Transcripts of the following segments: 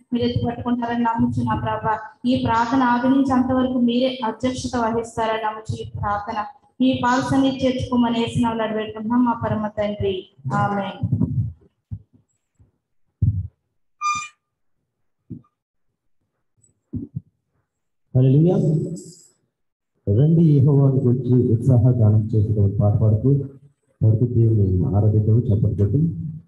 మీరు ఎత్తి పట్టుకుంటారని నమ్ముచు నా ప్రభ ఈ ప్రార్థన ఆది నుంచి అంతవరకు మీరే అధ్యక్షత వహిస్తారని నమ్ముచు ఈ ప్రార్థన మీ పాల్సని చేర్చుకోమని వేసిన పెట్టుకుంటున్నాం మా పరమ తండ్రి ఆమె హల్లెలూయా రండి యెహోవాను గురించి ఉత్సాహ గానం చేసేటప్పుడు పాట పాడుతూ పడుతూ దేవుని ఆరాధిద్దాము చెప్పండి కొట్టి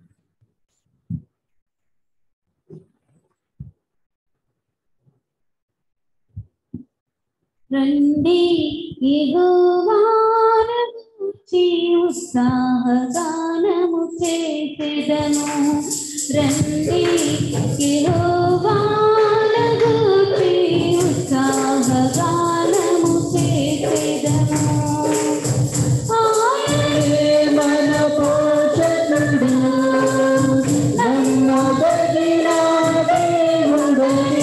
రండి యెహోవాను గూర్చి ఉత్సాహగానము చేసెదను రండి యెహోవాను గూర్చి ఉత్సాహగానము చేసెదను ఆయనే మన పోషకుడు నమ్మదగిన దేవుడని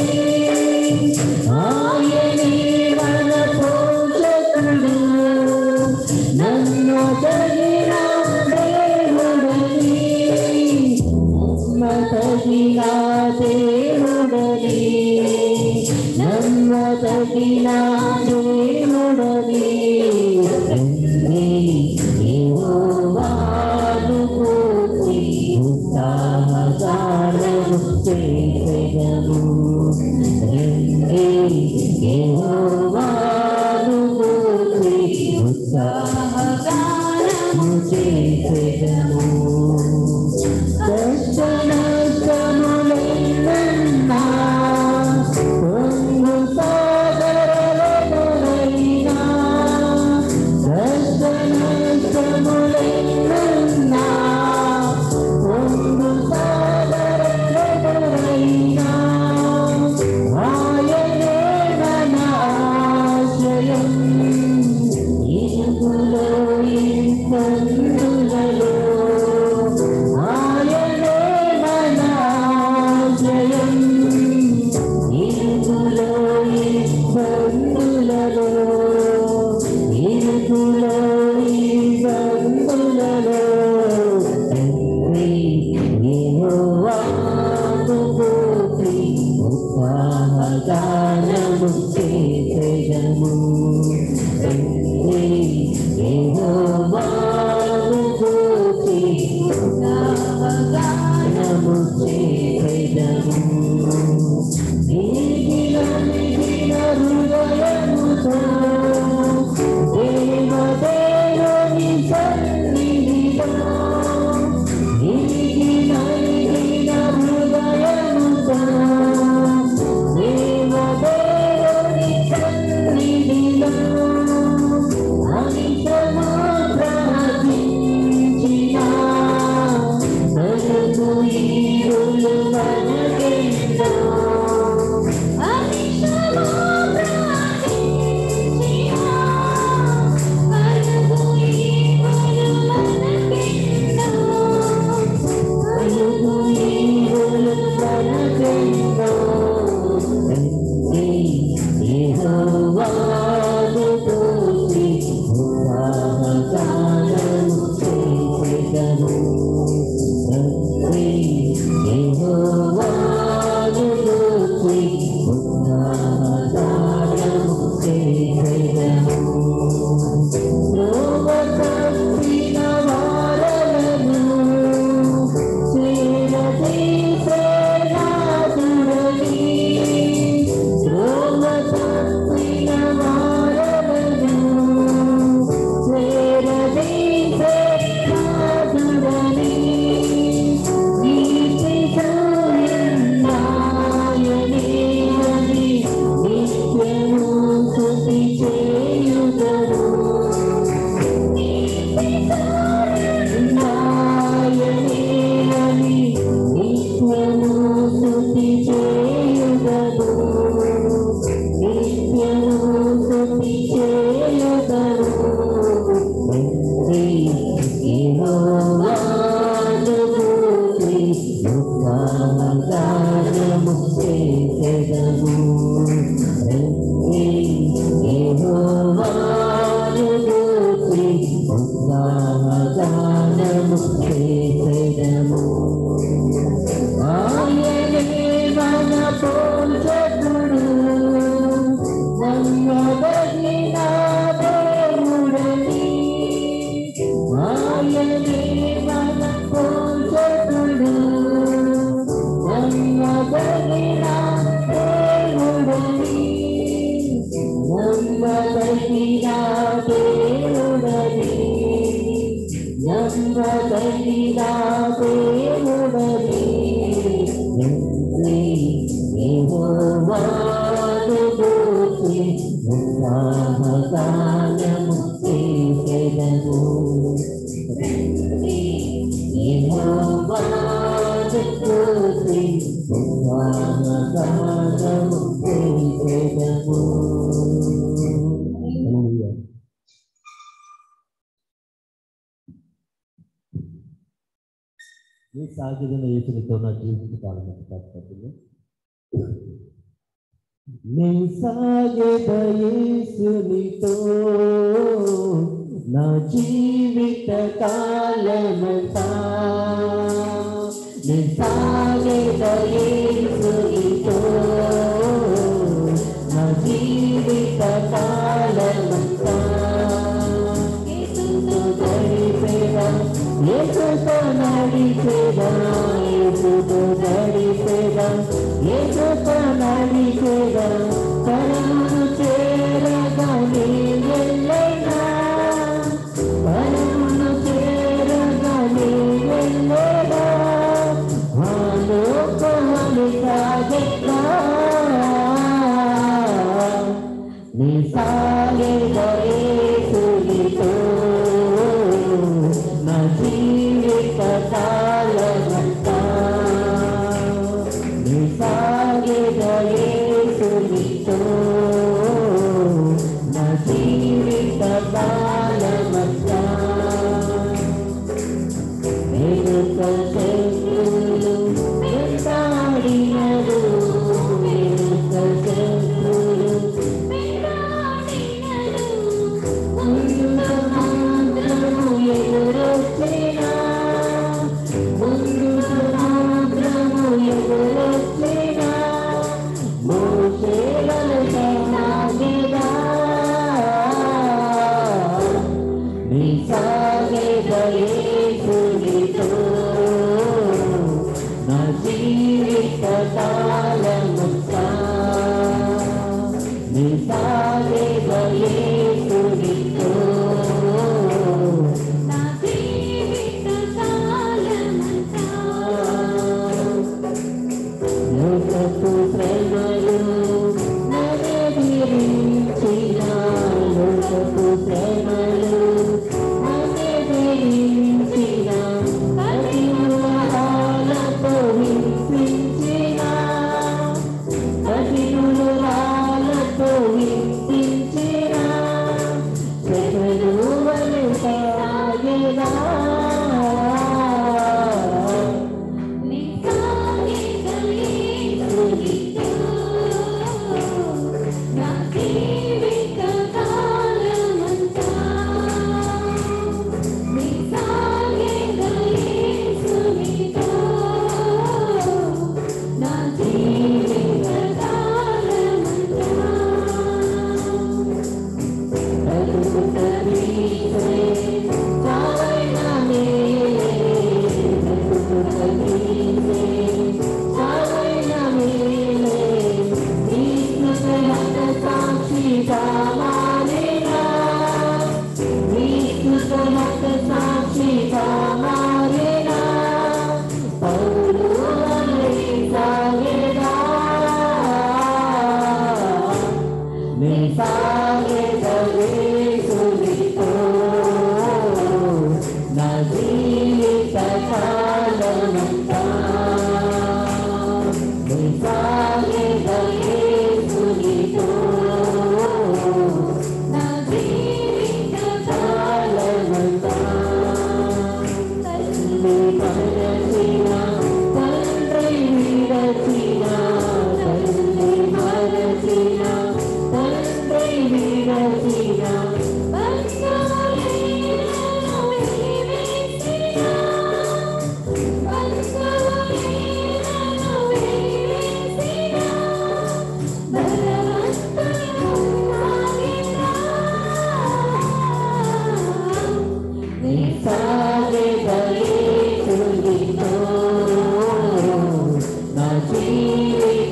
ఆయనే మన పోషకుడు నన్ను తగిన దేవుడని నమ్మదగిన దేవుడని నమ్మదగిన దేవుడని రండి యెహోవాను గూర్చి ఉత్సాహగానము చేసెదము. రండి యెహోవాను గూర్చి ఉత్సాహగానము చేసెదము. కష్టనష్టములెన్నన్నా పొంగు సాగరలెదురైనా కష్టనష్టములెన్నన్నా పొంగు సాగరలెదురైనా ఆయనే మన ఆశ్రయం ఇరుగులో ఇబ్బందులలో ఆయనే మన ఆశ్రయం ఇరుగులో ఇబ్బందులలో ఇరుగులో ఇబ్బందులలో తండ్రి యెహోవాను గూర్చి ఉత్సాహగానము చేసెదము. తండ్రి యెహోవాను గూర్చి ఉత్సాహగానము చేసెదము. నీగిల మిగిల హృదయముతో దేవదేవుని సన్నిధిలో నీగిల మిగిల హృదయముతో దేవదేవుని సన్నిధిలో అనితము ప్రార్థించిన తనకు ఈరులు మనకెంతో అనితము ప్రార్థించిన తనకు ఈరులు మనకెంతో తనకు ఈరులు మనకెంతో తండ్రి యెహోవాను గూర్చి ఉత్సాహగానము చేసెదము. తండ్రి యెహోవాను గూర్చి ఉత్సాహగానము చేసెదము. త్రోవ తప్పిన వారలను చేరదీసే నాదు పోషకుడు నమ్మదగిన దేవుడని ఆయనే మన పోషకుడు నమ్మదగిన దేవుడని నమ్మదగిన దేవుడని నమ్మదగిన దేవుడని యెహోవాను గూర్చి ఉత్సాహగానము చేసెదము. యెహోవాను గూర్చి ఉత్సాహగానము చేసెదము. హల్లెలూయా. ఈ సాగిన యేసునితో నా జీవిత కాలం పడుతుంది నీ సాగేద యేసునితో నా జీవిత కాలమంతా నీ సాగేద యేసునితో నా జీవిత కాలమంతా యేసుతో గడిపేదా యేసుతో నడిచేదా యేసుతో గడిపేదా యేసుతో నడిచేదా పరమును చేరగా నీ వెళ్ళైనా పరమును చేరగా నీ వెళ్ళేదా ఆలోకమని సాగెత్తా నీ సాగేదయేసునితో నా జీవిత కాలమంతా నీ సాగేదయేసునితో నా జీవిత కాలమంతా వెనుక శత్రులు వెంటాడినరు వెనుక శత్రులు ముందు సముద్రము ఎదురొచ్చినా ముందు సముద్రము ఎదురొచ్చినా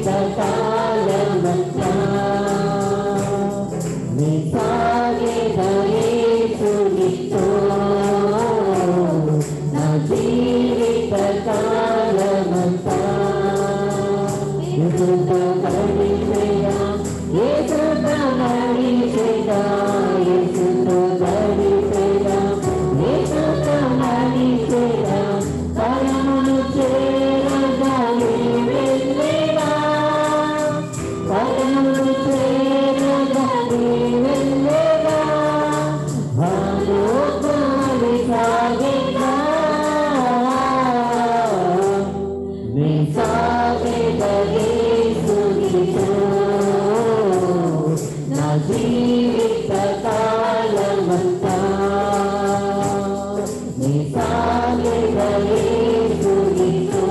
జీవిత కాలమంతా నీ సాగేదయేసునితో నా జీవిత కాలమంతా ఎదుట గడిపేదా ఎదుట నడిచేదా ఎదుట గడిపేదా ఎదుట నడిచేదా పరమును చేరగాలి వెళ్ళేదా పరమును చేరగాలి వెళ్ళేదా ఆలోకాలి సాగేదా నీ సాగేదయేసునితో నా జీవిత కాలమంతా నీ సాగేదయేసునితో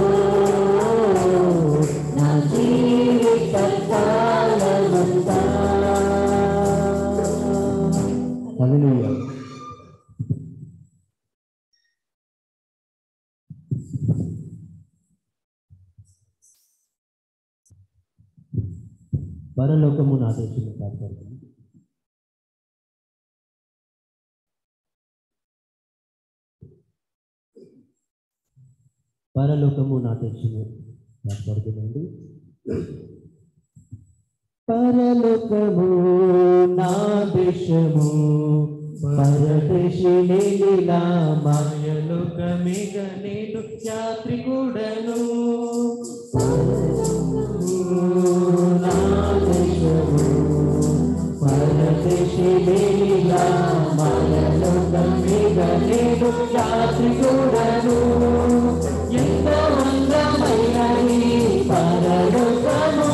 నా జీవిత కాలమంతా హల్లెలూయా పరలోకము నా దేశము కాపాడుతుంది పరలోకము నా దేశము కాపాడుతుందండి పరలోకము నా దేశము పరదేశిలా మాయలోకమిగ నేను యాత్రికుడను నా దేశము పరదేశిలా మాయలోకమిగ నేను యాత్రికుడను ఎంతో అందమైనది పరలోకము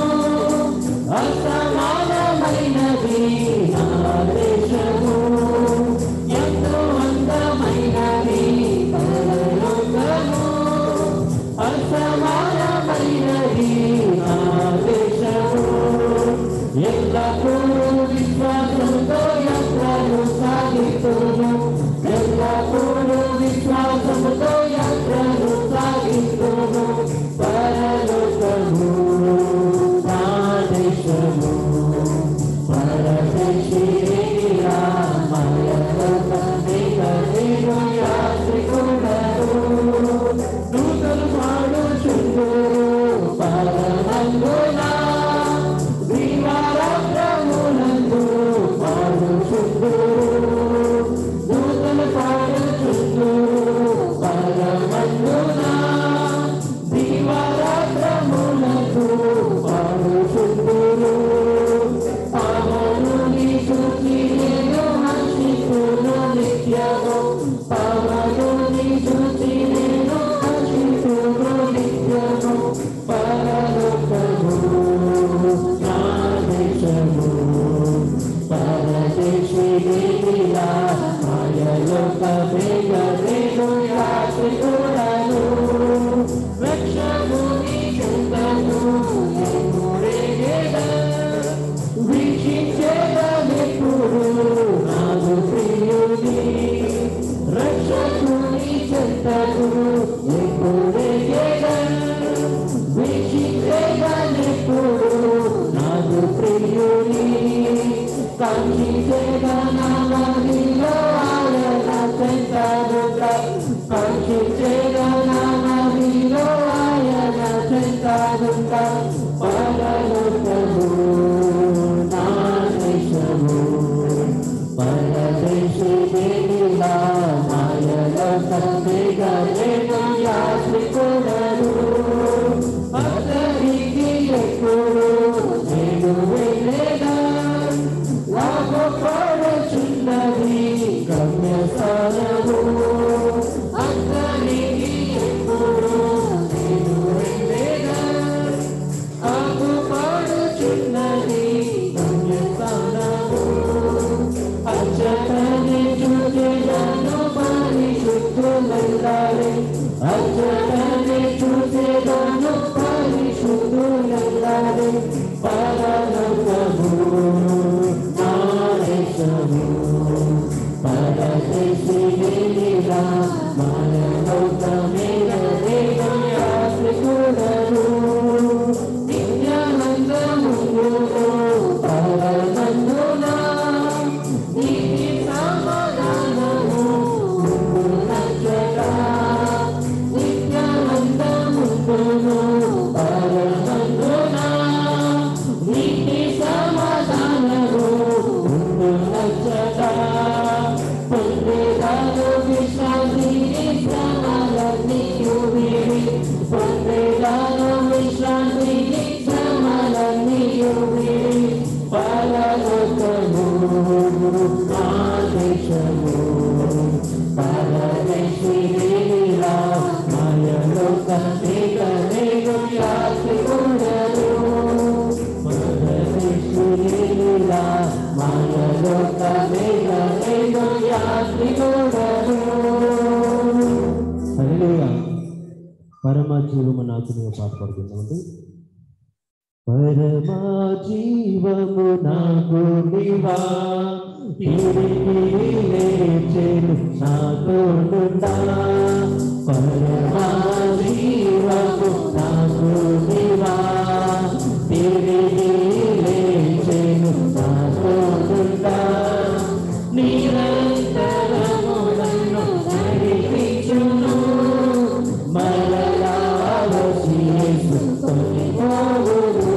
అసమానమైనది నా దేశము ఎంతో అందమైనది పరలోకము అసమానమైనది నా దేశము ఎల్లప్పుడూ విశ్వాసంతో యాత్రలు సాగితును ఎల్లప్పుడూ విశ్వాసంతో యాత్రలు సాగితును పరలోకము నా దేశము పరదేశీయులా మయలోకమిగలేను యాత్రికుడను నూతన పాడుచుందురు పరమందునా దీవారాత్రమునందు పాడుచుందురు నూతన పాడుచుందురు పరమందునా దీవారాత్రమునందు పాడుచుందురు పవనుని చూచి నేను హర్షితును నిత్యము పవనుని చూచి నేను హర్షితును నిత్యము పరలోకము నా దేశము పరదేశిలా మాయలోక వేగరేను యాత్రికుడను రక్షముని చుందను వీక్షించేదెప్పుడు నాదు ప్రియుని రక్షకుని చెంతకు ఎప్పుడే వీక్షించేదెప్పుడు నాదు ప్రియుని కాంక్షించేదనమదిలో ఆయన చెంతరుగా కాంక్షించేదనమదిలో ఆయన చెంతరుగా పరలోకము నా దేశము పరదేశిలా మాయలోకమిగలేను యాత్రికుడను అతనికి ఎప్పుడు నేను వెళ్ళేదా లాభపడుచున్నది గమ్యస్థానము అతనికి ఎప్పుడు నేను వెళ్ళేదా ఆగుపాడుచున్నది గమ్యస్థానము అచ్చటని చూసేదను పరిశుద్ధులెల్లాలి అచ్చటని చూసేదను పరిశుద్ధులెల్లాలి పరలోకము నా దేశము పరదేశిలా మనలోకమేగ దేవ యాత్రికుడను నిత్యము జీవము నాకు నువ్వు పాట పాడుకుందామండి పరమా జీవము నాకు నివా తిరిగి లేచెను నాతోనుండా పరమా జీవము నాకు నివా తిరిగి లేచెను నాతోనుండా నిరంతరము నన్ను నడిపించును మరలా వచ్చి యేసుకొని పోవును.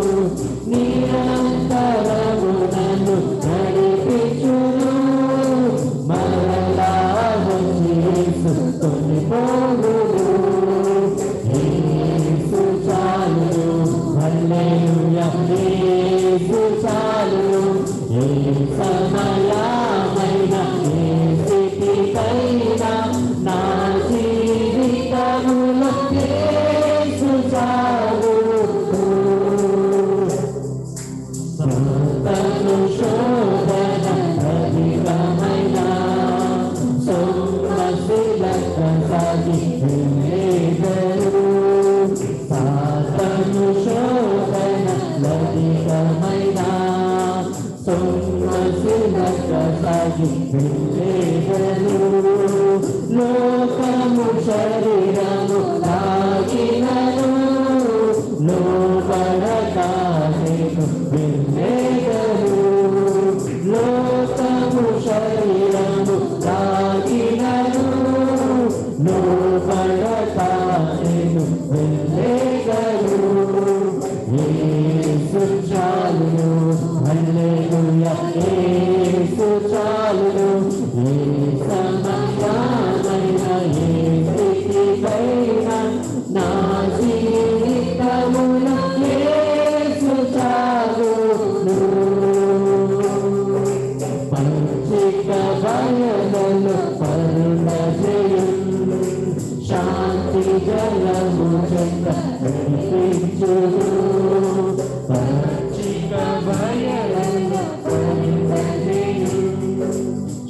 నిరంతరము నన్ను నడిపించును మరలా వచ్చి యేసుకొని పోవును. యేసు చాలును, హల్లెలూయా, యేసు చాలును, ఏ సమయమైన ఏ స్థితికైనా నా జీవితములో యేసు చాలును. సాతాను శోధన అధికమైన సొమ్మశిలక సాగి వెళ్ళేదరు. సాతాను శోధన అధికమైన సొమ్మశిలక సాగి వెళ్ళేదరు. లోకము శరీరము తాగినను లోపడకానేను వెళ్ళేదను లోకము శరీరము తాగినను లోపడకానేను వెళ్ళేదను యేసు చాలును హల్లెలూయా యేసు చాలును ఏ సమయామైన ఏ స్థితికైనా నా జీవితమున యేసు చాలును పంచిక బయలను పరుణజయం శాంతి జలము చెంత నడిపించును పంచిక బయలను పరుణజయం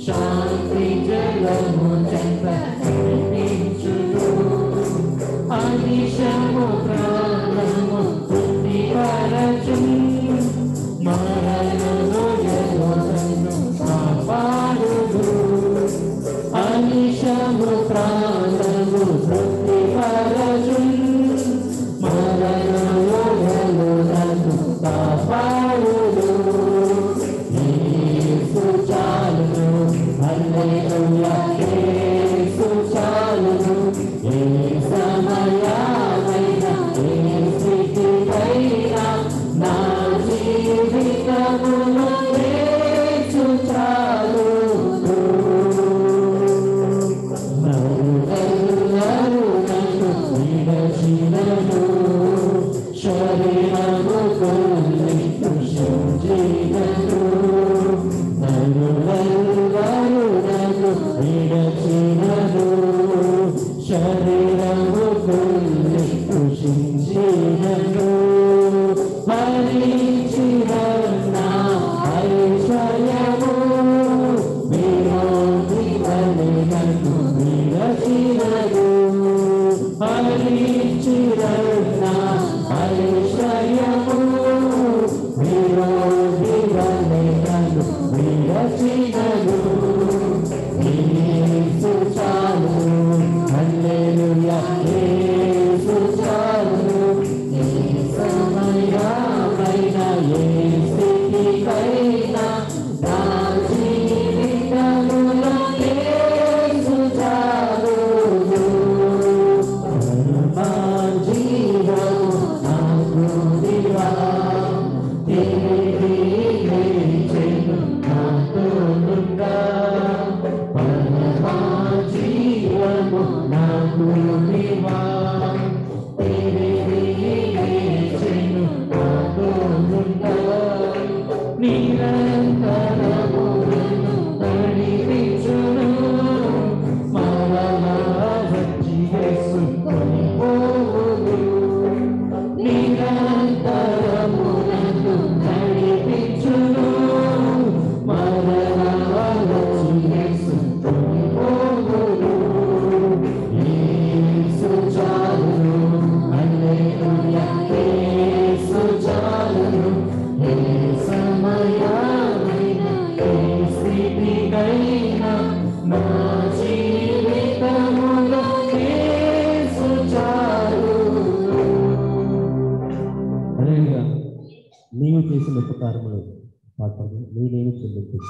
నీవు చేసిన ఉపకారములు పాత్రలు నేనేమి చెల్లించు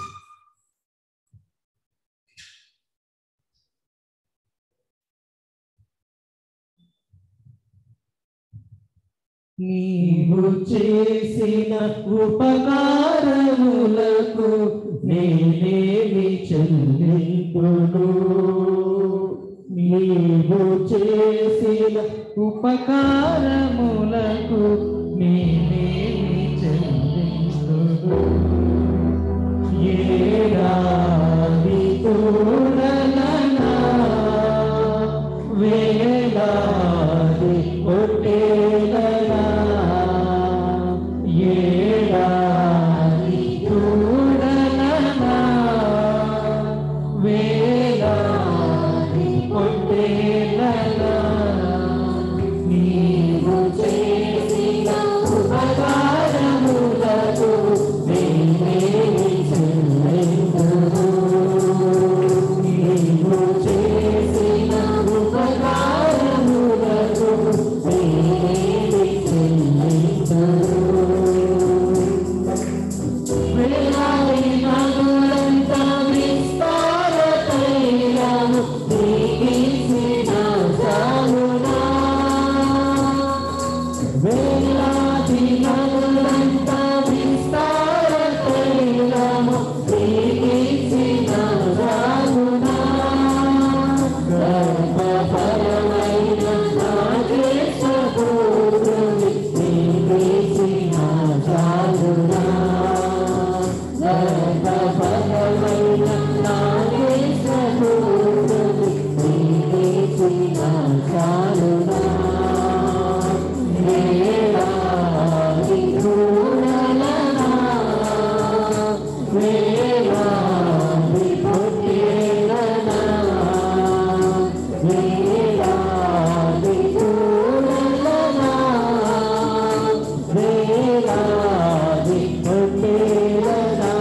నీవు చేసిన ఉపకారములకు నేనేమి చెల్లింపును నీవు చేసిన ఉపకారములకు నేనేమి చెల్లింపును ఏడాది కూడలనా వేలాది కొట్టేలనా ఏడాది కూడలనా వేలాది కొట్టేలనా నీవు చేసిన ఉపకారములకు నేనేమి చెల్లింపును నీవు చేసిన ఉపకారములకు నేనేమి చెల్లింపును వేలాది నదులంత విస్తార తైలము నీకిచ్చిన చాలునా వేలాది నదులంత విస్తార తైలము నీకిచ్చిన చాలునా గర్భఫలమైన నా దేశపుత్రుని నీకిచ్చిన చాలునా గర్భఫలమైన నా దేశపుత్రుని నీకిచ్చిన చాలునా వేలాది క్రూరలనా వేలాది పొట్టేలనా వేలాది క్రూరలనా వేలాది పొట్టేలనా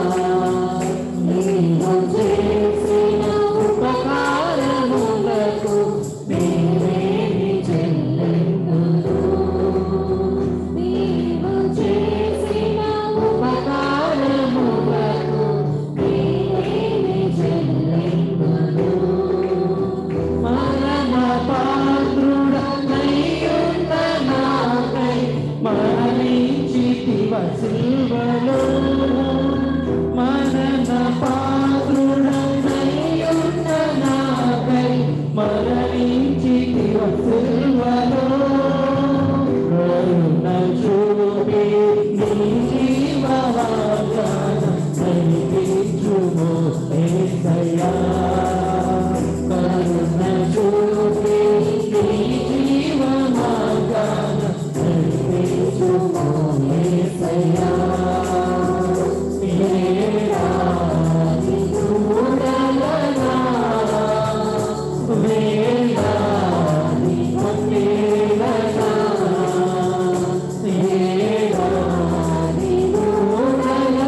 నీవు చేసిన ఉపకారములకు నేనేమి చెల్లిందును నీవు చేసిన ఉపకారములకు నేనేమి చెల్లిందును మరణ పాత్రుడనయ్యున్న నాకై మరణించితివ సిల్వలో మరణ పాత్రుడనయ్యున్న నాకై మరణించితివ సిల్వలో కరుణ చూపి నీ జీవవాగ్దానం నడిపించుము యేసయ్యా కరుణ చూపి నీ జీవమార్గాన నడిపించుము యేసయ్యా ఏడాది చూడలనా వేలాది కొట్టేలనా ఏడాది చూడలనా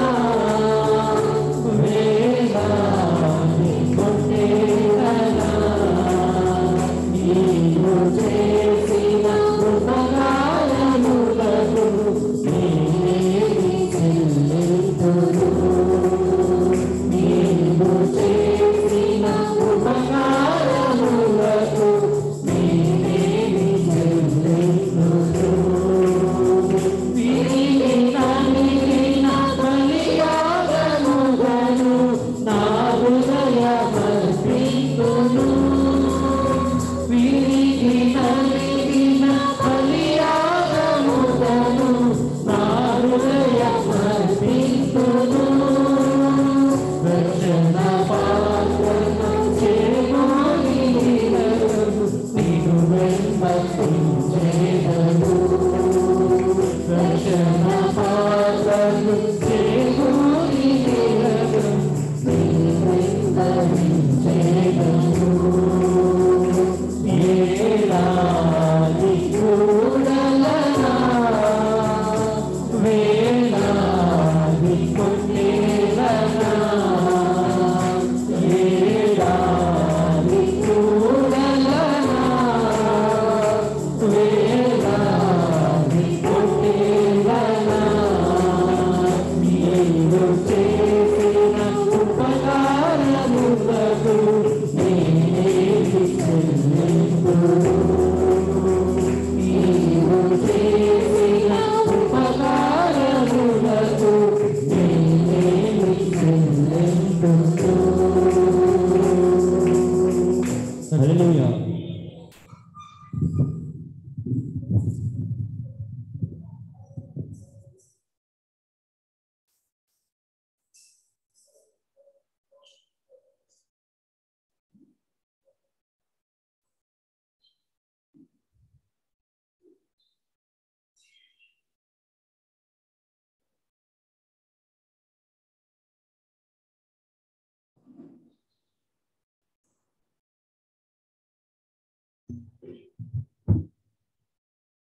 వేలాది కొట్టేలనా నీవు చేసిన ఉపకారములకు నేనేమి చెల్లింతును నీవు చేసిన ఉపకారములకు నేనేమి చెల్లింతును విరిగిన మిగిలిన బలియాగముగను నా హృదయమర్పింతును విరిగిన మిగిలిన బలియాగముగను నా హృదయమర్పింతును రక్షణ పాత్రను చేమోని నీవు వెంబడించేదను రక్షణ పాత్రను చేకూరి ఏడాది కూడలనా వేలాది కొట్టేలనా ఏడాది కూడలనా వేలాది కొట్టేలనా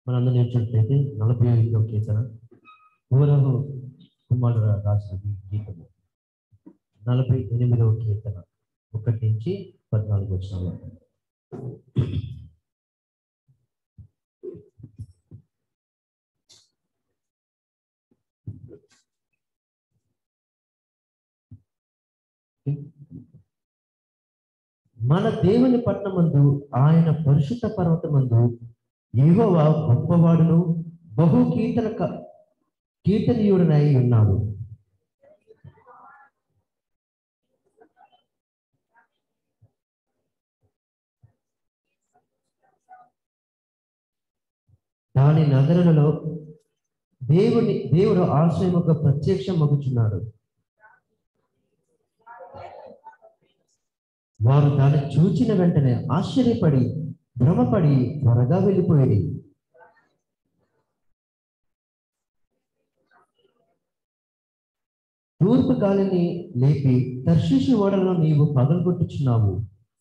మనందరం నేర్చుకుంటే నలభై ఐదో కీర్తన పూరహు కుమారుడు రాసిన ఈ గీతము నలభై ఎనిమిదవ కీర్తన ఒకటి నుంచి పద్నాలుగు వచ్చిన మన దేవుని పట్టణమందు ఆయన పరిశుద్ధ పర్వతమందు యెహోవా గొప్పవాడును బహు కీర్తన క- కీర్తనీయుడనై ఉన్నాడు దాని నగరులలో దేవుని దేవుడు ఆశ్రయముగా ప్రత్యక్షం మగుచున్నాడు వారు దాన్ని చూచిన వెంటనే ఆశ్చర్యపడి భ్రమపడి త్వరగా వెళ్ళిపోయేది తూర్పు గాలిని లేపి తర్షిషి ఓడలను నీవు పగలగొట్టుచున్నావు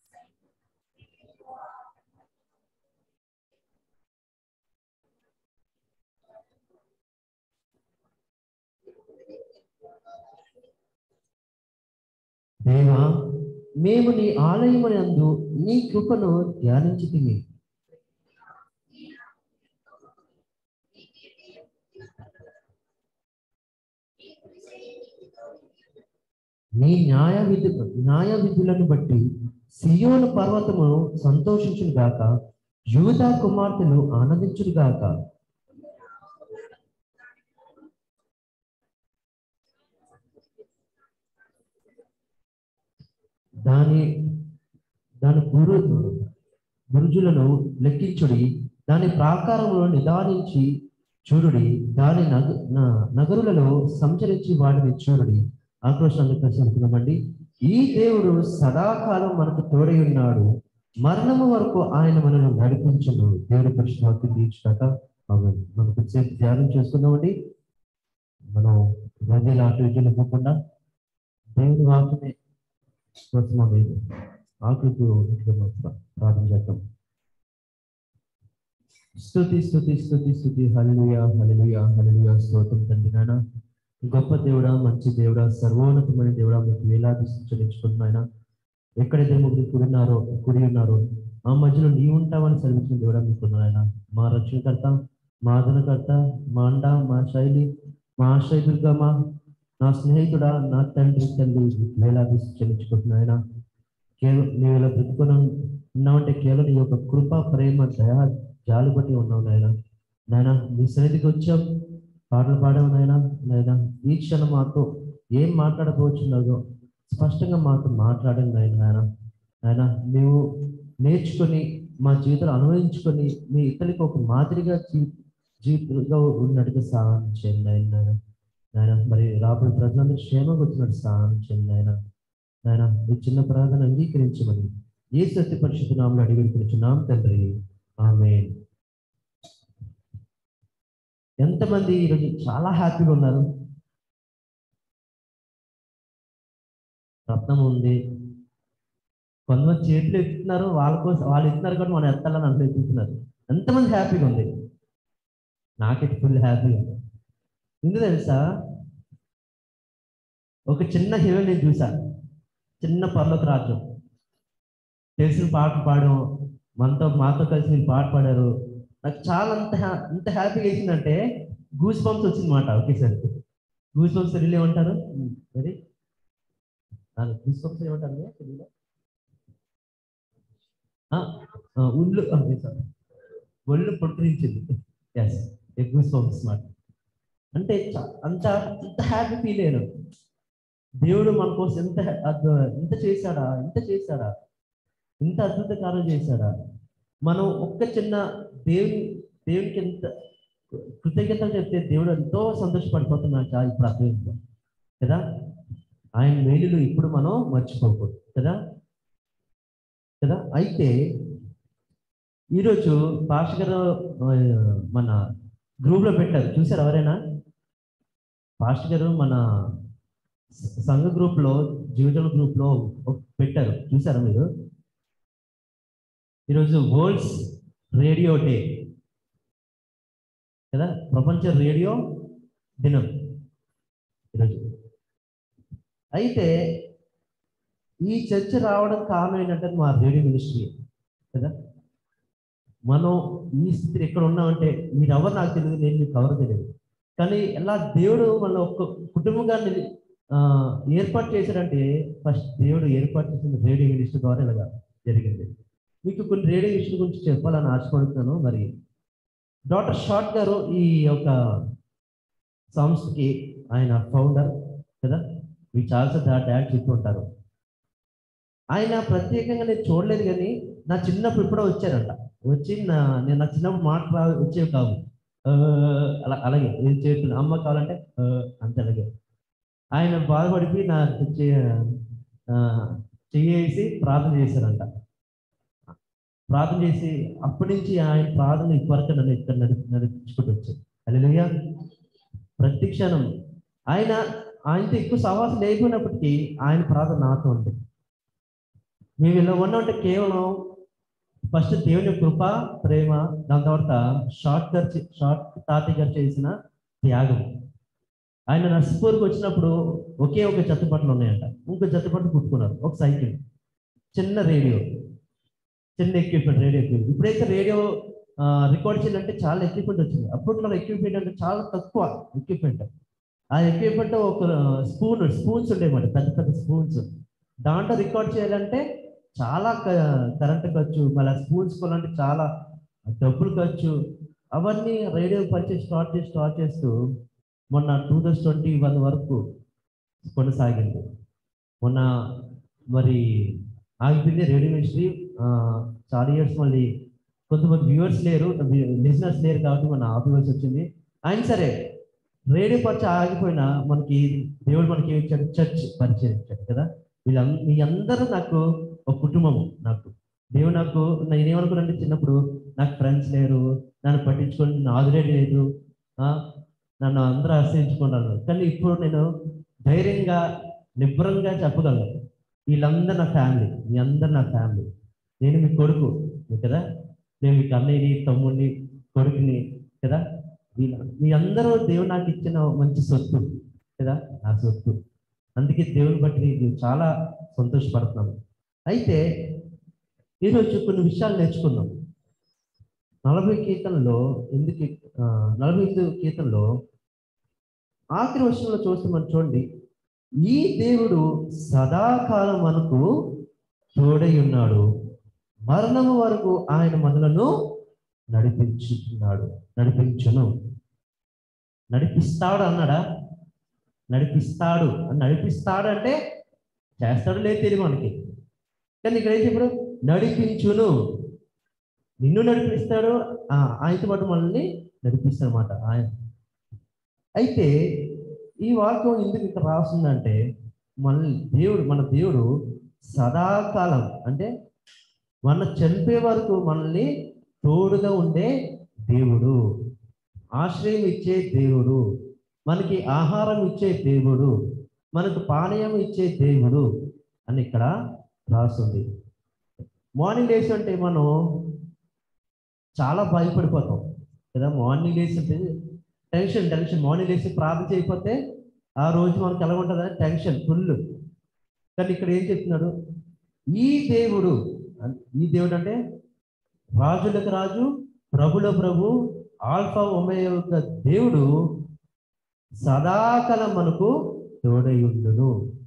దేవా మేము నీ ఆలయమునందు నీ కృపను ధ్యానించితిమి నీ న్యాయ విధు న్యాయ విధులను బట్టి సియోను పర్వతమును సంతోషించును గాక యూదా కుమార్తెలు ఆనందించును గాక దాని దాని గురు గురుజులను లెక్కించుడి దాని ప్రాకారములను నిదానించి చూడుడి దాని నగ న- నగరులలో సంచరించి వాటిని చూడుడి ఆక్రోషాన్ని ప్రశ్నిస్తున్నామండి ఈ దేవుడు సదాకాలం మనకు తోడై ఉన్నాడు మరణము వరకు ఆయన మనను నడిపించను దేవుడి పరిశుభాక్తి తీర్చాక మనం కొద్దిసేపు ధ్యానం చేసుకుందామండి మనం గదిలో అటు ఇటు ఇవ్వకుండా దేవుడి వాక్యమే కోసమా లేదు ఆకలితో ప్రార్థన చేద్దాం స్తుతి స్తుతి స్తుతి స్తుతి హల్లెలూయా హల్లెలూయా హల్లెలూయా స్తోత్రం తండ్రి నాయన గొప్ప దేవుడా మంచి దేవుడా సర్వోన్నతమైన దేవుడా మీకు వేలాది చెల్లించుకున్నాయన ఎక్కడైతే ముగ్గురు కూడి ఉన్నారో కూడి ఉన్నారో ఆ మధ్యలో నీ ఉంటావని సెలవించిన దేవుడా మీకు ఆయన మా రక్షణకర్త మా ఆదరణకర్త మా అండ మా శైలి మా ఆశ్రయదుర్గమా నా స్నేహితుడా నా తండ్రి తల్లి మీకు వేలాది చెల్లించుకుంటున్నాయన కేవలం నీవు ఇలా బ్రతుకుని ఉన్నావంటే కేవలం నీ యొక్క కృప ప్రేమ దయా జాలు బట్టి ఉన్నావు నాయన నాయన నీ సన్నిధికి వచ్చాం పాటలు పాడావు నాయన నాయన ఈ క్షణం మాతో ఏం మాట్లాడబోచున్నారో స్పష్టంగా మాతో మాట్లాడండి నాయన నాయన నాయన మేము నేర్చుకొని మా జీవితాలు అనుభవించుకొని మీ ఇతరులకు ఒక మాదిరిగా జీ జీవితంగా ఉన్నట్టుగా సహాయం చేయండి నాయన నాయన నాయన మరి రాబోయే ప్రజలందరూ క్షేమంగా వచ్చినట్టు సహాయం చేయండి నాయన నాయన ఈ చిన్న ప్రార్థన అంగీకరించమని ఏ సత్య పరిశుద్ధ నామలు అడిగి నామ తండ్రి ఆమె ఎంతమంది ఈరోజు చాలా హ్యాపీగా ఉన్నారు రత్నం ఉంది కొంతమంది చేతులు ఎత్తున్నారు వాళ్ళ కోసం వాళ్ళు ఎత్తున్నారు కాబట్టి మనం ఎత్తాలని అంత ఎత్తుతున్నారు ఎంతమంది హ్యాపీగా ఉంది నాకైతే ఫుల్ హ్యాపీగా ఉంది ఎందుకు తెలుసా ఒక చిన్న హీరో నేను చూసా చిన్న పర్లోక రాజ్యం తెలిసిన పాట పాడడం మనతో మాతో కలిసి మీరు పాట పాడారు నాకు చాలా అంత హ్యా ఎంత హ్యాపీగా వేసిందంటే గూస్ బంప్స్ వచ్చిందన్నమాట ఒకేసారి గూస్ బంప్స్ రిలే ఏమంటారు వెరీ గూస్ బంప్స్ ఏమంటారు మీరు తెలుగులో? ఆ, ఆ, ఉళ్ళు అదే సార్ ఒళ్ళు పొట్టురించింది ఎస్ గూస్ బంప్స్ మాట అంటే చ- అంత అంత హ్యాపీ ఫీల్ అయ్యాను దేవుడు మన కోసం ఎంత అద్భు- ఎంత చేశాడా ఎంత చేశాడా ఇంత అద్భుత కార్యం చేశాడా మనం ఒక్క చిన్న దేవుని దేవునికి ఎంత కృతజ్ఞతలు చెప్తే దేవుడు ఎంతో సంతోషపడిపోతున్నాక ఇప్పుడు అర్థమైంది కదా ఆయన మేలులు ఇప్పుడు మనం మర్చిపోకూడదు కదా కదా అయితే ఈరోజు పాష గారు ఆ, మన గ్రూప్ లో పెట్టారు చూసారు ఎవరైనా పాస్టర్ గారు మన సంఘ గ్రూప్ లో జీవితం గ్రూప్ లో ఒక- పెట్టారు చూసారా మీరు ఈరోజు వరల్డ్స్ రేడియో డే కదా ప్రపంచ రేడియో దినం ఈరోజు అయితే ఈ చర్చ రావడం కారణం ఏంటంటే మా రేడియో మినిస్ట్రీ కదా మనం ఈ స్థితిలో ఎక్కడ ఉన్నామంటే మీరు ఎవరు నాకు తెలియదు నేను మీకు ఎవరు తెలియదు కానీ ఎలా దేవుడు మన ఒక్క కుటుంబంగా నిలి- ఆ, ఏర్పాటు చేశాడంటే ఫస్ట్ దేవుడు ఏర్పాటు చేసిన రేడియో మినిస్ట్రీ ద్వారా ఇలాగా జరిగింది మీకు కొన్ని రేడియో మినిస్ట్రీ గురించి చెప్పాలని ఆశపడుతున్నాను మరి డాక్టర్ షార్ట్ గారు ఈ యొక్క సంస్థకి ఆయన ఫౌండర్ కదా మీకు చాలాసార్లు డా- డాడ్ చెప్పుకుంటారు ఆయన ప్రత్యేకంగా నేను చూడలేదు కానీ నా చిన్నప్పుడు ఇప్పుడే వచ్చారంట వచ్చి నా నేను నా చిన్నప్పుడు మాట రా వచ్చేవి కావు ఆ, అలా అలాగే ఏం చేస్తున్నా అమ్మ కావాలంటే ఆ, అంతే అలాగే ఆయన బాధపడిపోయి నా చే- ఆ, చెయ్యేసి ప్రార్థన చేశారంట ప్రార్థన చేసి అప్పటి నుంచి ఆయన ప్రార్థన ఇప్పటివరకు నన్ను ఇక్కడ నడిపి నడిపించుకుంటూ వచ్చారు అలెలుయ్య ప్రతి క్షణం ఆయన ఆయనతో ఎక్కువ సహవాసం లేకపోయినప్పటికీ ఆయన ప్రార్థన నాతో ఉంది మేము ఇలా ఉన్నామంటే కేవలం ఫస్ట్ దేవుని కృప ప్రేమ దాని తర్వాత షార్ట్ గారు చే- షార్ట్ తాతయ్య గారు చేసిన త్యాగం ఆయన నర్సిపూర్కి వచ్చినప్పుడు ఒకే ఒక జత బట్టలు ఉన్నాయంట ఇంకో జత బట్టలు కుట్టుకున్నారు ఒక సైకిల్ చిన్న రేడియో చిన్న ఎక్విప్మెంట్ రేడియో ఎక్విప్మెంట్ ఇప్పుడైతే రేడియో రికార్డ్ చేయాలంటే చాలా ఎక్విప్మెంట్ వచ్చింది అప్పట్లో ఎక్విప్మెంట్ అంటే చాలా తక్కువ ఎక్విప్మెంట్ ఆ ఎక్విప్మెంట్ ఒక స్పూన్ స్పూన్స్ ఉండేమాట పెద్ద పెద్ద స్పూన్స్ దాంట్లో రికార్డ్ చేయాలంటే చాలా కరెంట్ ఖర్చు మళ్ళీ స్పూన్స్ కొనాలంటే చాలా డబ్బులు ఖర్చు అవన్నీ రేడియో పర్చేస్ స్టార్ట్ చేసి స్టార్ట్ చేస్తూ మొన్న టూ థౌజండ్ ట్వంటీ వన్ వరకు కొనసాగింది మొన్న మరి ఆగిపోయింది రేడియో మినిస్ట్రీ చాలా ఇయర్స్ మళ్ళీ కొంతమంది వ్యూవర్స్ లేరు లిజనర్స్ లేరు కాబట్టి మన ఆపివలసి వచ్చింది అయినా సరే రేడియో పరిచయం ఆగిపోయినా మనకి దేవుడు మనకి ఏమి ఇచ్చాడు చర్చ్ పరిచయం ఇచ్చాడు కదా వీళ్ళంద మీ అందరూ నాకు ఒక కుటుంబము నాకు దేవుడు నాకు నేను ఏమనుకున్నానంటే చిన్నప్పుడు నాకు ఫ్రెండ్స్ లేరు నన్ను పట్టించుకొని నాదురే లేదు ఆ, నన్ను అందరూ ఆశ్రయించుకున్నాను కానీ ఇప్పుడు నేను ధైర్యంగా నిబ్బరంగా చెప్పగలను వీళ్ళందరూ నా ఫ్యామిలీ మీ అందరు నా ఫ్యామిలీ నేను మీ కొడుకు కదా నేను మీ అన్నయ్యని తమ్ముడిని కొడుకుని కదా వీళ్ళ మీ అందరూ దేవుడు నాకు ఇచ్చిన మంచి సొత్తు కదా నా సొత్తు అందుకే దేవుని బట్టి నేను చాలా సంతోషపడుతున్నాను అయితే ఈరోజు కొన్ని విషయాలు నేర్చుకుందాం నలభై కీర్తనలో ఎందుకు ఆ, నలభై ఐదు కీర్తనలో ఆఖరి వర్షంలో చూస్తే మనం చూడండి ఈ దేవుడు సదాకాలం మనకు తోడై ఉన్నాడు మరణము వరకు ఆయన మనలను నడిపించుతున్నాడు నడిపించును నడిపిస్తాడు అన్నాడా నడిపిస్తాడు అని నడిపిస్తాడు అంటే చేస్తాడు లేదు తెలియదు మనకి కానీ ఇక్కడ ఏం చెప్పాడు నడిపించును నిన్ను నడిపిస్తాడు ఆ, ఆయనతో పాటు మనల్ని నడిపిస్తాడు అనమాట ఆయన అయితే ఈ వాక్యం ఎందుకు ఇక్కడ రాస్తుందంటే మనల్ని దేవుడు మన దేవుడు సదాకాలం అంటే మన చనిపోయే వరకు మనల్ని తోడుగా ఉండే దేవుడు ఆశ్రయం ఇచ్చే దేవుడు మనకి ఆహారం ఇచ్చే దేవుడు మనకు పానీయం ఇచ్చే దేవుడు అని ఇక్కడ రాస్తుంది మార్నింగ్ డేస్ అంటే మనం చాలా భయపడిపోతాం కదా మార్నింగ్ డేస్ అంటే టెన్షన్ టెన్షన్ మార్నింగ్ లేచి ప్రార్థన చేయకపోతే ఆ రోజు మనకి ఎలా ఉంటుంది టెన్షన్ ఫుల్ కానీ ఇక్కడ ఏం చెప్తున్నాడు ఈ దేవుడు అన్- ఈ దేవుడు అంటే రాజులకు రాజు ప్రభుల ప్రభు ఆల్ఫా ఒమే యొక్క దేవుడు సదాకాలం మనకు తోడై ఉండును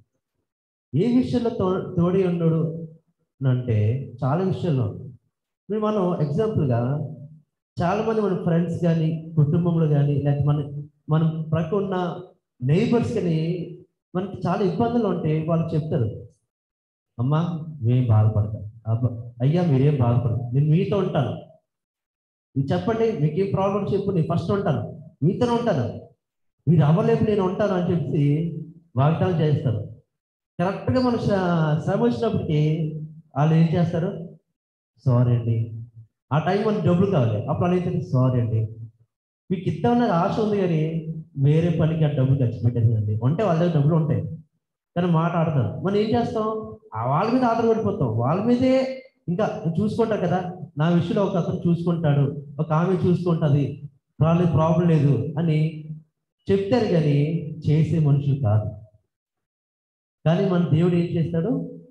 ఏ విషయంలో తో తోడై ఉండడు అంటే చాలా విషయాల్లో ఇప్పుడు మనం ఎగ్జాంపుల్గా చాలా మంది మన ఫ్రెండ్స్ కానీ కుటుంబంలో కానీ లేకపోతే మన మనం ప్రక్క ఉన్న నైబర్స్ కానీ మనకి చాలా ఇబ్బందులు ఉంటే వాళ్ళు చెప్తారు అమ్మా మేం బాధపడతాం అబ్బా అయ్యా మీరేం బాధపడదు నేను మీతో ఉంటాను మీరు చెప్పండి మీకు ఏం ప్రాబ్లం చెప్పు నేను ఫస్ట్ ఉంటాను మీతోనే ఉంటాను మీరు అవ్వలేపు నేను ఉంటాను అని చెప్పి వాగ్దానం చేస్తారు కరెక్ట్గా మన శ్ర- శ్రమ వచ్చినప్పటికీ వాళ్ళు ఏం చేస్తారు సారీ అండి ఆ టైం మనకి డబ్బులు కావాలి అప్పుడు వాళ్ళు ఏంటంటే సారీ అండి మీకు ఇద్దామన్నది ఆశ ఉంది కానీ వేరే పనికి ఆ డబ్బులు ఖర్చు పెట్టేదండి ఉంటే వాళ్ళ దగ్గర డబ్బులు ఉంటాయి కానీ మాట ఆడతారు మనం ఏం చేస్తాం ఆ వాళ్ళ మీద ఆధారపడిపోతాం వాళ్ళ మీదే ఇంకా చూసుకుంటారు కదా నా విషయంలో ఒక అతను చూసుకుంటాడు ఒక ఆమె చూసుకుంటుంది వాళ్ళకి ప్రాబ్లం లేదు అని చెప్తారు కానీ చేసే మనుషులు కాదు కానీ మన దేవుడు ఏం చేస్తాడు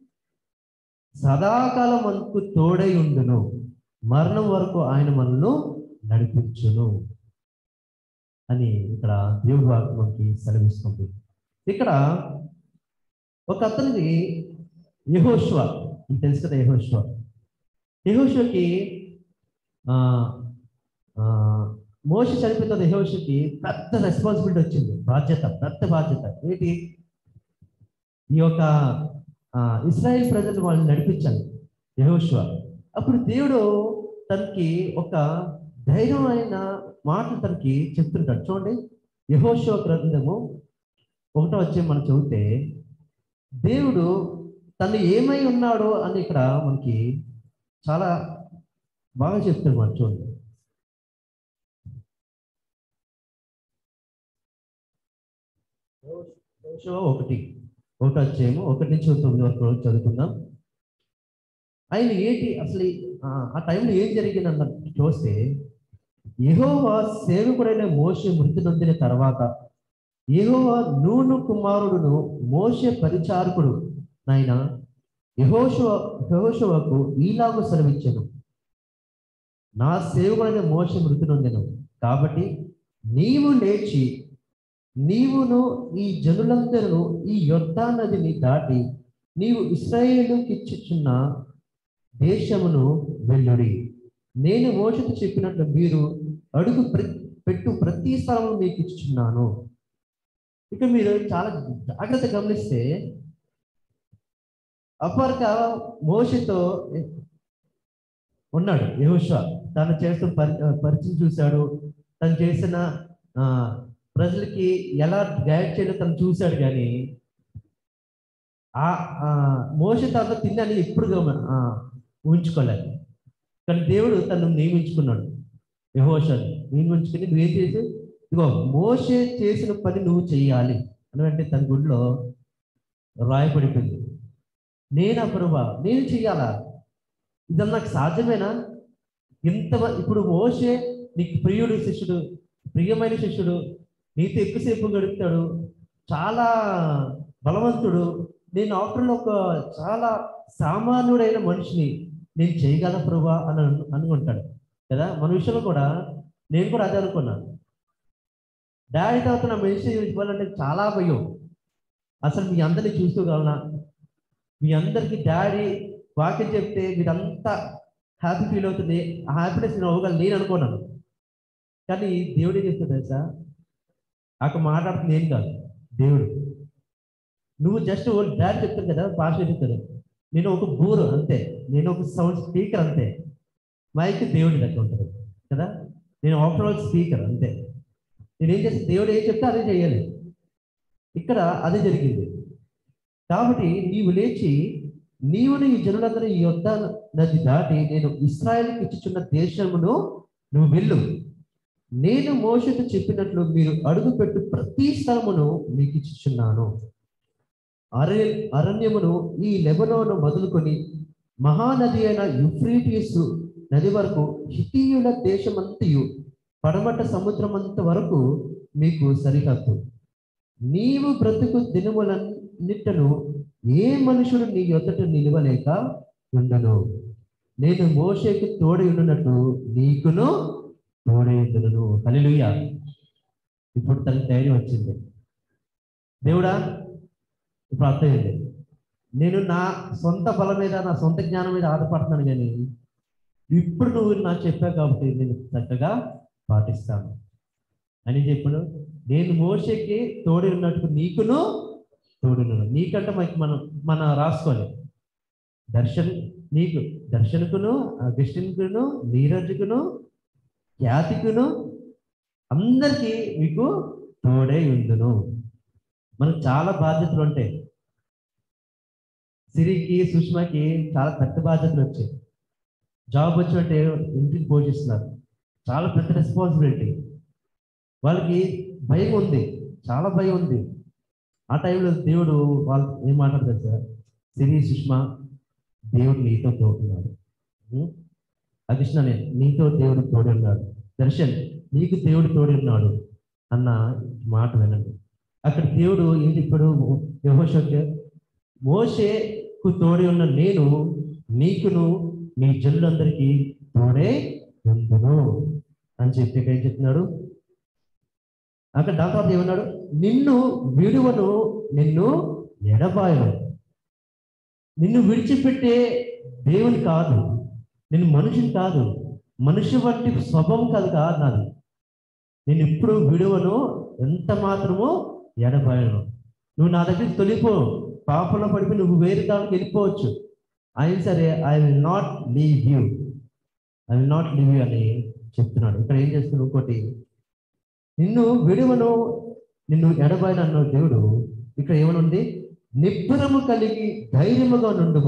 సదాకాలం మనకు తోడై ఉండును మరణం వరకు ఆయన మనల్ని నడిపించును అని ఇక్కడ దేవుడి వాక్యం మనకి సెలవిస్తుంది ఇక్కడ ఒక అతనికి యహోష్వ మీకు తెలుసు కదా యహోష్వ యహోష్వకి ఆ, ఆ, మోస చనిపోయిన తర్వాత యెహోషుకి పెద్ద రెస్పాన్సిబిలిటీ వచ్చింది బాధ్యత పెద్ద బాధ్యత ఏంటి ఈ యొక్క ఆ, ఇస్రాయేల్ ప్రజలు వాళ్ళని నడిపించాలి యెహోషువ అప్పుడు దేవుడు తనకి ఒక ధైర్యమైన మాటలు తనకి చెప్తుంటాడు చూడండి యెహోషువ గ్రంథము ఒకటో వచ్చే మనం చదివితే దేవుడు తను ఏమై ఉన్నాడో అని ఇక్కడ మనకి చాలా బాగా చెప్తాడు మనం చూడండి యెహోషువ ఒకటి ఒకటి వచ్చేమో ఒకటి నుంచి తొమ్మిది వరకు చదువుకుందాం ఆయన ఏంటి అసలు ఈ- ఆ ఆ టైంలో ఏం జరిగింది అన్న చూస్తే యెహోవా సేవకుడైన మోషే మృతి నొందిన తర్వాత యెహోవా నూను కుమారుడును మోషే పరిచారకుడు నాయన యహోషువ యహోషువకు ఈలాగు సెలవిచ్చాను నా సేవకుడైన మోషే మృతి నొందెను కాబట్టి నీవు లేచి నీవును ఈ జనులందరూ ఈ యొద్దా నదిని దాటి నీవు ఇస్రాయేలుకి ఇచ్చుచున్న దేశమును వెళ్ళుడి నేను మోషకు చెప్పినట్లు మీరు అడుగు ప్ర- పెట్టు ప్రతి స్థలము మీకు ఇచ్చుచున్నాను ఇక మీరు చాలా జాగ్రత్త గమనిస్తే అప్పటిక మోషతో ఉన్నాడు యెహోషువ తను చేస్తున్న పరి పరిచయం చూశాడు తను చేసిన ఆ, ప్రజలకి ఎలా గైడ్ చేయడం తను చూశాడు కానీ ఆ ఆ, మోషే తనతో తిన్నాని ఎప్పుడు గమ- ఆ, ఊహించుకోలేదు కానీ దేవుడు తను నియమించుకున్నాడు యహోషాన్ని నియమించుకుని నువ్వేం చేసి ఇదిగో మోషే చేసిన పని నువ్వు చెయ్యాలి అని అంటే తన గుడిలో రాయపడిపోయింది నేనా ప్రభా నేను చెయ్యాలా ఇదన్నా నాకు సాధ్యమేనా ఇంత ఇప్పుడు మోషే నీకు ప్రియుడు శిష్యుడు ప్రియమైన శిష్యుడు నీతో ఎక్కువసేపు గడుపుతాడు చాలా బలవంతుడు నేను ఆఫ్టర్ ఒక చాలా సామాన్యుడైన మనిషిని నేను చేయగల ప్రభా అని అను- అనుకుంటాడు కదా మన విషయంలో కూడా నేను కూడా అదే అనుకున్నాను డాడీ తర్వాత నా మెసేజ్ ఇవ్వాలంటే చాలా భయం అసలు మీ అందరినీ చూసుకోగలనా మీ అందరికి డాడీ వాక్యం చెప్తే మీరంతా హ్యాపీ ఫీల్ అవుతుంది ఆ హ్యాపీనెస్ నేను అవ్వగలను నేను అనుకున్నాను కానీ దేవుడు ఏం చెప్తాడు తెలుసా అక్కడ మాట్లాడుతుంది నేను కాదు దేవుడు నువ్వు జస్ట్ డాడీ చెప్తాను కదా భాష చెప్తాడు నేను ఒక బూరు అంతే నేను ఒక సౌండ్ స్పీకర్ అంతే మైక్ దేవుడి దగ్గర ఉంటుంది కదా నేను ఆఫ్టర్ ఆల్ స్పీకర్ అంతే నేనేం చేస్తే దేవుడు ఏం చెప్తే అదే చేయాలి ఇక్కడ అదే జరిగింది కాబట్టి నీవు లేచి నీవును ఈ జనులందరూ ఈ యొద్ద నది దాటి నేను ఇస్రాయల్కి ఇచ్చుచున్న దేశమును నువ్వు వెళ్ళు నేను మోషకు చెప్పినట్లు మీరు అడుగుపెట్టు ప్రతి స్థలమును మీకు ఇచ్చుచున్నాను అరణ్య అరణ్యమును ఈ లెబనోను మొదలుకొని మహానది అయిన యుఫ్రీటియస్ నది వరకు హితీయుల దేశమంతయు పడమట సముద్రమంత వరకు మీకు సరిహద్దు నీవు బ్రతుకు దినములన్నిటను ఏ మనుషుడు నీ యొద్దట నిలవలేక ఉండను నేను మోషేకు తోడై ఉండునట్టు నీకును తోడై ఉండును హల్లెలూయా ఇప్పుడు తన ధైర్యం వచ్చింది దేవుడా ఇప్పుడు అర్థమైంది నేను నా సొంత బలం మీద నా సొంత జ్ఞానం మీద ఆధారపడుతున్నాను కానీ ఇప్పుడు నువ్వు నాకు చెప్పావు కాబట్టి నేను చక్కగా పాటిస్తాను అని చెప్పాడు నేను మోషకి తోడి ఉన్నట్టు నీకును తోడును నీకంటే మనకి మనం మన రాసుకోవాలి దర్శన్ నీకు దర్శనకును అగస్టిన్కును నీరజ్కును ఖ్యాతికును అందరికీ మీకు తోడే ఉండును మనకు చాలా బాధ్యతలు ఉంటాయి సిరికి సుష్మాకి చాలా పెద్ద బాధ్యతలు వచ్చాయి జాబ్ వచ్చినట్టే ఇంటిని పోషిస్తున్నారు చాలా పెద్ద రెస్పాన్సిబిలిటీ వాళ్ళకి భయం ఉంది చాలా భయం ఉంది ఆ టైంలో దేవుడు వాళ్ళు ఏం మాట్లాడతారు సార్ సిరి సుష్మా దేవుడు నీతో తోడున్నాడు అకృష్ణ నేను నీతో దేవుడు తోడున్నాడు దర్శన్ నీకు దేవుడు తోడి ఉన్నాడు అన్న మాట వినండి అక్కడ దేవుడు ఏం చెప్పాడు యెహోషువకి మోషేకు తోడి ఉన్న నేను నీకును నీ జనులందరికీ తోడే ఉందును అని చెప్పి ఇక్కడ ఏం చెప్తున్నాడు అక్కడ దాని తర్వాత ఏమన్నాడు నిన్ను విడువను నిన్ను ఎడబాయను నిన్ను విడిచిపెట్టే దేవుని కాదు నేను మనిషిని కాదు మనిషి వంటి స్వభావం కాదు కాదు నాది నేను ఇప్పుడు విడువను ఎంత మాత్రమో ఎడబాయను నువ్వు నా దగ్గరికి తొలిపో పాపంలో పడిపోయి నువ్వు వేరే దానికి వెళ్ళిపోవచ్చు అయినా సరే I will not leave you I will not leave you అని చెప్తున్నాడు ఇక్కడ ఏం చేస్తున్నాడు ఇంకోటి నిన్ను విడువను నిన్ను ఎడబాయను అన్న దేవుడు ఇక్కడ ఏమనుంది నిబ్బరము కలిగి ధైర్యముగా నుండుము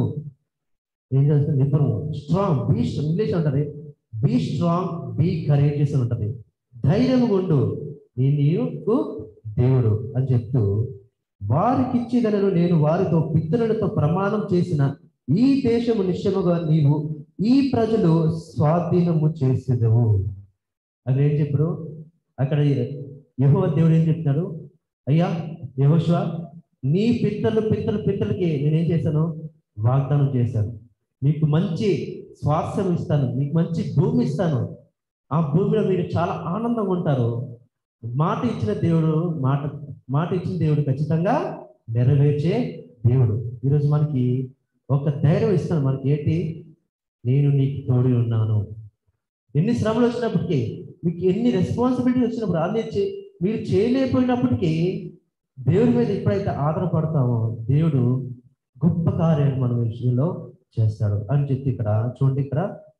ఏం చేస్తుంది నిబ్బరము స్ట్రాంగ్ బీ ఇంగ్లీష్ అంటది బీ స్ట్రాంగ్ బీ కరేజియస్ అని ఉంటది ధైర్యముగా ఉండు నీ నీకు దేవుడు అని చెప్తూ వారికి ఇచ్చిదనను నేను వారితో పితరులతో ప్రమాణం చేసిన ఈ దేశము నిశ్చయముగా నీవు ఈ ప్రజలు స్వాధీనము చేసేదవు అది ఏం చెప్పడు అక్కడ యహో దేవుడు ఏం చెప్తున్నాడు అయ్యా యహోశ్వ నీ పిత్తలు పిత్తలు పిత్తలకి నేనేం చేశాను వాగ్దానం చేశాను మీకు మంచి స్వాస్థ్యం ఇస్తాను మీకు మంచి భూమి ఇస్తాను ఆ భూమిలో మీరు చాలా ఆనందంగా ఉంటారు మాట ఇచ్చిన దేవుడు మాట మాట ఇచ్చిన దేవుడు ఖచ్చితంగా నెరవేర్చే దేవుడు ఈరోజు మనకి ఒక ధైర్యం ఇస్తాను మనకి ఏంటి నేను నీకు తోడి ఉన్నాను ఎన్ని శ్రమలు వచ్చినప్పటికీ మీకు ఎన్ని రెస్పాన్సిబిలిటీ వచ్చినప్పుడు అన్ని చే- మీరు చేయలేకపోయినప్పటికీ దేవుడి మీద ఎప్పుడైతే ఆధారపడతామో దేవుడు గొప్ప కార్యాలు మన విషయంలో చేస్తాడు అని చెప్పి ఇక్కడ చూడండి ఇక్కడ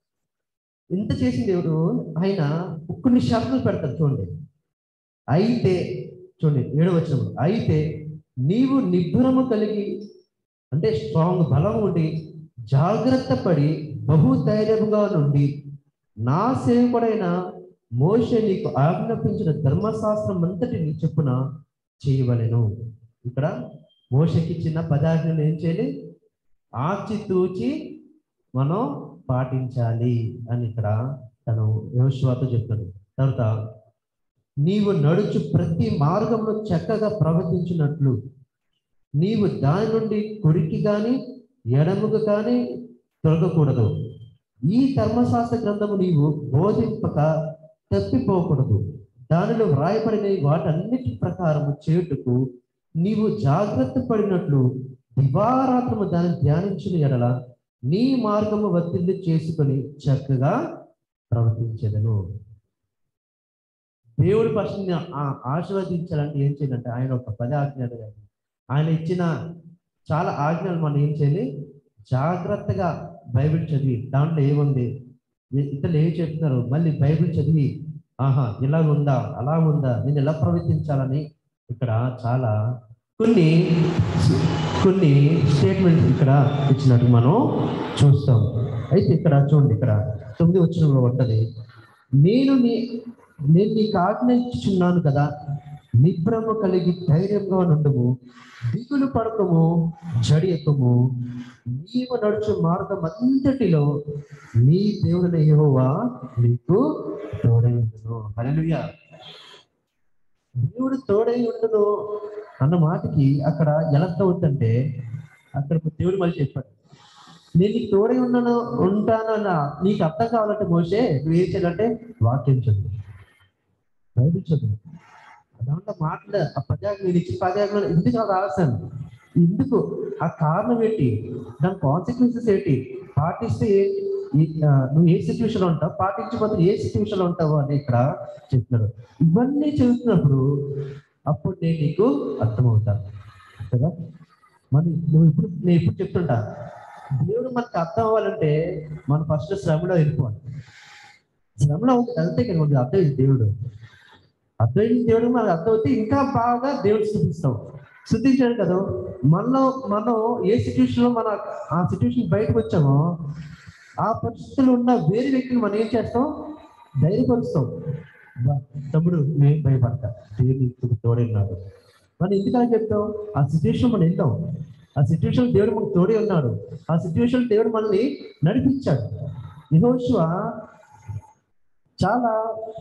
ఇంత చేసిన దేవుడు ఆయన కొన్ని షరతులు పెడతాడు చూడండి అయితే చూడండి ఏడవ వచనం అయితే నీవు నిబ్బరము కలిగి అంటే స్ట్రాంగ్ బలం ఉండి జాగ్రత్త పడి బహు ధైర్యముగా నుండి నా సేవకుడైన మోషే నీకు ఆజ్ఞాపించిన ధర్మశాస్త్రం అంతటిని చెప్పున చేయవలెను ఇక్కడ మోషకి ఇచ్చిన పదార్థాలు ఏం చేయాలి ఆచితూచి మనం పాటించాలి అని ఇక్కడ తను యోశ్వాతో చెప్తాడు తర్వాత నీవు నడుచు ప్రతి మార్గంలో చక్కగా ప్రవర్తించినట్లు నీవు దాని నుండి కుడికి కానీ ఎడముకు కానీ తొలగకూడదు ఈ ధర్మశాస్త్ర గ్రంథము నీవు బోధింపక తప్పిపోకూడదు దానిలో వ్రాయబడిన వాటన్నిటి ప్రకారము చేయుటకు నీవు జాగ్రత్త పడినట్లు దివారాత్రము దాన్ని ధ్యానించిన ఎడల నీ మార్గము ఒత్తిడి చేసుకొని చక్కగా ప్రవర్తించదను దేవుడి పక్షుని ఆశీర్వదించాలంటే ఏం చేయాలంటే ఆయన ఒక పది ఆజ్ఞలు కానీ ఆయన ఇచ్చిన చాలా ఆజ్ఞలు మనం ఏం చేయాలి జాగ్రత్తగా బైబిల్ చదివి దాంట్లో ఏముంది ఇ- ఇతరులు ఏం చెప్తున్నారు మళ్ళీ బైబిల్ చదివి ఆహా ఇలా ఉందా అలా ఉందా నేను ఎలా ప్రవర్తించాలని ఇక్కడ చాలా కొన్ని కొన్ని స్టేట్మెంట్స్ ఇక్కడ ఇచ్చినట్టు మనం చూస్తాం అయితే ఇక్కడ చూడండి ఇక్కడ తొమ్మిది వచ్చిన ఉంటది నేను నీ నేను నీకు ఆజ్ఞయించుచున్నాను కదా నిబ్రమ కలిగి ధైర్యంగా నుండము దిగులు పడకము జడియకము నీవు నడుచు మార్గం అంతటిలో నీ దేవుడైన యెహోవా నీకు తోడై ఉండును హల్లెలూయా దేవుడు తోడై ఉండును అన్న మాటకి అక్కడ ఎలా అవుతుందంటే అక్కడ దేవుడు మళ్ళీ చెప్పాడు నేను నీకు తోడై ఉన్నాను ఉంటానన్న నీకు అర్థం కావాలంటే మోసే నువ్వు ఏం చేయాలంటే వాక్యం చదువు బైబిల్ చదువు దాంట్లో మాట్లాడ ఆ పదాలు నేను ఇచ్చిన పదాలు ఎందుకు అది రాశాను ఎందుకు ఆ కారణం ఏంటి దాని కాన్సిక్వెన్సెస్ ఏంటి పాటిస్తే ఏ- ఈ- ఆ, నువ్వు ఏ సిచ్యువేషన్ లో ఉంటావు పాటించబోతే ఏ సిచ్యువేషన్ లో ఉంటావు అని ఇక్కడ చెప్తున్నాడు ఇవన్నీ చదువుతున్నప్పుడు అప్పుడు నేను నీకు అర్థమవుతాను కదా మరి నువ్వు ఇప్పుడు నేను ఇప్పుడు చెప్తుంటా దేవుడు మనకు అర్థం అవ్వాలంటే మనం ఫస్ట్ శ్రమలో వెళ్ళిపోవాలి శ్రమలో వెళ్తే కదా మనకి అర్థమైంది దేవుడు అర్థమైంది దేవుడు మనకు అర్థమైతే ఇంకా బాగా దేవుడు స్థుతిస్తాం స్థుతించాడు కదా మనలో మనం ఏ సిచ్యువేషన్ లో మన ఆ సిచ్యువేషన్ బయటకు వచ్చామో ఆ పరిస్థితుల్లో ఉన్న వేరే వ్యక్తిని మనం ఏం చేస్తాం ధైర్యపరుస్తాం బా, తమ్ముడు నేను భయపడతా దేవుడు నీకు తోడున్నాడు మనం ఎందుకని చెప్తాం ఆ సిచ్యువేషన్ మనం వెళ్తాం ఆ సిచ్యువేషన్ దేవుడు మనకు తోడే ఉన్నాడు ఆ సిచ్యువేషన్ దేవుడు మనల్ని నడిపించాడు యెహోషువ చాలా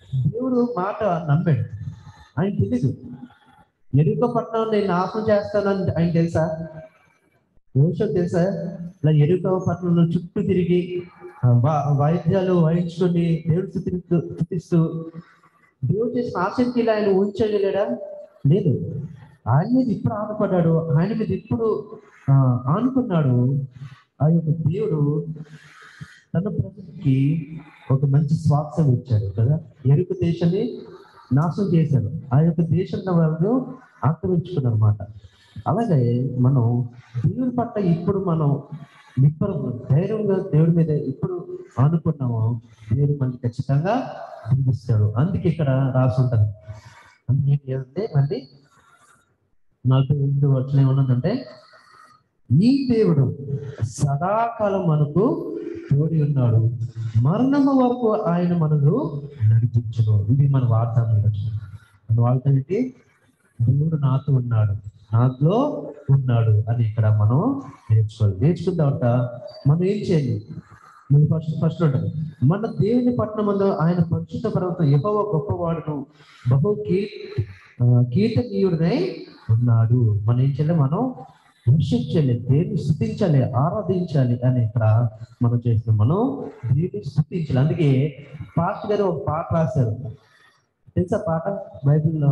దేవుడు మాట నమ్మాడు ఆయన తెలీదు ఎరుక పట్టణం నేను నాశనం చేస్తానని ఆయన తెలుసా యోషం తెలుసా ఇలా ఎరుక పట్టణంలో చుట్టూ తిరిగి ఆ, వా- వాయిద్యాలు వాయించుకొని దేవుడు స్థుతిస్తూ స్థుతిస్తూ దేవుడు చేసిన ఆసక్తిలో ఆయన ఉంచగలేడా లేదు ఆయన మీద ఇప్పుడు ఆనుకున్నాడు ఆయన మీద ఇప్పుడు ఆ, ఆనుకున్నాడు ఆ యొక్క దేవుడు తన ప్రజలకి ఒక మంచి స్వాస్థ్యం ఇచ్చాడు కదా ఎరుక దేశాన్ని నాశనం చేశాడు ఆ యొక్క దేశంలో వాళ్ళు ఆక్రమించుకున్నారు అనమాట అలాగే మనం దేవుని పట్ల ఇప్పుడు మనం నిప్పరు ధైర్యంగా దేవుడి మీద ఇప్పుడు ఆనుకున్నామో దేవుడు మనకి ఖచ్చితంగా అందిస్తాడు అందుకే ఇక్కడ రాసి ఉంటుంది అందుకే ఏంటంటే మళ్ళీ నాకు ఎనిమిది వచ్చిన ఏమన్నదంటే ఈ దేవుడు సదాకాలం మనకు తోడి ఉన్నాడు మరణము వరకు ఆయన మనకు నడిపించును ఇది మన వాగ్దానం ఈరోజు. మన వాగ్దానం ఏంటి దేవుడు నాతో ఉన్నాడు నాతో ఉన్నాడు అని ఇక్కడ మనం నేర్చుకోవాలి నేర్చుకున్న తర్వాత మనం ఏం చేయాలి మన ఫస్ట్ ఫస్ట్ ఉంటుంది మన దేవుని పట్టణంలో ఆయన పరిశుద్ధ పర్వతం యెహోవా గొప్పవాడును బహు కీ ఆ, కీర్తనీయుడినై ఉన్నాడు మనం ఏం చేయాలి మనం వర్షించాలి దేవుని స్థుతించాలి ఆరాధించాలి అని ఇక్కడ మనం చేస్తున్నాం మనం దేవుని స్థుతించాలి అందుకే పాస్ గారు ఒక పాట రాశారు తెలుసా పాట బైబిల్లో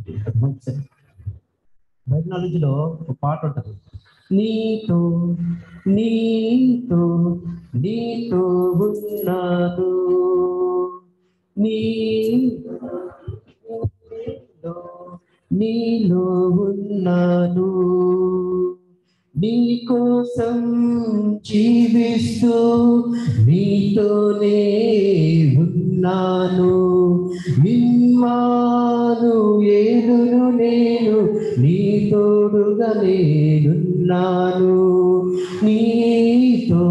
బైబిల్ నాలెడ్జ్ లో ఒక పాట ఉంటుంది నీతో నీతో నీతో ఉన్నాను నీ నీలో నీలో ఉన్నాను నీ కోసం జీవిస్తూ నీతోనే ఉన్నాను నిమ్మాను ఏలును నేను నీ తోడుగా నేనున్నాను నీతో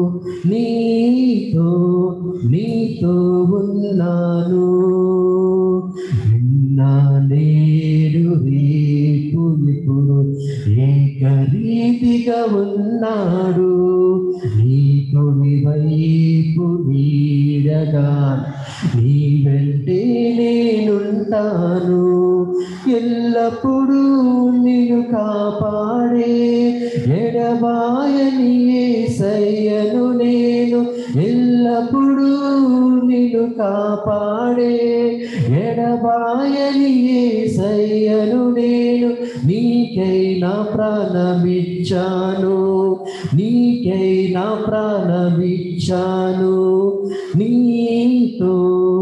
నీతో నీతో ఉన్నాను నిన్న నేడు రేపు ఇప్పుడు ఏకరీతిగా ఉన్నాడు నీ కుడి వైపు నీడగా నీ వెంటే నేనుంటాను ఎల్లప్పుడూ నిన్ను కాపాడే ఎడబాయని సయ్యను నేను ఎల్లప్పుడూ నిన్ను కాపాడే ఎడబాయని సయ్యను నేను నీకై నా ప్రాణమిచ్చాను నీకై నా ప్రాణమిచ్చాను నీతో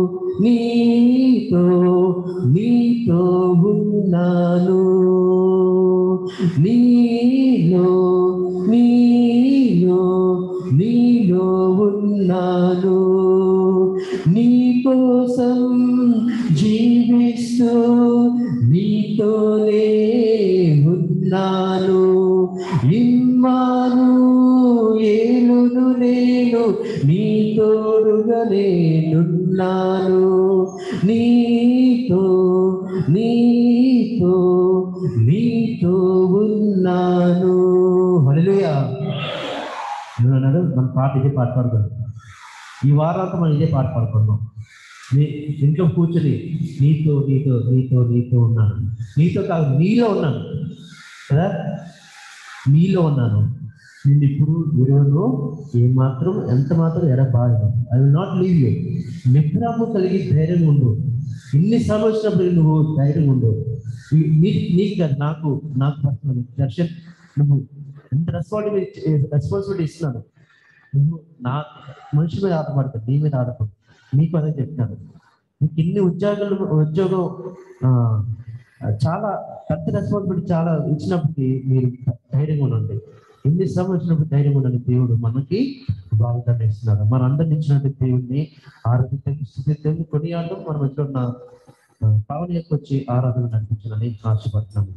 నీతో నీతో ఉన్నాను నీలో నీలో నీలో ఉన్నాను నీ కోసం జీవిస్తూ నీతోనే ఉన్నాను ఇమ్మాను ఏలును నేను నీ తోడుగా నేనున్నాను నీతో నీతో నీతో ఉన్నాను హల్లెలూయా అన్నాడు మన పాట ఇదే పాట పాడుకుందాం ఈ వారాంతా మనం ఇదే పాట పాడుకుందాం నీ ఇంట్లో కూర్చొని నీతో నీతో నీతో నీతో ఉన్నాను నీతో కాదు నీలో ఉన్నాను కదా నీలో ఉన్నాను నేను ఇప్పుడు విలువను ఏమాత్రం ఎంత మాత్రం ఎడబాయను I will not leave you నిగ్రహము కలిగి ధైర్యం ఉండు ఇన్ని శ్రమ వచ్చినప్పుడు నువ్వు ధైర్యం ఉండు ఈ- నీ- నీకు కాదు నాకు నాకు పర్సనల్ దర్శన్ నువ్వు ఎంత రెస్పాన్సిబిలిటీ రెస్పాన్సిబిలిటీ ఇస్తున్నాను నువ్వు నా మనిషి మీద ఆధారపడతావు నీ మీద ఆధారపడు నీకు అదే చెప్తాను నీకు ఇన్ని ఉద్యోగాలు ఉద్యోగం ఆ, చాలా పెద్ద రెస్పాన్సిబిలిటీ చాలా ఇచ్చినప్పటికీ మీరు ధైర్యంగా ఉండండి ఎన్ని శ్రమ వచ్చినప్పుడు ధైర్యంగా ఉండండి దేవుడు మనకి బాగుతాన్ని ఇస్తున్నాడు మన అందరిని ఇచ్చినట్టు దేవుడిని ఆరాధించండి స్థుతించండి కొనియాడడం మన మధ్యలో ఉన్న ఆ, పావన యొక్క వచ్చి ఆరాధన నడిపించాలని ఆశపడుతున్నాము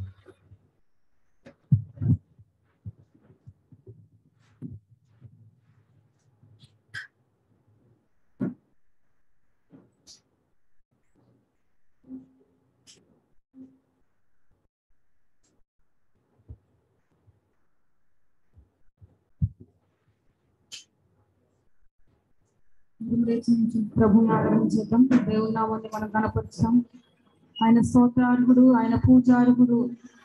లేచి నుంచి ప్రభుని ఆరాధించేద్దాం దేవుని నామాన్ని మనం కనపరుస్తాం ఆయన స్తోత్రార్హుడు ఆయన పూజార్హుడు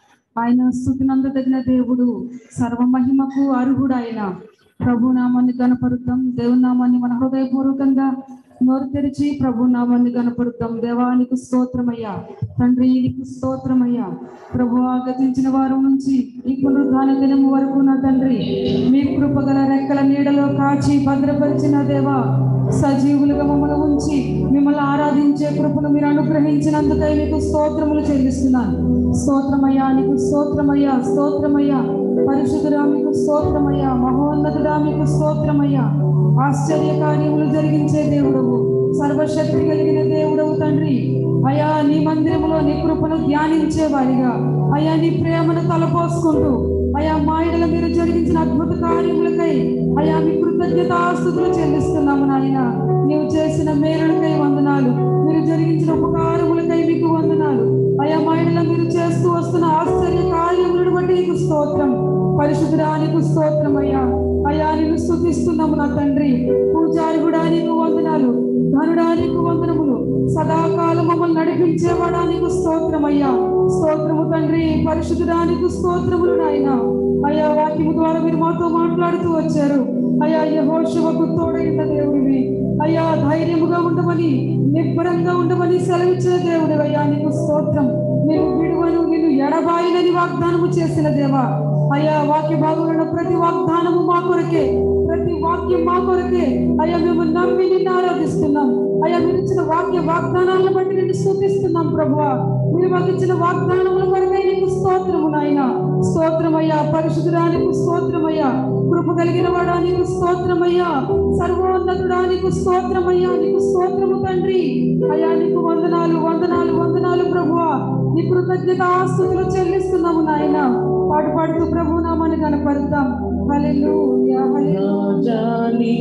ఆయన స్థుతినందదగిన దేవుడు సర్వమహిమకు అర్హుడు ఆయన ప్రభు నామాన్ని కనపరుద్దాం దేవుని నామాన్ని మన హృదయపూర్వకంగా నోరు తెరిచి ప్రభు నామాన్ని కనపరుద్దాం దేవానికి స్తోత్రమయ్యా తండ్రి నీకు స్తోత్రమయ్యా ప్రభు ఆగతించిన వారం నుంచి ఈ పునరుద్ధాన దినము వరకు నా తండ్రి మీ కృపగల రెక్కల నీడలో కాచి భద్రపరిచిన దేవా సజీవులుగా మమ్మల్ని ఉంచి మిమ్మల్ని ఆరాధించే కృపను మీరు అనుగ్రహించినందుకై మీకు స్తోత్రములు చెల్లిస్తున్నాను స్తోత్రమయ్యా నీకు స్తోత్రమయ్యా స్తోత్రమయ్యా పరిశుద్ధుడా మీకు స్తోత్రమయ్యా మహోన్నతుడా మీకు స్తోత్రమయ్యా ఆశ్చర్య కార్యములు జరిగించే దేవుడవు సర్వశక్తి కలిగిన దేవుడవు తండ్రి అయా నీ మందిరములో నీ కృపను ధ్యానించే వారిగా అయా నీ ప్రేమను తలపోసుకుంటూ అయా మాయడల మీరు జరిగించిన అద్భుత కార్యములకై అయా మీ కృతజ్ఞత ఆస్తుతులు చెల్లిస్తున్నాము నాయన నీవు చేసిన మేలులకై వందనాలు మీరు జరిగించిన ఉపకారములకై మీకు వందనాలు అయా మాయడల మీరు చేస్తూ వస్తున్న ఆశ్చర్య కార్యములను బట్టి నీకు స్తోత్రం పరిశుద్ధుడానికి స్తోత్రం అయ్యా అయా నిన్ను స్థుతిస్తున్నాము నా తండ్రి పూజారిగుడా నీకు వందనాలు ధనుడా నీకు వందనములు సదాకాలం మమ్మల్ని నడిపించేవాడా నీకు స్తోత్రం అయ్యా స్తోత్రము తండ్రి పరిశుద్ధుడానికి స్తోత్రములు నాయన అయ్యా వాక్యము ద్వారా మీరు మాతో మాట్లాడుతూ వచ్చారు అయ్యా యహోశివకు తోడైన దేవుడివి అయ్యా ధైర్యముగా ఉండమని నిబ్బరంగా ఉండమని సెలవిచ్చిన దేవుడు అయ్యా నీకు స్తోత్రం నేను విడువను నేను ఎడబాయినని వాగ్దానము చేసిన దేవా అయ్యా వాక్య భాగంలో ప్రతి వాగ్దానము మా కొరకే ప్రతి వాక్యం మా కొరకే అయ్యా మేము నమ్మి నిన్ను ఆరాధిస్తున్నాం అయ్యా మీరు ఇచ్చిన వాక్య వాగ్దానాలను బట్టి నిన్ను స్థుతిస్తున్నాం ప్రభువా మీరు మాకు ఇచ్చిన వాగ్దానముల కొరకై నీకు స్తోత్రము నాయన స్తోత్రమయ్యా పరిశుద్ధుడానికి స్తోత్రమయ్యా కృప కలిగిన వాడా నీకు స్తోత్రమయ్యా సర్వోన్నతుడా నీకు స్తోత్రమయ్యా నీకు స్తోత్రము తండ్రి అయ్యా నీకు వందనాలు వందనాలు వందనాలు ప్రభువా నీ కృతజ్ఞత ఆస్తుతులు చెల్లిస్తున్నాము నాయన పాటు పాడుతూ ప్రభు నామాన్ని కనపరుద్దాం హల్లెలూయా హల్లెలూయా రాజాని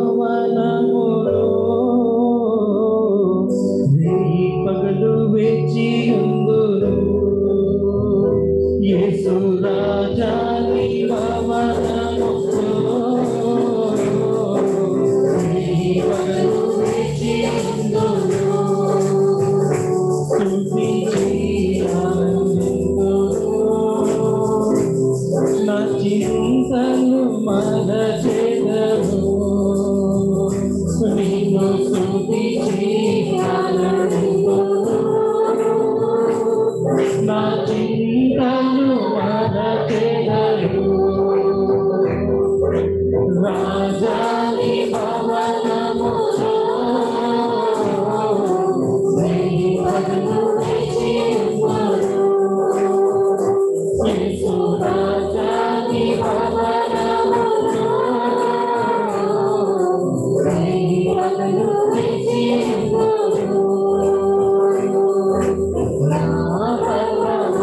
భవనములో రేయి పగలు వేచి ఉందురు యేసు రాజాని భవనములో రేయి పగలు వేచి ఉందురు స్తుతించి ఆనందింతురు నా చింతలు మరచెదను నిన్ను స్తుతించి ఆనందింతురు నా చింతలు మరచెదను రాజాని భవనములో వెయ్యి పదులు వేచి ఉన్నారు యేసు రాజాని భవనములో వెయ్యి పదులు వేచి ఉన్నారు నా పరమ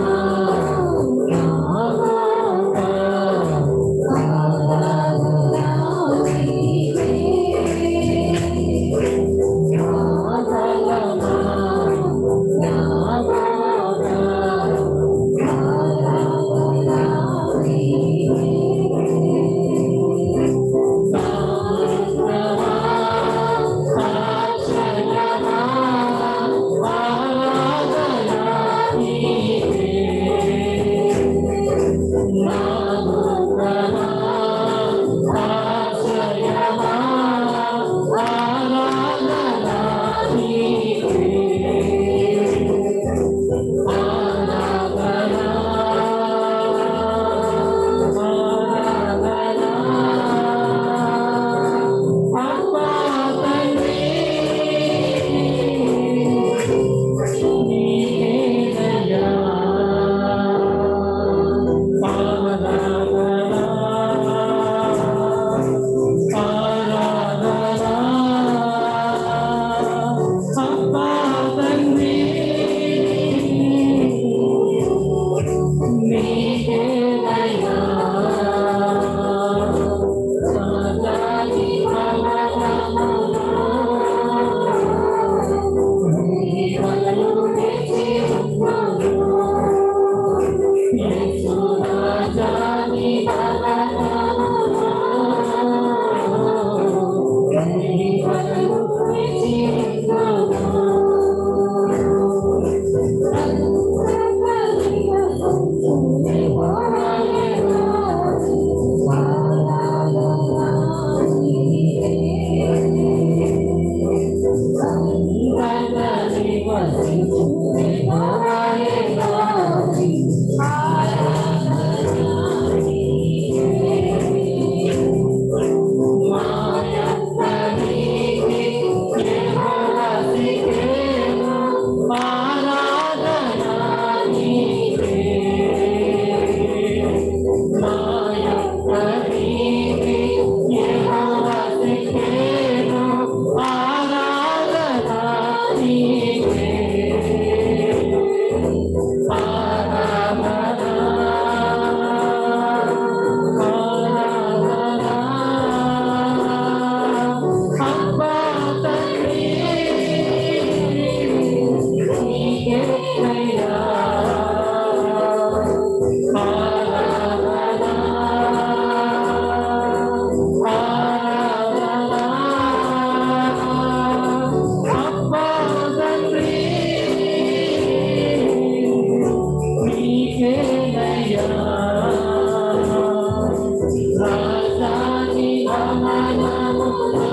రాజాని భవనములో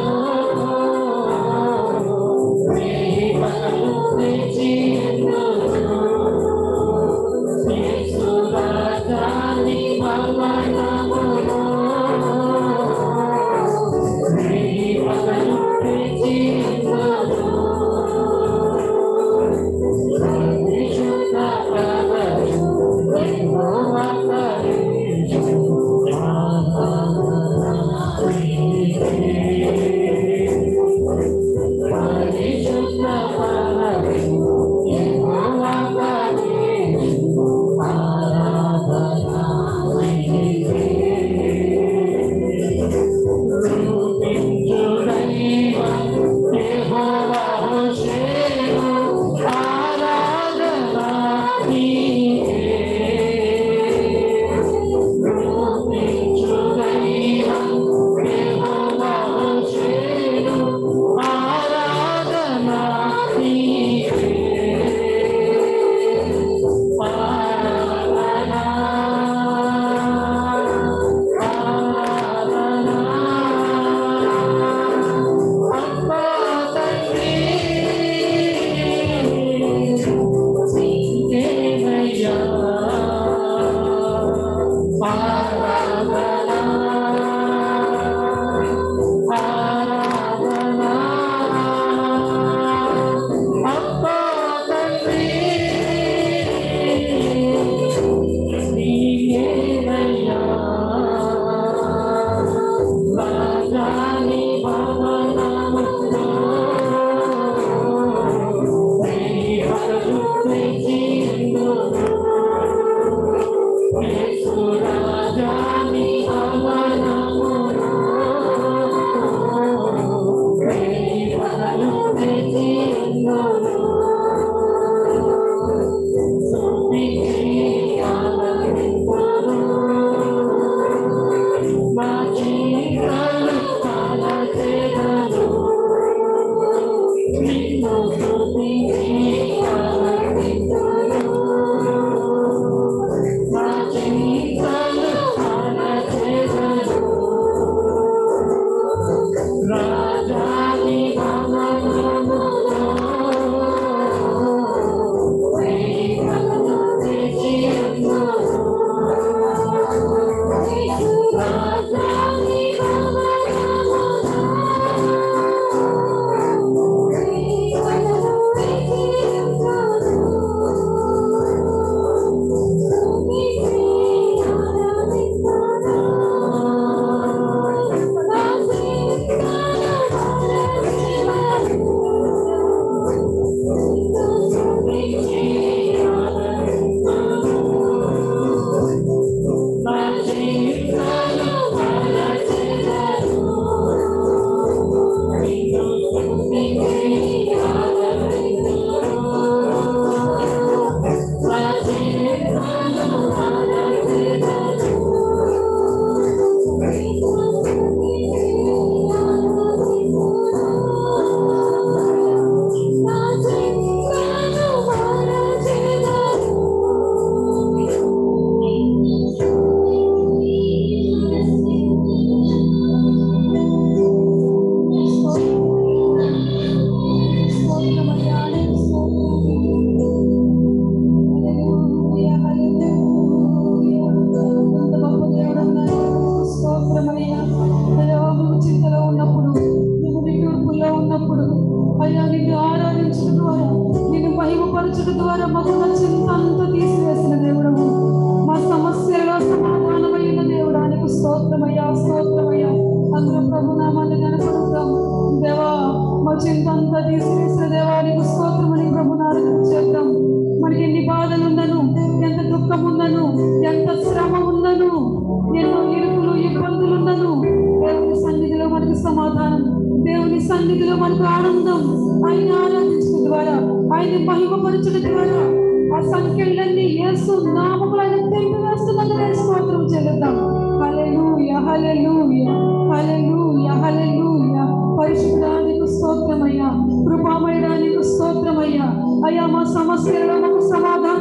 మహిమలు తెచ్చియుందును. యేసు రాజాని భవనములో మహిమలు తెచ్చియుందును. పరిశుద్ధ పరమశు యెహోవా పరిశు పరిశుద్ధ పరమశు యెహోవా పరిశు ఆరాధనా రూపించు దైవం యెహోవా హోషేను ఆరాధనా నీకే రూపించు దైవం యెహోవా హోషేను ఆరాధనా నీకే ఆరాధనా రాజాని భవనములో మహిమలు తెచ్చియుందును. యేసు రాజాని భవనములో మహిమలు తెచ్చియుందును. స్తుతించి ఆనందింతురు. మా జీవితాలు పాలచేదను. నిన్ను స్తుతించి ఆనందింతురు. మా జీవితాలు పాలచేదను. రాజాని భవనములో మహిమలు తెచ్చియుందును. రాజాని నా జీవితాలు పాలచేదను. నిన్ను స్తుతించి ఆనందింతురు. నా జీవితాలు పాలచేదను. చింతలో ఉన్నప్పుడు నువ్వు నిట్టూర్పుల్లో ఉన్నప్పుడు అయ్యా నిన్ను ఆరాధించడం ద్వారా నిన్ను మహిమపరచడం ద్వారా మాకు ఉన్న చింత అంతా తీసివేసిన దేవుడము మా సమస్యలో సమాధానమైన దేవుడానికి స్తోత్రమయ్యా స్తోత్రమయ్యా అందరూ ప్రభు నామాన్ని కనపడుతాం దేవా మా చింత అంతా తీసివేసిన దేవానికి స్తోత్రమని ప్రభు నాలుగు చేద్దాం మనకి ఎన్ని బాధలు ఉన్నను ఎంత దుఃఖం ఉన్నను ఎంత శ్రమ ఉన్నను ఎన్నో ఇరుకులు ఇబ్బందులు ఉన్నను దేవుని సన్నిధిలో మనకు సమాధానం దేవుని సన్నిధిలో మనకు ఆనందం ఆయన ఆరాధించడం ద్వారా ఆయన మహిమపరచడం ద్వారా ఆ సంఖ్యలన్నీ యేసు నామములు ఆయన తెలిపివేస్తున్నందుకు స్తోత్రం చెల్లిద్దాం హల్లెలూయా హల్లెలూయా హల్లెలూయా హల్లెలూయా పరిశుద్ధానికి స్తోత్రమయ్యా కృపామయడానికి స్తోత్రమయ్యా అయ్యా మా సమస్యలలో మాకు సమాధానం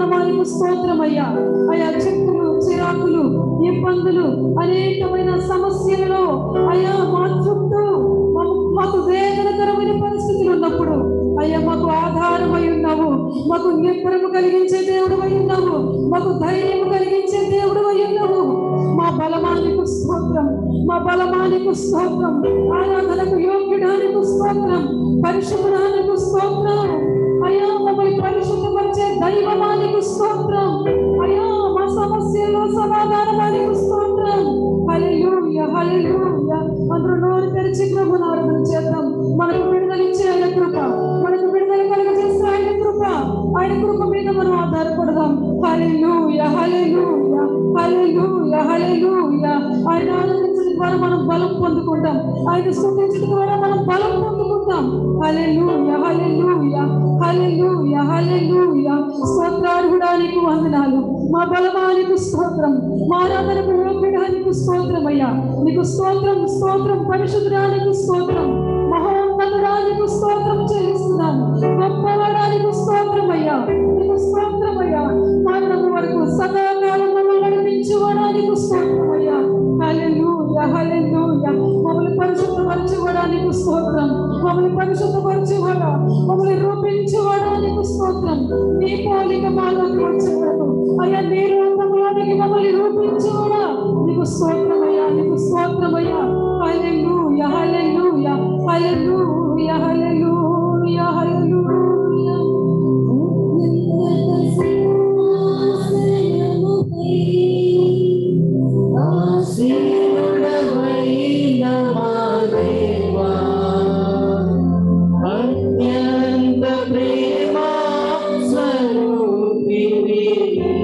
నామానికి స్తోత్రమయ్యా అయా చిక్కులు చిరాకులు ఇబ్బందులు అనేకమైన సమస్యలలో అయ్యా మా చుట్టూ మా- మాకు వేదనకరమైన పరిస్థితులు ఉన్నప్పుడు అయ్యా మాకు ఆధారమై ఉన్నావు మాకు నిబ్బరము కలిగించే దేవుడు అయి ఉన్నావు మాకు ధైర్యం కలిగించే దేవుడు అయి ఉన్నావు మా బలమానికి స్తోత్రం మా బలమానికి స్తోత్రం ఆరాధనకు యోగ్యుడానికి స్తోత్రం పరిశుభ్రానికి స్తోత్రం అయ్యా మమ్మల్ని పరిశుద్ధపరిచే దైవమానికి స్తోత్రం అయ్యా మా సమస్యలో సమాధానమానికి స్తోత్రం హల్లెలూయా హల్లెలూయా అందరూ నోరు తెరిచి ప్రభుని ఆరాధన చేద్దాం మనకు విడుదలిచ్చే ఆయన కృప మనకు విడుదల కలుగజేసే ఆయన కృప ఆయన కృప మీద మనం ఆధారపడదాం హల్లెలూయా హల్లెలూయా హల్లెలూయా హల్లెలూయా ఆయన ఆనందించడం ద్వారా మనం బలం పొందుకుంటాం ఆయన స్తుతించడం ద్వారా మనం బలం పొందుకుంటాం హల్లెలూయా హల్లెలూయా హల్లెలూయా హల్లెలూయా స్తోత్రార్హుడానికి వందనాలు మా బలమానికి స్తోత్రం మా ఆరాధనకు యోగ్యుడానికి స్తోత్రం అయ్యా నీకు స్తోత్రం స్తోత్రం పరిశుద్ధానికి స్తోత్రం మహోన్నతుడానికి స్తోత్రం చెల్లిస్తున్నాను గొప్పవాడానికి స్తోత్రం అయ్యా నీకు స్తోత్రం అయ్యా మరణం వరకు సదాకాలం మమ్మల్ని నడిపించుకోవడానికి స్తోత్రం అయ్యా హల్లెలూయా హల్లెలూయా మమ్మల్ని పరిశుద్ధపరచుకోవడానికి స్తోత్రం మమ్మల్ని పరిశుద్ధపరచుకోవడా మమ్మల్ని రూపించుకోవడానికి స్తోత్రం నీ పోలిక మాలోకి వచ్చే వరకు అయ్యా నీ రూపంలోనికి మమ్మల్ని రూపించుకోవడా నీకు స్తోత్రం అయ్యా నీకు స్తోత్రం అయ్యా హల్లెలూయా హల్లెలూయా హల్లెలూయా హల్లెలూయా హల్లెలూయా ఆశీనుడవైన మా దేవా, అత్యంత ప్రేమ స్వరూపిణి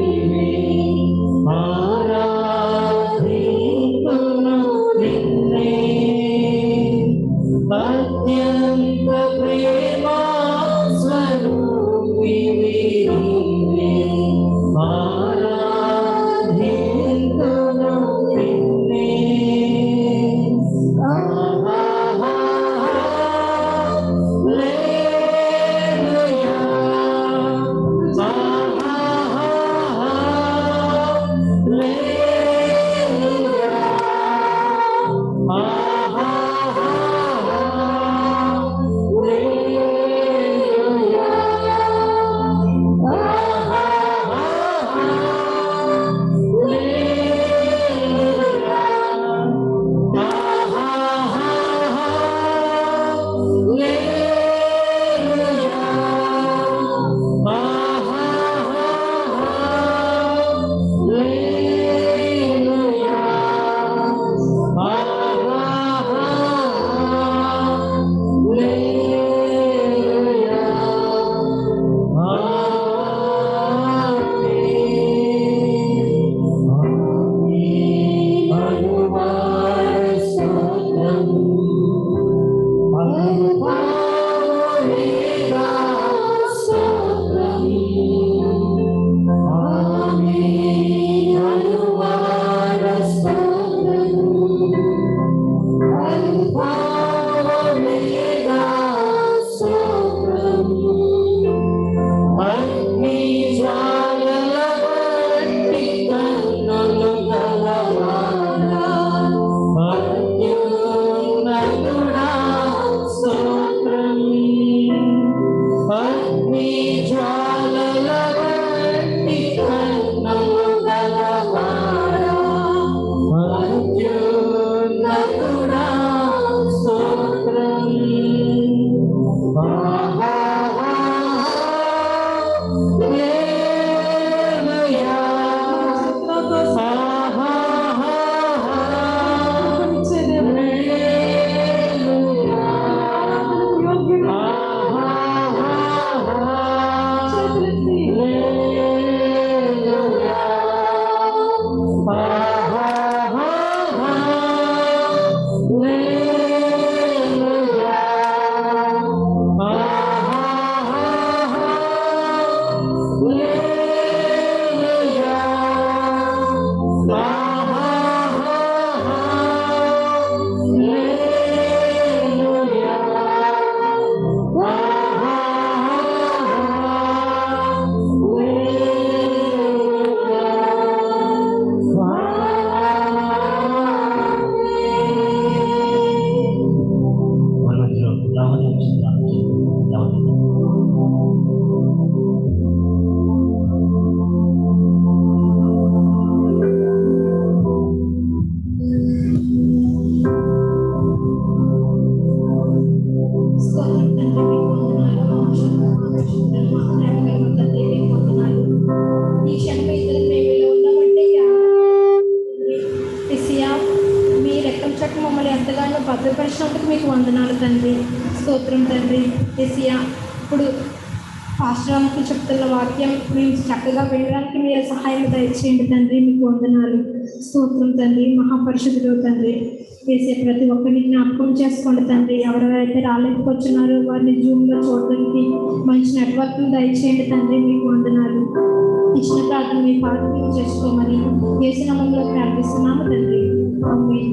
భద్రపరిచినందుకు మీకు వందనాలు తండ్రి స్తోత్రం తండ్రి ఎసియా ఇప్పుడు పాశ్రామకు చెప్తున్న వాక్యం మేము చక్కగా వినడానికి మీరు సహాయం దయచేయండి తండ్రి మీకు వందనాలు స్తోత్రం తండ్రి మహాపరిషుడు తండ్రి వేసే ప్రతి ఒక్కరిని జ్ఞాపకం చేసుకోండి తండ్రి ఎవరెవరైతే రాలేకపోతున్నారో వారిని జూమ్లో చూడడానికి మంచి నెట్వర్క్ని దయచేయండి తండ్రి మీకు వందనాలు ఇచ్చిన ప్రార్థన మీ పాఠం చేసుకోమని చేసిన మమ్మల్ని ప్రార్థిస్తున్నాము తండ్రి ఆమేన్.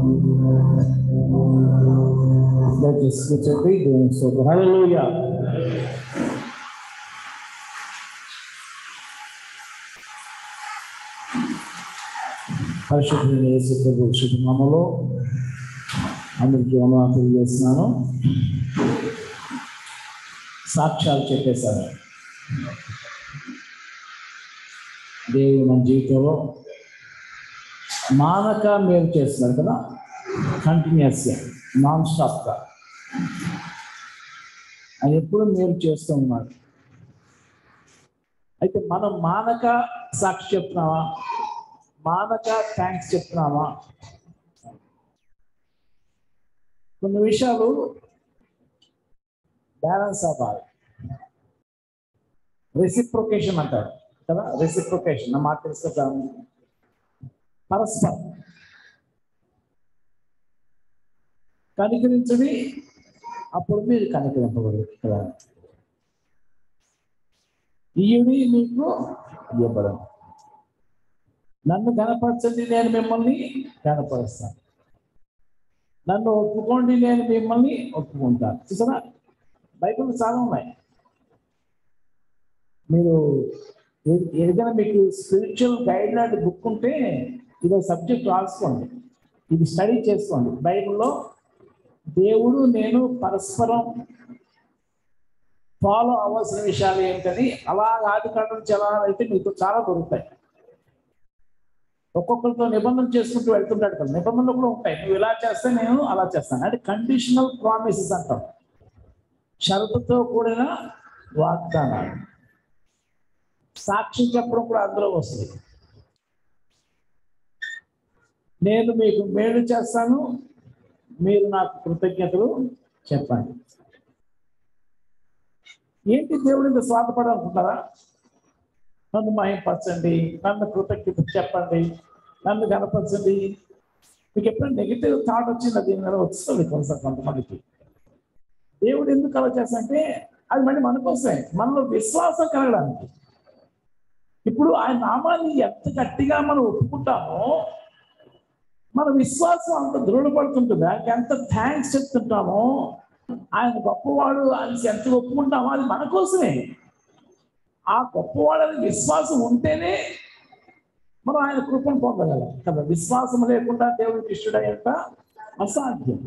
దయచేసి కూర్చోండి దేవుని స్తోత్రం హల్లెలూయా పరిశుద్ధులైన యేసు ప్రభు శుభనామలో అందరికీ వందనాలు తెలియజేస్తున్నాను సాక్ష్యాలు చెప్పేశాను దేవుడు మన జీవితంలో మానక మేలు చేస్తున్నారు కదా కంటిన్యూస్గా నాన్ స్టాప్గా ఆయన ఎప్పుడు మేలు చేస్తూ ఉన్నాడు అయితే మనం మానక సాక్షి చెప్తున్నామా మానక థ్యాంక్స్ చెప్తున్నామా కొన్ని విషయాలు బ్యాలెన్స్ అవ్వాలి రెసిప్రొకేషన్ అంటారు కదా రెసిప్రొకేషన్ నా మాట తెలుసు కదా పరస్పరం కనికరించడి అప్పుడు మీరు కనికరింపబడు కదా ఈయుడి మీకు ఇవ్వబడను నన్ను కనపరచండి నేను మిమ్మల్ని కనపరుస్తాను నన్ను ఒప్పుకోండి నేను మిమ్మల్ని ఒప్పుకుంటాను చూసారా బైబిల్ చాలా ఉన్నాయి మీరు ఏ- ఏదైనా మీకు స్పిరిచువల్ గైడ్ లాంటి బుక్ ఉంటే ఇది సబ్జెక్ట్ రాసుకోండి ఇది స్టడీ చేసుకోండి బైబిల్లో దేవుడు నేను పరస్పరం ఫాలో అవ్వాల్సిన విషయాలు ఏంటని అలా ఆది కాండం నుంచి ఎలా అయితే మీకు చాలా దొరుకుతాయి ఒక్కొక్కరితో నిబంధన చేసుకుంటూ వెళ్తుంటాడు కదా నిబంధనలు కూడా ఉంటాయి నువ్వు ఇలా చేస్తే నేను అలా చేస్తాను అంటే కండిషనల్ ప్రామిసెస్ అంటాం షరతుతో కూడిన వాగ్దానాలు సాక్షి చెప్పడం కూడా అందులో వస్తుంది నేను మీకు మేలు చేస్తాను మీరు నాకు కృతజ్ఞతలు చెప్పండి ఏంటి దేవుడు ఇంత స్వార్థపడాలనుకుంటారా నన్ను మహింపరచండి నన్ను కృతజ్ఞత చెప్పండి నన్ను కనపరచండి మీకు ఎప్పుడైనా నెగిటివ్ థాట్ వచ్చింది దీని మీద వస్తుంది కొంత కొంతమందికి దేవుడు ఎందుకు అలా చేస్తాడంటే అది మళ్ళీ మనకోసమే మనలో విశ్వాసం కలగడానికి ఇప్పుడు ఆయన నామాన్ని ఎంత గట్టిగా మనం ఒప్పుకుంటామో మన విశ్వాసం అంత దృఢపడుతుంటుంది ఆయనకి ఎంత థ్యాంక్స్ చెప్తుంటామో ఆయన గొప్పవాడు ఆయన ఎంత ఒప్పుకుంటామో అది మన కోసమే ఆ గొప్పవాడని విశ్వాసం ఉంటేనే మనం ఆయన కృపను పొందగలం కదా విశ్వాసం లేకుండా దేవుడికి ఇష్టడయ్యంట అసాధ్యం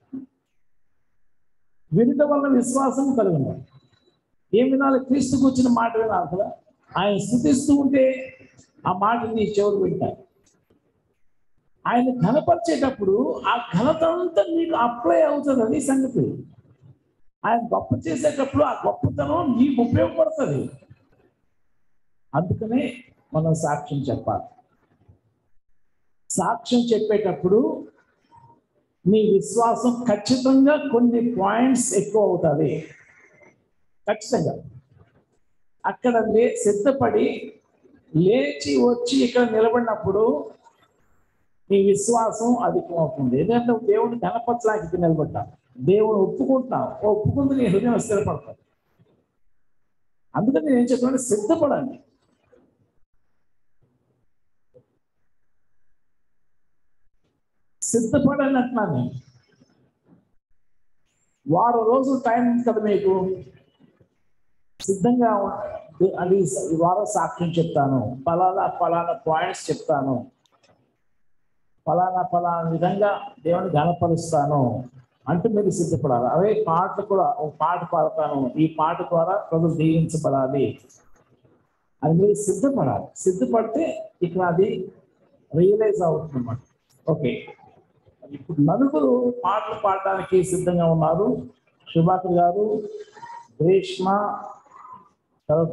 వినుట వల్ల విశ్వాసం కలుగును ఏం వినాలి క్రీస్తు కూర్చిన మాట వినాలి కదా ఆయన స్థుతిస్తూ ఉంటే ఆ మాట నీ చెవులు వింటాయి ఆయన ఘనపరిచేటప్పుడు ఆ ఘనత అంతా నీకు అప్లై అవుతుంది అది సంగతి ఆయన గొప్ప చేసేటప్పుడు ఆ గొప్పతనం నీకు ఉపయోగపడుతుంది అందుకనే మనం సాక్ష్యం చెప్పాలి సాక్ష్యం చెప్పేటప్పుడు నీ విశ్వాసం ఖచ్చితంగా కొన్ని పాయింట్స్ ఎక్కువ అవుతుంది ఖచ్చితంగా అక్కడ లే సిద్ధపడి లేచి వచ్చి ఇక్కడ నిలబడినప్పుడు నీ విశ్వాసం అధికమవుతుంది ఎందుకంటే దేవుడిని కనపరచడానికి ఇక్కడ నిలబడ్డా దేవుడు ఒప్పుకుంటున్నావు ఒప్పుకుంది నీ హృదయం స్థిరపడతావు అందుకని నేను ఏం చెప్పాను సిద్ధపడండి సిద్ధపడండి అంటున్నాను నేను వారం రోజులు టైం ఉంది కదా మీకు సిద్ధంగా ఉండండి. అది ఈ వారం సాక్ష్యం చెప్తాను ఫలానా ఫలానా పాయింట్స్ చెప్తాను ఫలానా ఫలానా విధంగా దేవుని గణపరుస్తాను అంటూ మీరు సిద్ధపడాలి అవే పాటలు కూడా ఒక పాట పాడతాను ఈ పాట ద్వారా ప్రజలు దీవించబడాలి అని మీరు సిద్ధపడాలి సిద్ధపడితే ఇక్కడ అది రియలైజ్ అవుతుంది అన్నమాట ఓకే ఇప్పుడు నలుగురు పాటలు పాడడానికి సిద్ధంగా ఉన్నారు సుభాకర్ గారు గ్రీష్మ తర్వాత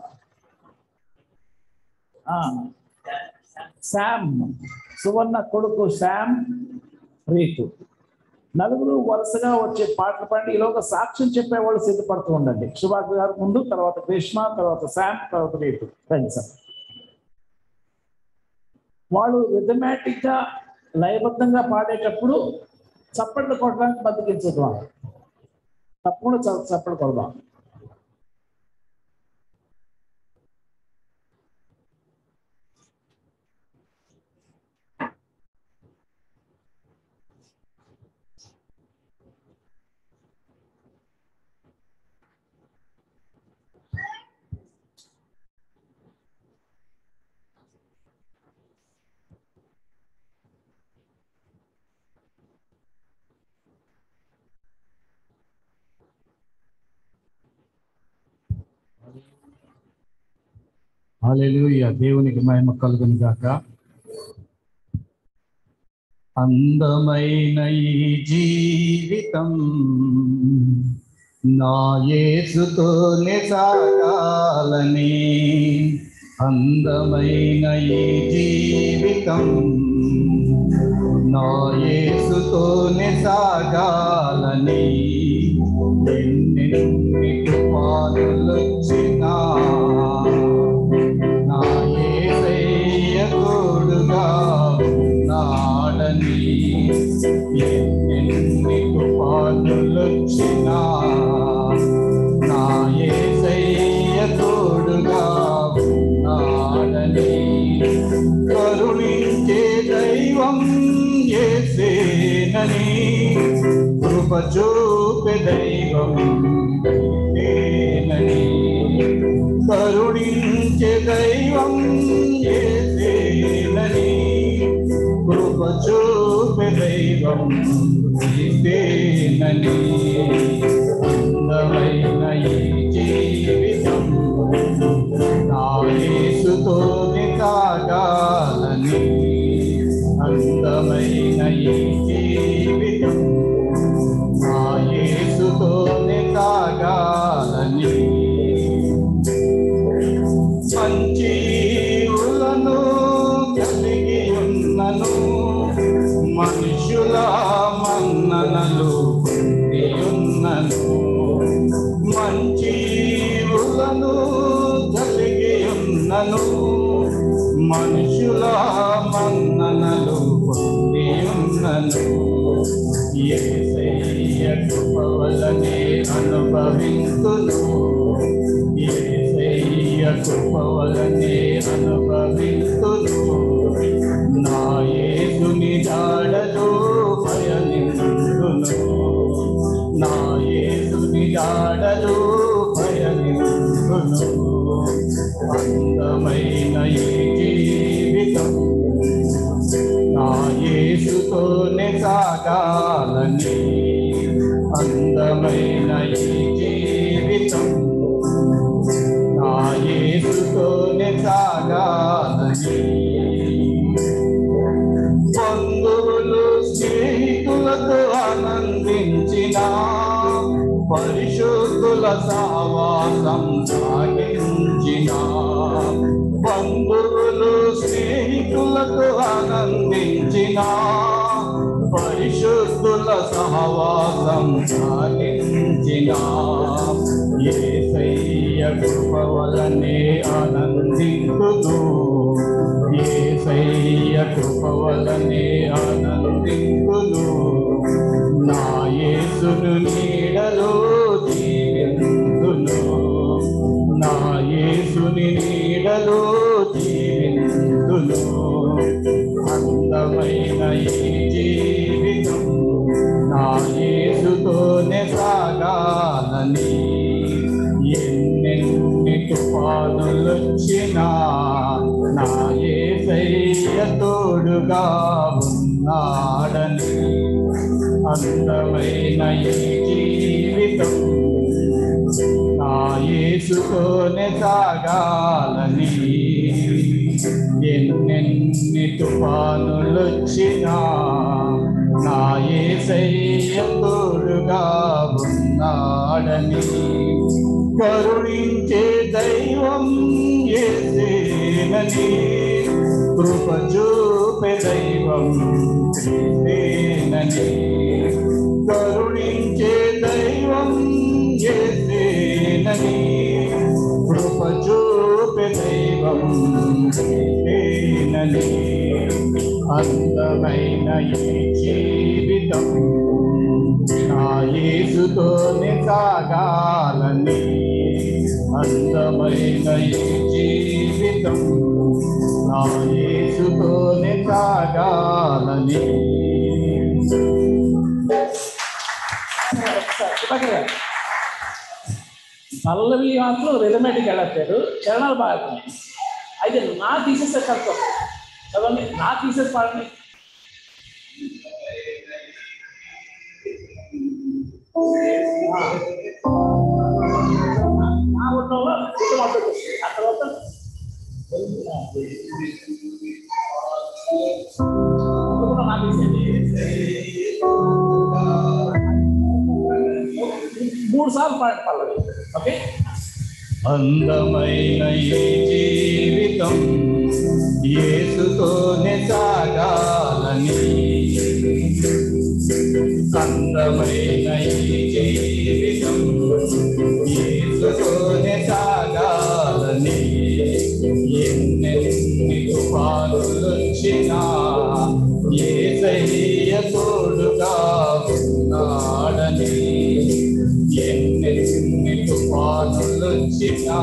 ఆ, శామ్ సువర్ణ కొడుకు శామ్ రీతు నలుగురు వరుసగా వచ్చే పాటలు పాడి ఈలోగా సాక్ష్యం చెప్పేవాళ్ళు సిద్ధపడుతూ ఉండండి సుభాష్ గారు ముందు తర్వాత గ్రీష్మ తర్వాత శామ్ తర్వాత రేపు ఫ్రెండ్స్ వాళ్ళు రిథమాటిక్ గా లయబద్ధంగా పాడేటప్పుడు చప్పట్లు కొట్టడానికి బతికించదు వాళ్ళు తప్పకుండా చ- చప్పట్లు కొడదాం హల్లెలూయా దేవునికి మహిమ కలుగును గాక అందమైన ఈ జీవితం నా యేసుతోనే సాగాలని అందమైన ఈ జీవితం నా యేసుతోనే సాగాలని ఎన్నెన్ని తుఫానులొచ్చినా నా యేసయ్య తోడుగా ఉన్నాడని ఎన్నెన్ని తుఫానులొచ్చినా నా యేసయ్య తోడుగా ఉన్నాడని కరుణించే దైవం యేసేనని కృప చూపే దైవం యేసేనని కరుణించే దైవం యేసేనని కృప చూపే దైవం యేసేనని అందమైన ఈ జీవితం నా యేసుతోనే సాగాలని అందమైన ఈ జీవితం నా యేసుతోనే సాగాలని మంచీవులను కలిగి ఉన్నను మనుషుల మన్ననలు పొంది ఉన్నను మంచీవులను కలిగి ఉన్నను మనుషుల మన్ననలు పొంది ఉన్నను ఏసయ్య కృప వలనే అనుభవింతును ఏసయ్య కృప వలనే అనుభవింతును నా యేసుని జాడలో పయనింతును నా యేసుని జాడలో పయనింతును అందమైన ఈ జీవితం నా యేసుతోనే సాగాలని అందమైన ఈ జీవితం నా యేసుతోనే సాగాలని బంధువులు స్నేహితులతో ఆనందించిన పరిశుద్ధుల సహవాసం సాగించిన బంధువులు స్నేహితులతో ఆనందించిన పరిశుద్ధుల సహవాసం సాగించిన ఏసయ్య కృప వలనే ఆనందింతును ఏసయ్య కృప వలనే ఆనందింతును నా యేసును నీడలో జీవింతును నా యేసుని నీడలో జీవింతును అందమైన ఈ జీవితం నా యేసుతోనే సాగాలని ఎన్నెన్ని తుఫానులొచ్చినా నా యేసయ్య తోడుగా ఉన్నాడని అందమైన ఈ జీవితం నా యేసుతోనే సాగాలని ఎన్నెన్ని తుఫానులొచ్చినా నా యేసయ్య తోడుగా ఉన్నాడని కరుణించే దైవం యేసేనని కృప చూపే దైవం యేసేనని దైవం క్రీస్తేనని అందమైన ఈ జీవితం నా యేసుతోనే సాగాలని అందమైన ఈ జీవితం నా యేసుతోనే సాగాలని సుధాకర్ గారు. పల్లవి మాత్రం రిథమెటిక్ వెళ్ళట్లేదు చరణాలు బాగున్నాయి అయితే నా తీసేస్తే కష్టం చదవండి నా తీసేసి పాడండి ఆ. నా ఉండడంలో ఇది మొదలు వస్తుంది. ఆ తర్వాత ఇది కూడా నా తీసేయండి. మూడు సార్లు పాడండి పల్లవి ఓకే అందమైన ఈ జీవితం యేసుతోనే సాగాలని అందమైన ఈ జీవితం యేసుతోనే సాగాలని ఎన్నెన్ని తుఫానులొచ్చినా యేసయ్య తోడుగా ఉన్నాడని ఎన్నెన్ని తుఫానులొచ్చినా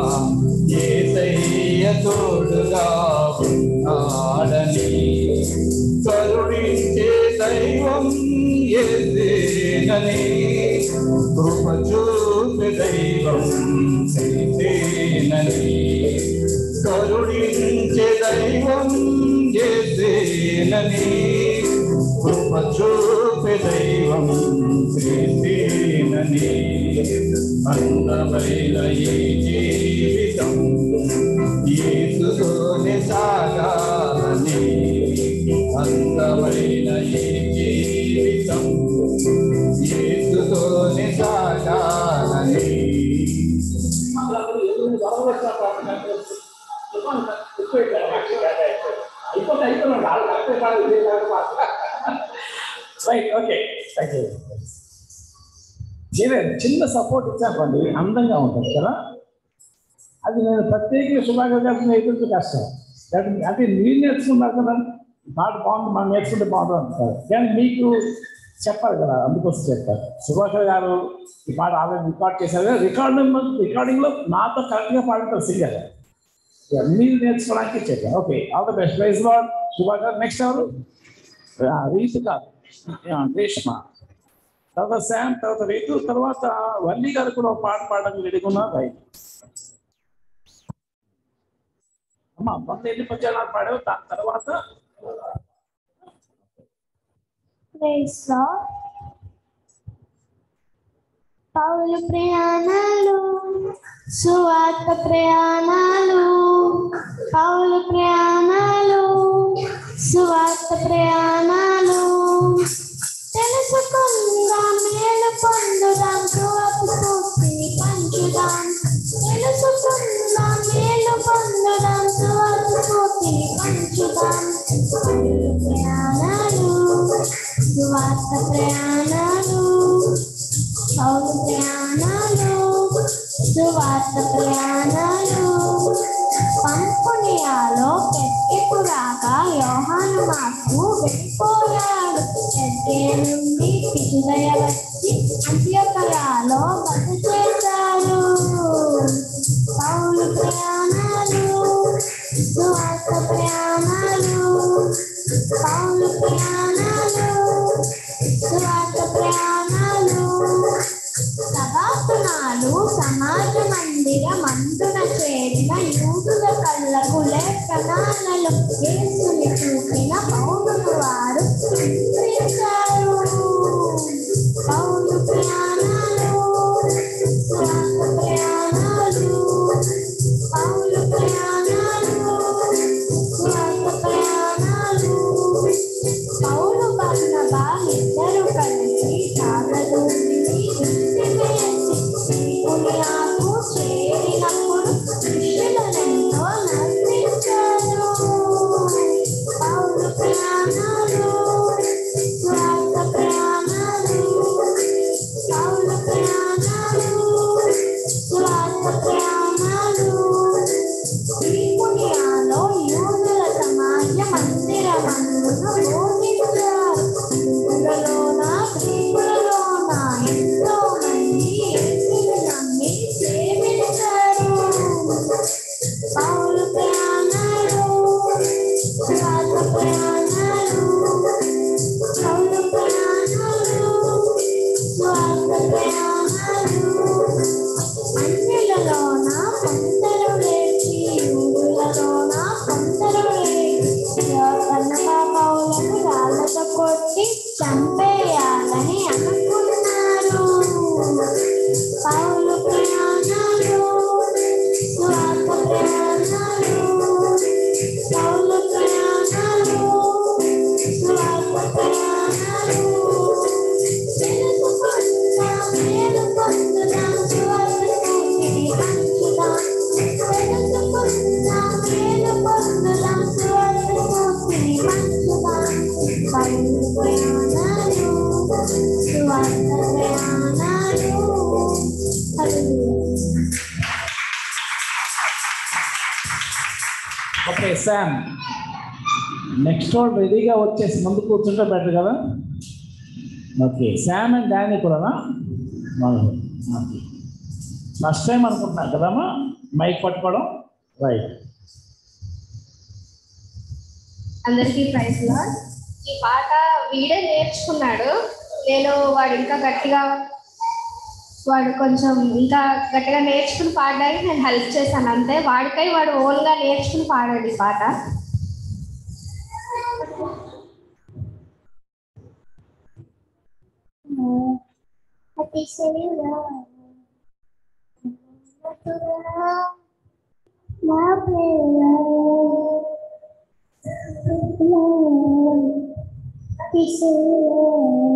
యేసయ్య తోడుగా ఉన్నాడని కరుణించే దైవం యేసేనని కృప చూపే దైవం యేసేనని కరుణించే దైవం యేసేనని కృప చూపే దైవం యేసేనని అందమైన ఈ జీవితం యేసుతోనే సాగాలని అందమైన ఈ జీవితం యేసుతోనే సాగాలని అయిపోతే అయిపోయినాడు వాళ్ళు కరెక్ట్ కాదు ఇదే కాదు రైట్ ఓకే థ్యాంక్ యూ మీరే చిన్న సపోర్ట్ ఇచ్చారండి అందంగా ఉంటుంది కదా అది నేను ప్రత్యేకంగా శుభాకాంక్షలు గారికి నేర్పించే కష్టం కాబట్టి అంటే మీరు నేర్చుకున్నారు కదా పాట బాగుంది మనం నేర్చుకుంటే బాగుంటుంది అంటారు కానీ మీకు చెప్పాలి కదా అందుకోసం చెప్పారు సుభాకర్ గారు ఈ పాట ఆల్రెడీ రికార్డ్ చేశారు కదా రికార్డింగ్ రికార్డింగ్లో నాతో కరెక్ట్గా పాడుతారు సింగర్ మీరు నేర్చుకోవడానికి చెప్పారు okay all the best prize లాడ్ సుభాకర్ నెక్స్ట్ ఎవరు ఆ, రీతు కాదు ఆ, రేష్మ తర్వాత శామ్ తర్వాత రీతు తర్వాత వల్లి గారు కూడా ఒక పాట పాడడానికి రెడీగా ఉన్నారు రైట్ అమ్మా మొన్న ఎన్ని పద్యాలు పాడావు దాని తర్వాత Praise Lord. పౌలు ప్రయాణాలు సువార్త ప్రయాణాలు పౌలు ప్రయాణాలు సువార్త ప్రయాణాలు తెలుసుకుందాం మేలు పొందుదాం సువార్త స్ఫూర్తిని పంచుదాం తెలుసుకుందాం మేలు పొందుదాం సువార్త స్ఫూర్తిని పంచుదాం పౌలు ప్రయాణాలు సువార్త ప్రయాణాలు పౌలు ప్రయాణాలు సువార్త ప్రయాణాలు పంపునియాలో పెట్టుకు రాగా యోహాను మాకు వెళ్ళిపోయాడు పెద్దే నుండి పిచుదయ వచ్చి అంత్యకయాలో బస చేశారు పౌలు ప్రయాణాలు సువార్త ప్రయాణాలు పౌలు ప్రయాణాలు సువార్త ప్రయాణాలు సభాసనాలు సమాజ మందిర మందున చేరిన యూదుల కళ్ళకు లేఖనాలలో యేసుని చూపిన పౌరులు వారు చింతించారు పౌలు ప్రయాణాలు సువార్త ప్రయాణాలు పౌలు ప్రయాణాలు సువార్త ప్రయాణాలు పౌలు బర్నబా ఇద్దరు కలిసి సాగదు దేవునియాకు చేరినప్పుడు శిష్యులనెంతో నర్తించారు పౌలు చంపేయాలని అనుకున్నారు పౌలు ప్రయాణాలు స్వార్థ ప్రయాణాలు పౌలు ప్రయాణాలు స్వార్థ ప్రయాణాలు తెలుసుకుందాం మేలుకొందుదాం స్వార్థ స్ఫూర్తిని పంచుదాం తెలుసుకుందాం మేలుకొందుదాం స్వార్థ స్ఫూర్తిని పంచుదాం పౌలు ప్రయాణాలు స్వార్థ ప్రయాణాలు హల్లెలూయా ఓకే శామ్ నెక్స్ట్ వాడు రెడీగా వచ్చేసి ముందు కూర్చుంటే బెటర్ కదా ఓకే శామ్ అండ్ డానీ కూడానా ఓకే ఫస్ట్ టైం అనుకుంటున్నా కదమ్మా మైక్ పట్టుకోవడం రైట్ అందరికీ ప్రైజ్ లాడ్ ఈ పాట వీడే నేర్చుకున్నాడు నేను వాడు ఇంకా గట్టిగా వాడు కొంచెం ఇంకా గట్టిగా నేర్చుకుని పాడడానికి నేను హెల్ప్ చేశాను అంతే వాడికై వాడు ఓన్గా నేర్చుకుని పాడాడు ఈ పాట అతిశయుడా మధురా, నా ప్రేమ అతిశయుడా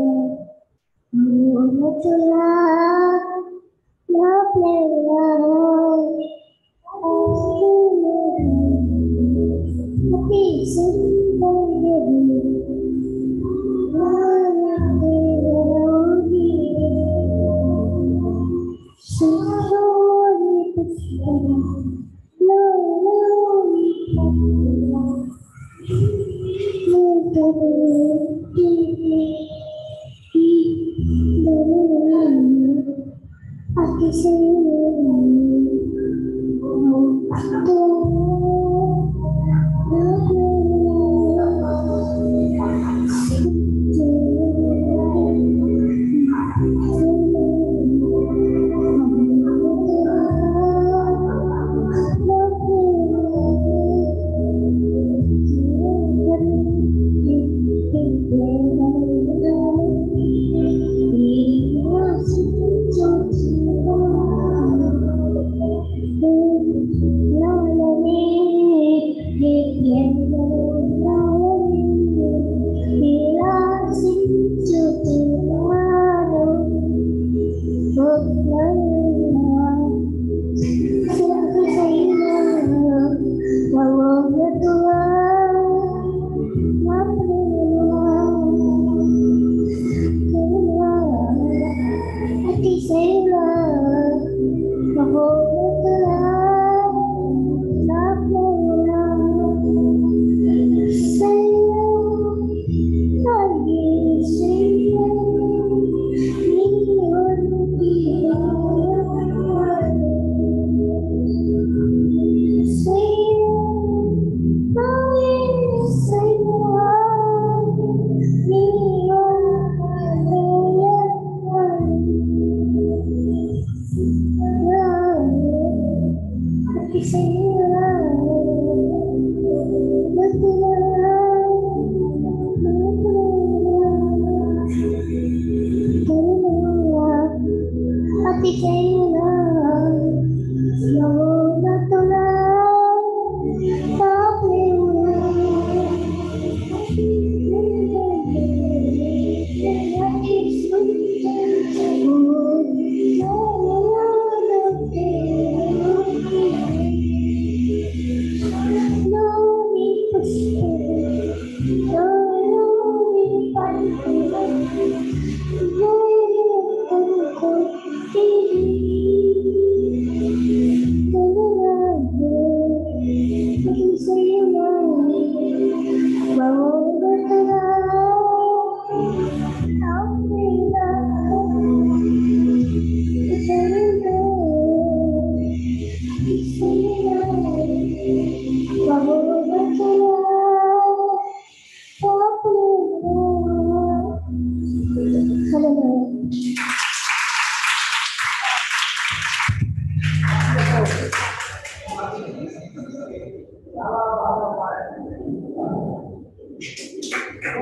మధురా, నా ప్రేమ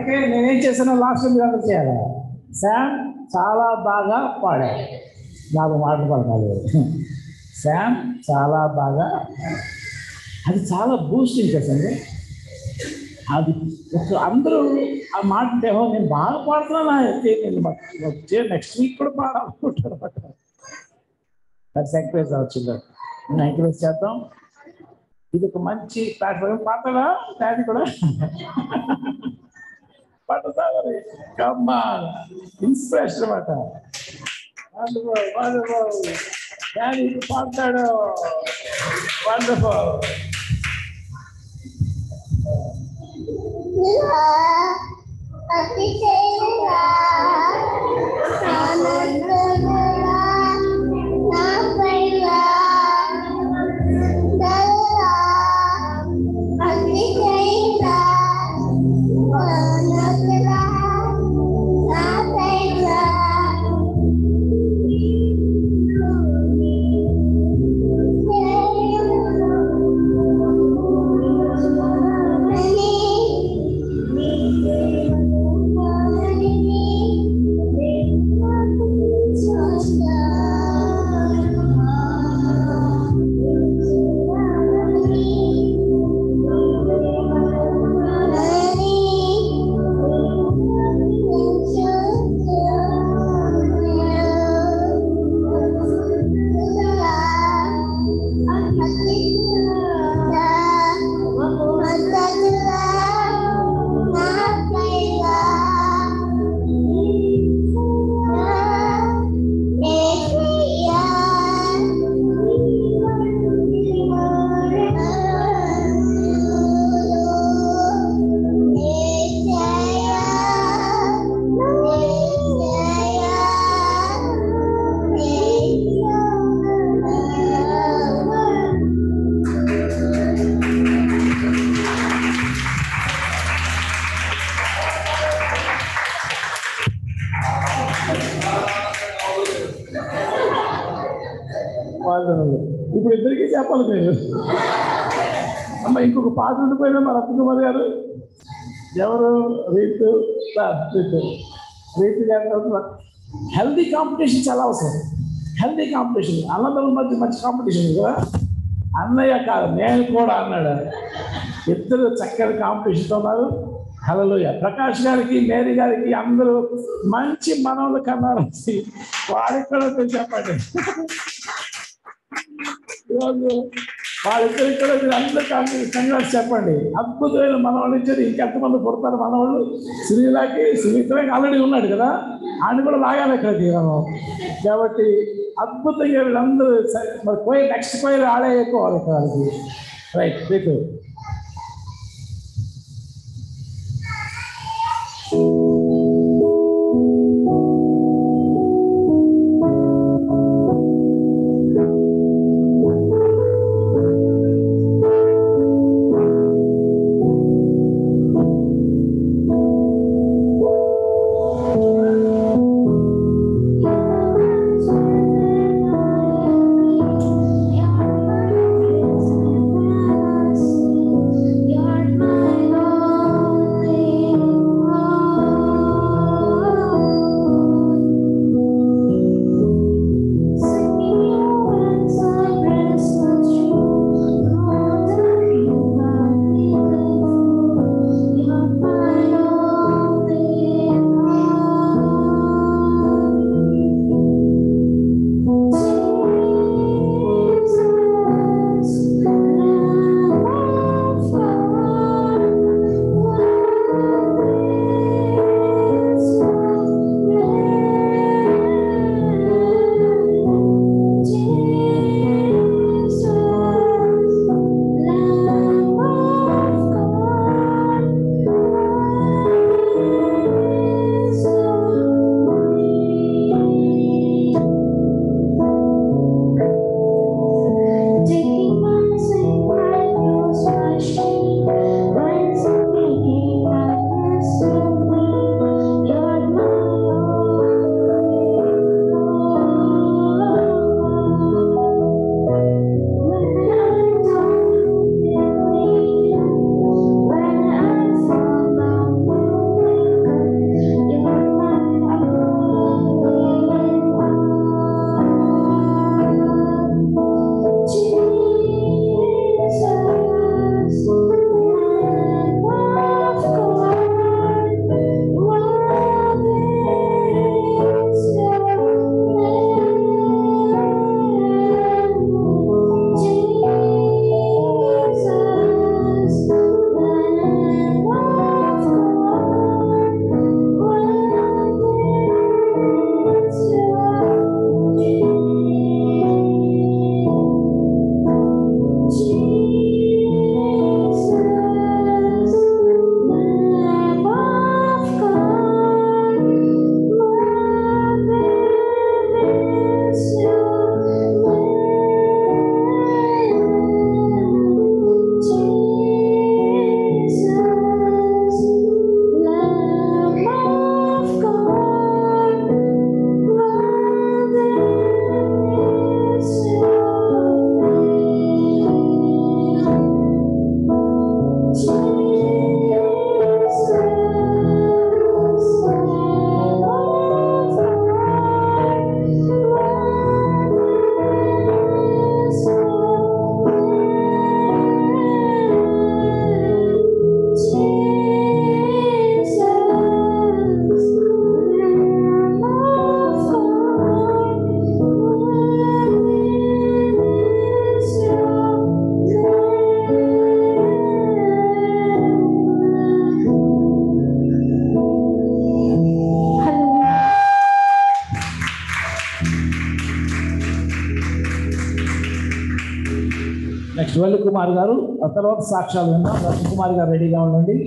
ఓకే నేనేం చేశానో లాస్ట్ మీరు అందరూ చేయాలి శామ్ చాలా బాగా పాడాడు నాకు మాటలు పడతాడు శామ్ చాలా బాగా అది చాలా బూస్టింగ్ కదండి అది ఒక అందరూ ఆ మాట ఏమో నేను బాగా పాడుతున్నాను అయితే నేను వచ్చే నెక్స్ట్ వీక్ కూడా పాడాలనుకుంటాను అది ఎంకరేజ్ వచ్చింది నేను ఎంకరేజ్ చేద్దాం ఇది ఒక మంచి ప్లాట్ఫామ్ పాడతాడా డాడీ కూడా పాడతా మరి కమ్మా ఇన్స్పిరేషన్ అనమాట వండర్ఫుల్ వండర్ఫుల్ డాడీ ఇప్పుడు పాడతాడు వండర్ఫుల్ వాళ్ళు ఇప్పుడు ఇద్దరికి చెప్పాలి మీరు అమ్మ ఇంకొక పాట ఉండిపోయినా మా రత్నకుమార్ గారు ఎవరు రీతు ఆ, రీతు రీతు గారు హెల్దీ కాంపిటీషన్ చాలా అవసరం హెల్దీ కాంపిటీషన్ అన్నదమ్ముల మధ్య మంచి కాంపిటీషన్ కదా అన్నయ్య కాదు నేను కూడా అన్నాడు ఇద్దరు చక్కని కాంపిటీషన్తో ఉన్నారు హలోయ ప్రకాష్ గారికి మేరీ గారికి అందరూ మంచి మనవులు కన్నారు వాడికి కూడా మీరు చెప్పండి ఈరోజు వాళ్ళిద్దరికి కూడా మీరు అందరూ కంగ్రాట్స్ చెప్పండి అద్భుతమైన మనవాళ్ళు ఇచ్చారు ఇంకెంతమంది పుడతారు మనవాళ్ళు శ్రీలాకి సునీతకి ఆల్రెడీ ఉన్నాడు కదా ఆయన కూడా లాగాలి ఇక్కడికి మనం కాబట్టి అద్భుతంగా వీళ్ళందరూ స- మరి పోయి నెక్స్ట్ పోయి ఆడే ఎక్కువ వాళ్ళకి right right Thank you. Shivalli Kumar గారు ఆ తర్వాత సాక్ష్యాలు విందాం రత్న కుమార్ గారు రెడీగా ఉండండి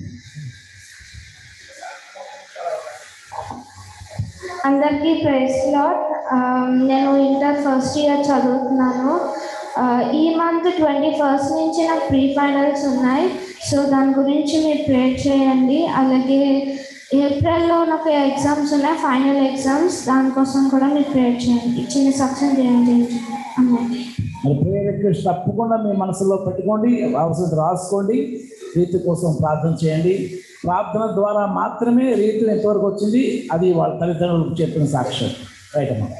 అందరికీ ప్రైస్ లాట్ నేను ఇంటర్ ఫస్ట్ ఇయర్ చదువుతున్నాను ఆ, ఈ మంత్ ట్వంటీ ఫస్ట్ నుంచి నాకు ప్రీ ఫైనల్స్ ఉన్నాయి సో దాని గురించి మీరు ప్రేర్ చేయండి అలాగే ఏప్రిల్లో నాకు ఎగ్జామ్స్ ఉన్నాయి ఫైనల్ ఎగ్జామ్స్ దానికోసం కూడా మీరు ప్రేర్ చేయండి చిన్న సక్సెస్ చేయండి అన్నది మరి ప్రేయర్ రిక్వెస్ట్ తప్పకుండా మీ మనసులో పెట్టుకోండి అవసరం రాసుకోండి రీతి కోసం ప్రార్థన చేయండి ప్రార్థన ద్వారా మాత్రమే రీతి ఎంతవరకు వచ్చింది అది వాళ్ళ తల్లిదండ్రులకు చెప్పిన సాక్ష్యం రైట్ అమ్మా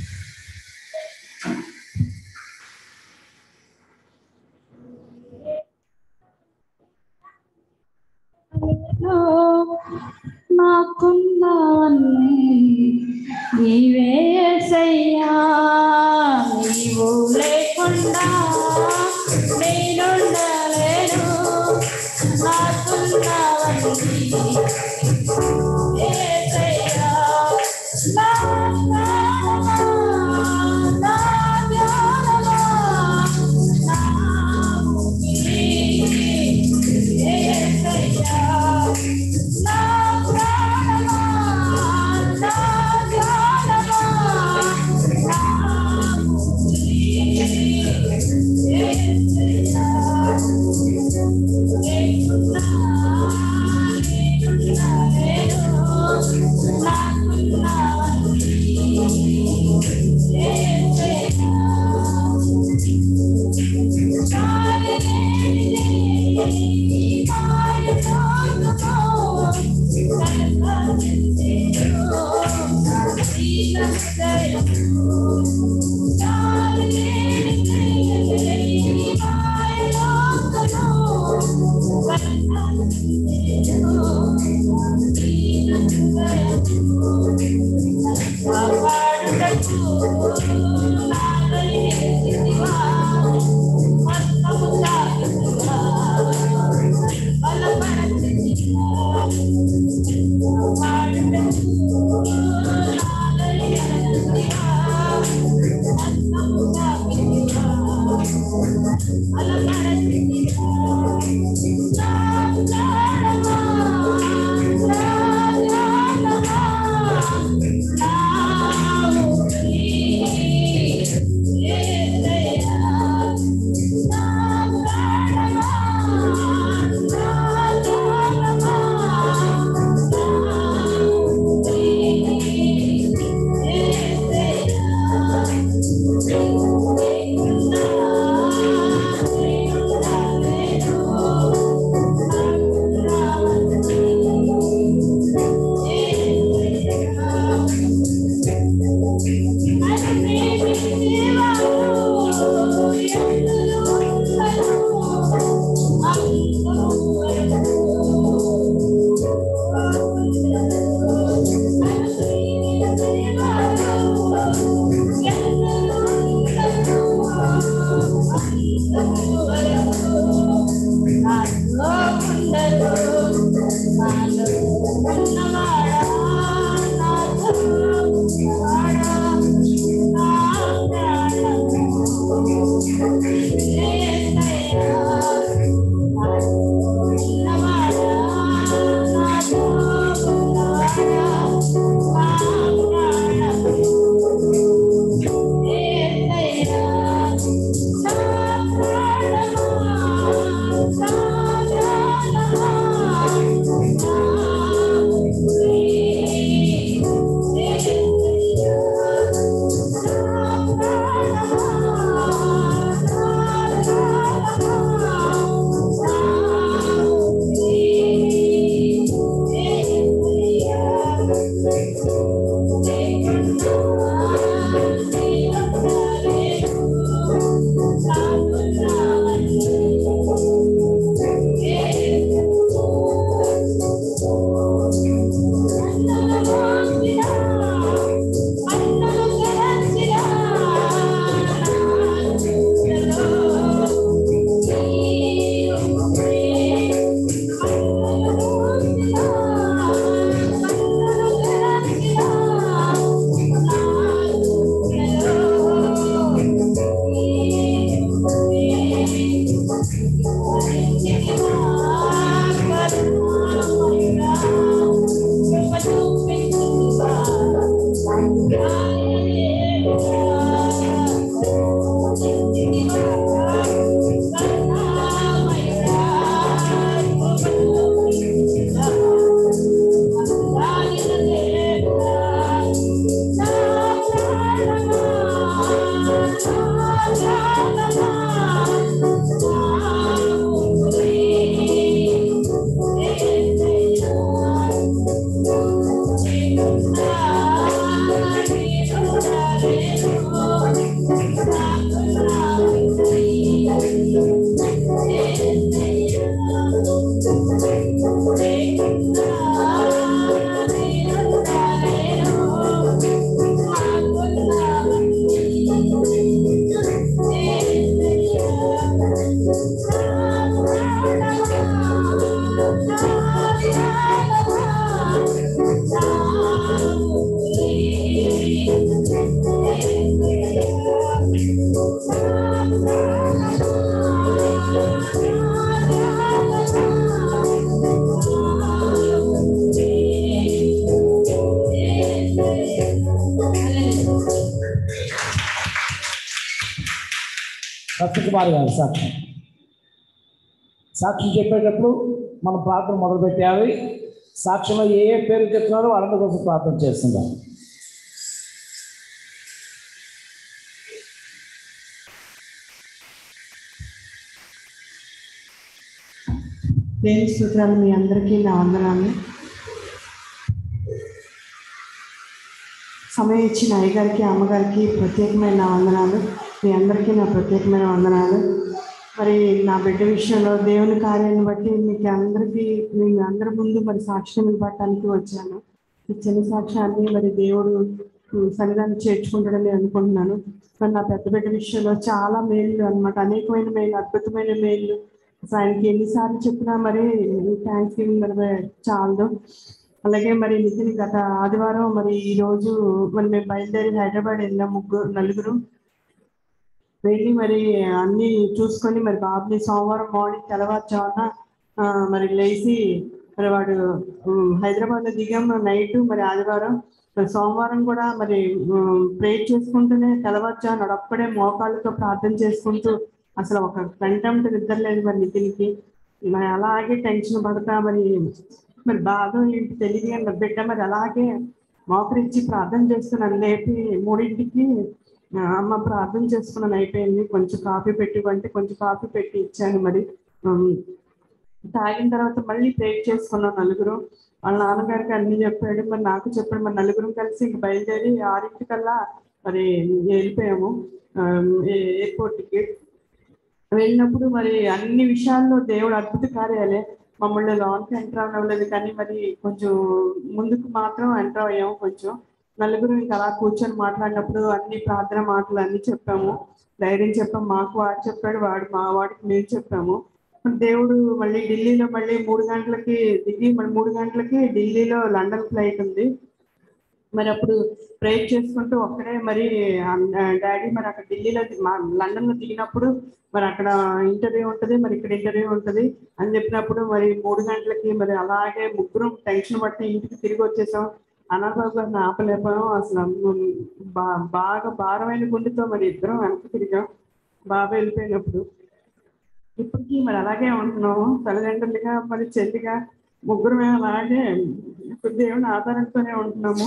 నాకున్నవన్నీ నీవే యేసయ్యా నీవు లేకుండా నేనుండలేను నాకున్నవన్నీ యేసయ్యా నా ప్రాణమా, నా ధ్యానమా, నా ఊపిరి, యేసయ్యా నా ప్రాణమా నా ధ్యానమా నా ఊపిరి యేసయ్యా నేనున్నా నేనున్నా నేను నాకున్నావన్నీ యేసయ్యా Yeah. సత్యకుమార్ గారు సాక్ష్యం సాక్ష్యం చెప్పేటప్పుడు మనం ప్రార్థన మొదలు పెట్టాలి సాక్ష్యంలో ఏ ఏ పేరు చెప్తున్నారో వాళ్ళందరి కోసం ప్రార్థన చేస్తున్నాం దేవుని స్తోత్రాలు మీ అందరికీ నా వందనాలు సమయం ఇచ్చిన అయ్యగారికి అమ్మగారికి ప్రత్యేకమైన నా వందనాలు మీ అందరికీ నా ప్రత్యేకమైన వందనాలు మరి నా బిడ్డ విషయంలో దేవుని కార్యాన్ని బట్టి మీకు అందరికీ మీ అందరి ముందు మరి సాక్ష్యం ఇవ్వటానికి వచ్చాను ఈ చిన్న సాక్ష్యాన్ని మరి దేవుడు ఉమ్, సన్నిధానం చేర్చుకుంటాడని అనుకుంటున్నాను మరి నా పెద్ద బిడ్డ విషయంలో చాలా మేలు అన్నమాట అనేకమైన మేలు అద్భుతమైన మేలు అసలు ఆయనకి ఎన్నిసార్లు చెప్పినా మరి థ్యాంక్స్ గివింగ్ మరి చాలదు అలాగే మరి నితిన్ గత ఆదివారం మరి ఈ రోజు మరి మేము బయలుదేరి హైదరాబాద్ వెళ్ళాం ముగ్గురు నలుగురు వెళ్ళి మరి అన్ని చూసుకొని మరి బాబుని సోమవారం మార్నింగ్ తెల్లవారుజామున ఆ, మరి లేచి మరి వాడు హైదరాబాద్ లో దిగాం నైట్ మరి ఆదివారం మరి సోమవారం కూడా మరి ప్రేర్ చేసుకుంటూనే తెల్లవారుజామున వాడు అప్పుడే మోకాళ్ళతో ప్రార్థన చేసుకుంటూ అసలు ఒక గంట నిద్ర లేదు మరి నితిన్కి మరి అలాగే టెన్షన్ పడతా మరి మరి బాధ ఏంటి తెలియదు కానీ నా బిడ్డ మరి అలాగే మోకరించి ప్రార్థన చేస్తున్నాను లేపి మూడింటికి ఆ, అమ్మ ప్రార్థన చేసుకున్నాను అయిపోయింది కొంచెం కాఫీ పెట్టి అంటే కొంచెం కాఫీ పెట్టి ఇచ్చాను మరి ఉమ్, తాగిన తర్వాత మళ్ళీ ప్రేర్ చేసుకున్నాం నలుగురు వాళ్ళ నాన్నగారికి అన్ని చెప్పాడు మరి నాకు చెప్పాడు మరి నలుగురం కలిసి ఇంక బయలుదేరి ఆరింటికల్లా మరి వెళ్ళిపోయాము ఎయిర్పోర్ట్కి వెళ్ళినప్పుడు మరి అన్ని విషయాల్లో దేవుడు అద్భుత కార్యాలే మమ్మల్ని లోన్కి ఎంటర్ అవ్వలేదు కానీ మరి కొంచెం ముందుకు మాత్రం ఎంటర్ అయ్యాము కొంచెం నలుగురు ఇంకా అలా కూర్చొని మాట్లాడినప్పుడు అన్ని ప్రార్థన మాటలు అన్ని చెప్పాము ధైర్యం చెప్పాము మాకు వాడు చెప్పాడు వాడు మా వాడికి మేము చెప్పాము మరి దేవుడు మళ్ళీ ఢిల్లీలో మళ్ళీ మూడు గంటలకి దిగి మరి మూడు గంటలకి ఢిల్లీలో లండన్ ఫ్లైట్ ఉంది మరి అప్పుడు ప్రేర్ చేసుకుంటూ ఒక్కడే మరి డాడీ మరి అక్కడ ఢిల్లీలో ది- మా లండన్ లో దిగినప్పుడు మరి అక్కడ ఇంటర్వ్యూ ఉంటది మరి ఇక్కడ ఇంటర్వ్యూ ఉంటది అని చెప్పినప్పుడు మరి మూడు గంటలకి మరి అలాగే ముగ్గురు టెన్షన్ పట్టి ఇంటికి తిరిగి వచ్చేసాం అనాథబాబు గారిని ఆపలేపాం అసలు ఉమ్, బా బాగా భారమైన గుండెతో మరి ఇద్దరం వెనక్కి తిరిగాం బాబా వెళ్ళిపోయినప్పుడు ఇప్పటికీ మరి అలాగే ఉంటున్నాము తల్లిదండ్రులుగా మరి చెల్లిగా ముగ్గురు మేము అలాగే దేవుని ఆధారంతోనే ఉంటున్నాము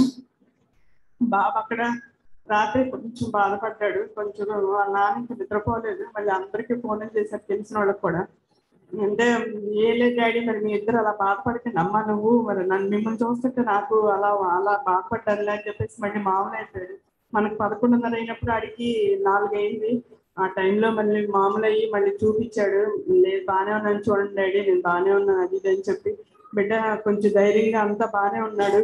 బాబు అక్కడ రాత్రి కొంచెం బాధపడ్డాడు కొంచెం వాళ్ళ నాన్న ఇంకా నిద్రపోలేదు మళ్ళీ అందరికీ ఫోన్ చేశారు తెలిసిన వాళ్ళకి కూడా అంటే ఏ లేదు డాడీ మరి మీ ఇద్దరు అలా బాధపడితే నమ్మా నువ్వు మరి నన్ను మిమ్మల్ని చూస్తుంటే నాకు అలా అలా బాధపడ్డాను అని చెప్పేసి మళ్ళీ మామూలు అయిపోయాడు మనకు పదకొండున్నర అయినప్పుడు ఆడికి నాలుగు అయింది ఆ టైంలో మళ్ళీ మామూలు అయ్యి మళ్ళీ చూపించాడు లేదు బాగానే ఉన్నాను చూడండి డాడీ నేను బాగానే ఉన్నాను అది ఇది అని చెప్పి బిడ్డ కొంచెం ధైర్యంగా అంతా బాగానే ఉన్నాడు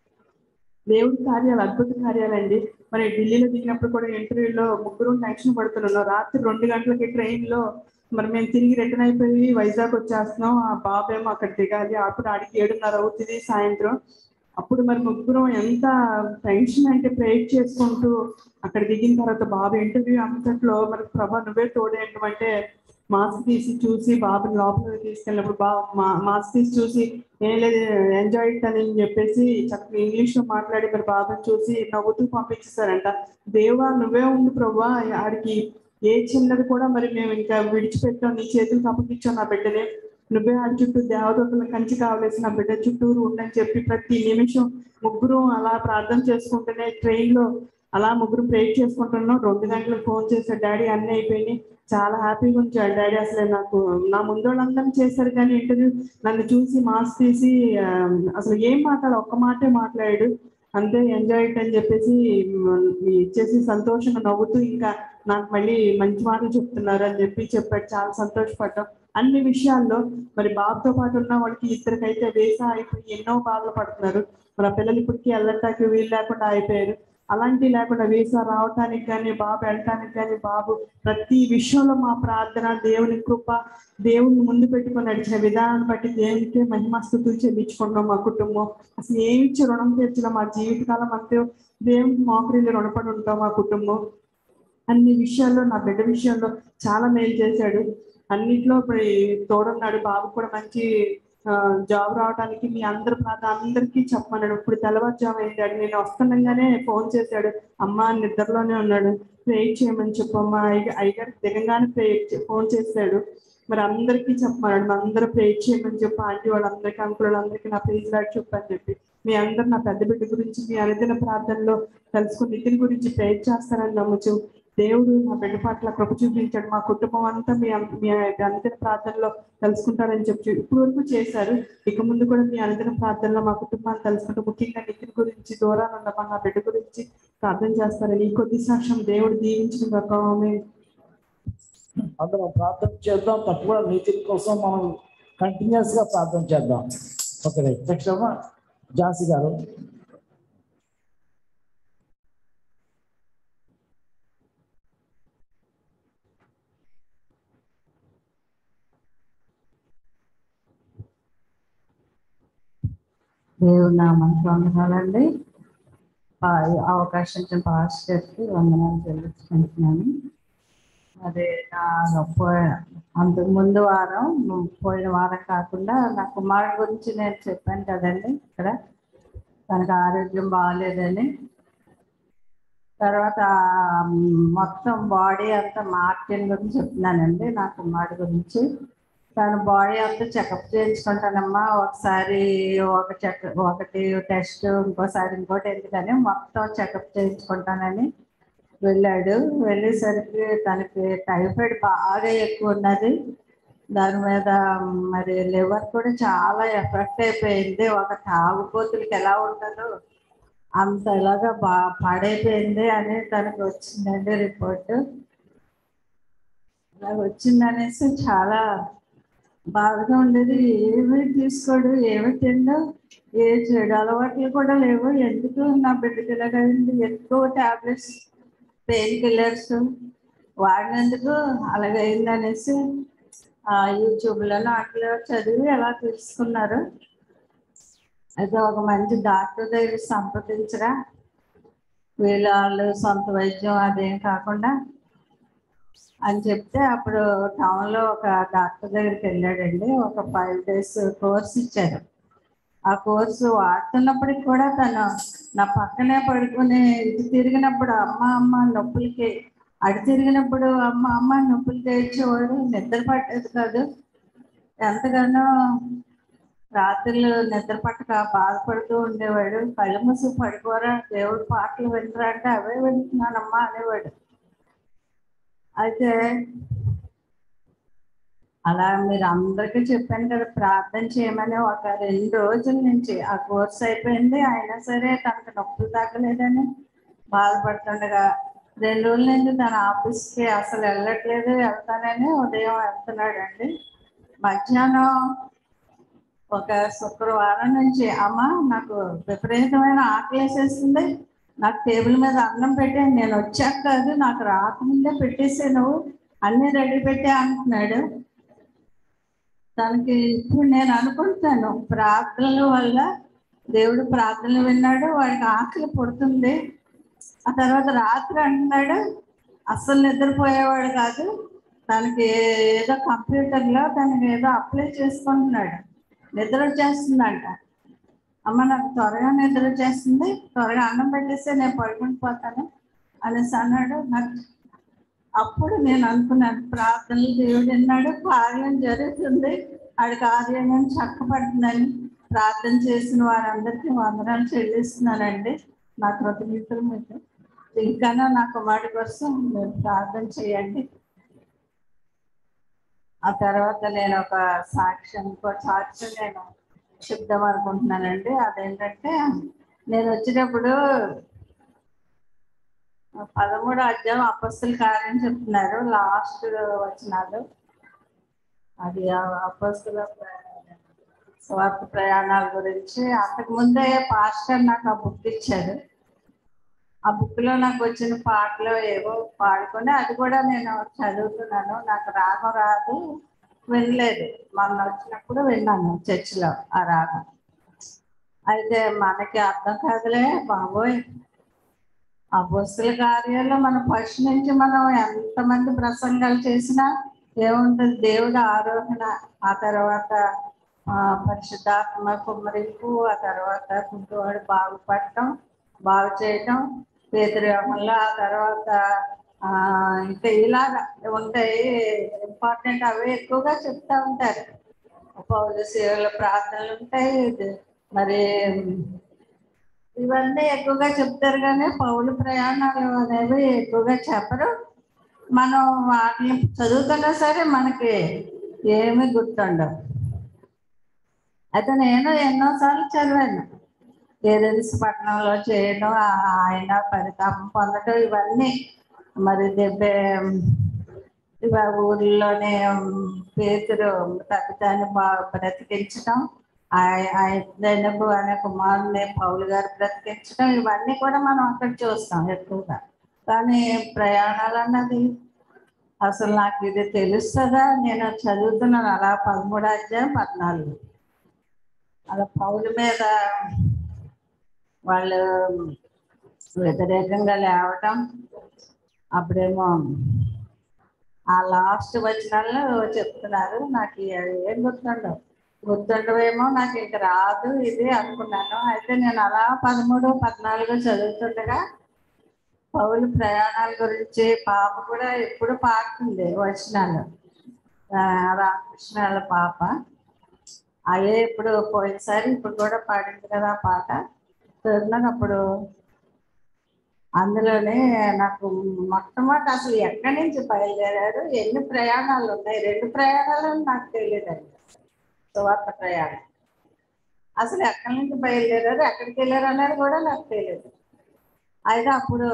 దేవుడి కార్యాలు అద్భుత కార్యాలండి మరి ఢిల్లీలో దిగినప్పుడు కూడా ఇంటర్వ్యూలో ముగ్గురు టెన్షన్ పడుతున్నాను రాత్రి రెండు గంటలకి ట్రైన్ లో మరి మేము తిరిగి రిటర్న్ అయిపోయి వైజాగ్ వచ్చేస్తున్నాం ఆ బాబేమో అక్కడ దిగాలి అప్పుడు ఆడికి ఏడున్నర అవుతుంది సాయంత్రం అప్పుడు మరి ముగ్గురం ఎంత టెన్షన్ అంటే ప్రేర్ చేసుకుంటూ అక్కడ దిగిన తర్వాత బాబు ఇంటర్వ్యూ అంతట్లో మరి ప్రభా నువ్వే తోడేయటం మాస్క్ తీసి చూసి బాబుని లోపలికి తీసుకెళ్ళినప్పుడు బా మా- మాస్క్ తీసి చూసి ఏం లేదు ఎంజాయ్ ఇట్ అని చెప్పేసి చక్కగా ఇంగ్లీష్ లో మాట్లాడి మరి బాబుని చూసి నవ్వుతూ పంపించేశారంట దేవా నువ్వే ఉండు ప్రభా ఆడికి ఏ చిన్నది కూడా మరి మేము ఇంకా విడిచిపెట్టాం నీ చేతులకు అప్పగించాం నా బిడ్డనే నువ్వే ఆడి చుట్టూ దేవదూతల కంచి కావలేసి నా బిడ్డ చుట్టూరు ఉండని చెప్పి ప్రతి నిమిషం ముగ్గురు అలా ప్రార్థన చేసుకుంటూనే ట్రైన్ లో అలా ముగ్గురు ప్రేర్ చేసుకుంటున్నాం రెండు గంటలకు ఫోన్ చేశాడు డాడీ అన్నీ అయిపోయినాయి చాలా హ్యాపీగా ఉంచాడు డాడీ అసలు నాకు నా ముందు వాళ్ళందరం చేశారు కానీ ఇంటర్వ్యూ నన్ను చూసి మాస్క్ తీసి ఆ, అసలు ఏం మాట్లాడు ఒక్క మాటే మాట్లాడాడు అంతే ఎంజాయ్ ఇట్ అని చెప్పేసి మ్, ఇచ్చేసి సంతోషంగా నవ్వుతూ ఇంకా నాకు మళ్ళీ మంచి మాటలు చెప్తున్నారు అని చెప్పి చెప్పాడు చాలా సంతోషపడ్డాం అన్ని విషయాల్లో మరి బాబుతో పాటు ఉన్న వాళ్ళకి ఇద్దరికైతే వేసా అయిపోయి ఎన్నో బాధలు పడుతున్నారు మన పిల్లలు ఇప్పటికీ వెళ్ళటానికి వీలు లేకుండా అయిపోయారు అలాంటి లేకుండా వీసా రావటానికి కానీ బాబు వెళ్ళటానికి కానీ బాబు ప్రతి విషయంలో మా ప్రార్థన దేవుని కృప దేవుని ముందు పెట్టుకొని నడిచిన విధానాన్ని బట్టి దేవునికే మహిమస్తుతులు చెల్లించుకుంటున్నాం మా కుటుంబం అసలు ఏమి ఇచ్చి రుణం తీర్చడం మా జీవితకాలం అంతే దేవునికి మోకరిల్లు రుణపడి ఉంటాం మా కుటుంబం అన్ని విషయాల్లో నా బిడ్డ విషయంలో చాలా మేలు చేశాడు అన్నిట్లో ఇప్పుడు తోడున్నాడు బాబు కూడా మంచి ఆ, జాబ్ రావడానికి మీ అందరి ప్రార్థన అందరికీ చెప్పమన్నాడు ఇప్పుడు తెల్లవారుజాము అయిందాడు నేను వస్తుండగానే ఫోన్ చేశాడు అమ్మ నిద్రలోనే ఉన్నాడు ప్రే చేయమని చెప్పమ్మా అయ్య- అయ్యగారికి దిగంగానే ప్రే ఫోన్ చేశాడు మరి అందరికీ చెప్పమన్నాడు మా అందరూ ప్రే చేయమని చెప్పి ఆంటీ వాళ్ళందరికీ అంకుల్ వాళ్ళందరికీ నా ప్రేజ్ లాడ్ చెప్పని చెప్పి మీ అందరు నా పెద్ద బిడ్డ గురించి మీ అనుదిన ప్రార్థనలో తెలుసుకుని నితిన్ గురించి ప్రే చేస్తారని నమ్ముచు దేవుడు నా బిడ్డ పట్ల కృప చూపించాడు మా కుటుంబం అంతా మీ అన్- మీ అనుదిన ప్రార్థనలో తెలుసుకుంటారని చెప్పి ఇప్పటి వరకు చేశారు ఇక ముందు కూడా మీ అనుదిన ప్రార్థనలో మా కుటుంబాన్ని తెలుసుకుంటూ ముఖ్యంగా నితిన్ గురించి దూరాన్ని ఉన్న మా నా బిడ్డ గురించి ప్రార్థన చేస్తారని ఈ కొద్ది సాక్ష్యం దేవుడు దీవించిన కాక ఆమె అందరం ప్రార్థన చేద్దాం తప్పకుండా నీతి కోసం మనం కంటిన్యూస్ గా ప్రార్థన చేద్దాం ఓకే నెక్స్ట్ అమ్మా ఝాన్సీ గారు దేవుడు నామానికి వందనాలండి పా- ఈ అవకాశం ఇచ్చిన పాస్టర్కి వందనాలు చెల్లించుకుంటున్నాను అదే నా పో- అంతకు ముందు వారం పోయిన వారం కాకుండా నా కుమారుడు గురించి నేను చెప్పాను కదండి ఇక్కడ తనకు ఆరోగ్యం బాగాలేదని తర్వాత ఆ, మొత్తం బాడీ అంతా మార్టిన్ గురించి చెప్తున్నానండి నా కుమారుడు గురించి తన బాడీ అంతా చెకప్ చేయించుకుంటానమ్మా ఒకసారి ఒక చెక్ ఒకటి టెస్ట్ ఇంకోసారి ఇంకోటి ఎందుకని మొత్తం చెకప్ చేయించుకుంటానని వెళ్ళాడు వెళ్ళేసరికి తనకి టైఫాయిడ్ బాగా ఎక్కువ ఉన్నది దాని మీద మరి లివర్ కూడా చాలా ఎఫెక్ట్ అయిపోయింది ఒక తాగుబోతులకి ఎలా ఉంటుందో అంత ఇలాగా బా పాడైపోయింది అని తనకు వచ్చిందండి రిపోర్ట్ అలా వచ్చిందనేసి చాలా బాధగా ఉండేది ఏమి తీసుకోడు ఏమి తిండు ఏ చెడు అలవాట్లు కూడా లేవు ఎందుకు నా బిడ్డకి ఇలాగైంది ఎక్కువ టాబ్లెట్స్ పెయిన్ కిల్లర్స్ వాడినందుకు అలాగైంది అనేసి ఆ యూట్యూబ్లోనూ అట్లా చదివి అలా తెలుసుకున్నారు అయితే ఒక మంచి డాక్టర్ దగ్గర సంప్రదించరా వీళ్ళ వాళ్ళు సొంత వైద్యం అదేం కాకుండా అని చెప్తే అప్పుడు టౌన్లో ఒక డాక్టర్ దగ్గరికి వెళ్ళాడండి ఒక ఫైవ్ డేస్ కోర్స్ ఇచ్చారు ఆ కోర్సు వాడుతున్నప్పటికి కూడా తను నా పక్కనే పడుకుని ఇటు తిరిగినప్పుడు అమ్మ అమ్మ నొప్పులకి అటు తిరిగినప్పుడు అమ్మ అమ్మ నొప్పులు తెచ్చేవాడు నిద్ర పట్టేది కాదు ఎంతగానో రాత్రులు నిద్ర పట్టక బాధపడుతూ ఉండేవాడు కళ్ళు మూసుకు పడుకోరా దేవుడు పాటలు వినరా అంటే అవే వింటున్నానమ్మా అనేవాడు అయితే అలా మీరు అందరికీ చెప్పాను కదా ప్రార్థన చేయమని ఒక రెండు రోజుల నుంచి ఆ కోర్స్ అయిపోయింది అయినా సరే తనకు నొప్పులు తగ్గలేదని బాధపడుతుండగా రెండు రోజుల నుంచి తన ఆఫీస్కి అసలు వెళ్ళట్లేదు వెళ్తానని ఉదయం వెళ్తున్నాడండి మధ్యాహ్నం ఒక శుక్రవారం నుంచి అమ్మ నాకు విపరీతమైన ఆకలి వేసేస్తుంది నాకు టేబుల్ మీద అన్నం పెట్టాను నేను వచ్చాక కాదు నాకు రాకముందే పెట్టేసే నువ్వు అన్నీ రెడీ పెట్టే అంటున్నాడు తనకి ఇప్పుడు నేను అనుకుంటాను ప్రార్థనల వల్ల దేవుడు ప్రార్థనలు విన్నాడు వాడికి ఆకలి పుడుతుంది ఆ తర్వాత రాత్రి అంటున్నాడు అస్సలు నిద్రపోయేవాడు కాదు తనకి ఏదో కంప్యూటర్లో తనకి ఏదో అప్లై చేసుకుంటున్నాడు నిద్ర వచ్చేస్తుందంట అమ్మ నాకు త్వరగా నిద్ర వచ్చేస్తుంది త్వరగా అన్నం పెట్టేస్తే నేను పడుకుని పోతాను అనేసి అన్నాడు నాకు అప్పుడు నేను అనుకున్నాను ప్రార్థనలు దేవుడు విన్నాడు కార్యం జరుగుతుంది ఆడి కార్యం చక్కబడుతుందని ప్రార్థన చేసిన వారందరికీ వందనాలు చెల్లిస్తున్నానండి నా కృతజ్ఞతలు మీకు ఇంకానూ నా కుమారుడి కోసం మీరు ప్రార్థన చేయండి ఆ తర్వాత నేను ఒక సాక్ష్యం ఇంకో సాక్ష్యం నేను చెప్దాం అనుకుంటున్నానండి అదేంటంటే నేను వచ్చినప్పుడు పదమూడో అధ్యాయం అపస్తుల కార్యం చెప్తున్నారు లాస్ట్ వచ్చినారు అది అపస్తుల స్వార్థ ప్రయాణాల గురించి అంతకు ముందే పాస్టర్ నాకు ఆ బుక్ ఇచ్చాడు ఆ బుక్ లో నాకు వచ్చిన పాటలు ఏవో పాడుకొని అది కూడా నేను చదువుతున్నాను నాకు రాగం రాదు వినలేదు మొన్న వచ్చినప్పుడు విన్నాను చర్చిలో ఆ రాగం అయితే మనకి అర్థం కాదులే బాబోయ్ ఆ బస్సుల కార్యాల్లో మనం ఫస్ట్ నుంచి మనం ఎంతమంది ప్రసంగాలు చేసినా ఏముంటుంది దేవుడు ఆరోహణ ఆ తర్వాత ఆ, పరిశుద్ధాత్మ కుమ్మరింపు ఆ తర్వాత కుంటువాడు బాగుపడటం బాగు చేయటం పేదరికంలో ఆ తర్వాత ఆ, ఇంకా ఇలాగా ఉంటాయి ఇంపార్టెంట్ అవే ఎక్కువగా చెప్తా ఉంటారు పౌరు సేవల ప్రార్థనలు ఉంటాయి ఇది మరి ఇవన్నీ ఎక్కువగా చెప్తారు కానీ పౌలు ప్రయాణాలు అనేవి ఎక్కువగా చెప్పరు మనం వాటిని చదువుతున్నా సరే మనకి ఏమీ గుర్తుండవు అయితే నేను ఎన్నోసార్లు చదివాను ఏదెన్స్ పట్టణంలో చేయడం ఆ- ఆయన పరితాపం పొందడం ఇవన్నీ మరి దెబ్బ ఇవ ఊర్లోనే పేతురు తగ్గుతాన్ని బా బ్రతికించడం ఆయనకు అనే కుమారుని పౌలు గారు బ్రతికించడం ఇవన్నీ కూడా మనం అక్కడ చూస్తాం ఎక్కువగా కానీ ప్రయాణాలు అన్నది అసలు నాకు ఇది తెలుస్తుందా నేను చదువుతున్నాను అలా పదమూడు అధ్యాయం పద్నాలుగు అలా పౌలు మీద వాళ్ళు వ్యతిరేకంగా లేవటం అప్పుడేమో ఆ లాస్ట్ వచనాల్లో చెప్తున్నారు నాకు ఇవి ఏం గుర్తుండవు గుర్తుండవేమో నాకు ఇంక రాదు ఇది అనుకున్నాను అయితే నేను అలా పదమూడు పద్నాలుగు చదువుతుండగా పౌలు ప్రయాణాల గురించి పాప కూడా ఎప్పుడు పాడుతుంది వచనాలు ఆ, రామకృష్ణాల పాప అదే ఇప్పుడు పోయినసారి ఇప్పుడు కూడా పాడింది కదా ఆ పాట చదివినప్పుడు అందులోనే నాకు మొట్టమొదటి అసలు ఎక్కడి నుంచి బయలుదేరారు ఎన్ని ప్రయాణాలు ఉన్నాయి రెండు ప్రయాణాలు అని నాకు తెలియదండి సువార్త ప్రయాణం అసలు ఎక్కడి నుంచి బయలుదేరారు ఎక్కడికి వెళ్ళారు అనేది కూడా నాకు తెలియదు అయితే అప్పుడు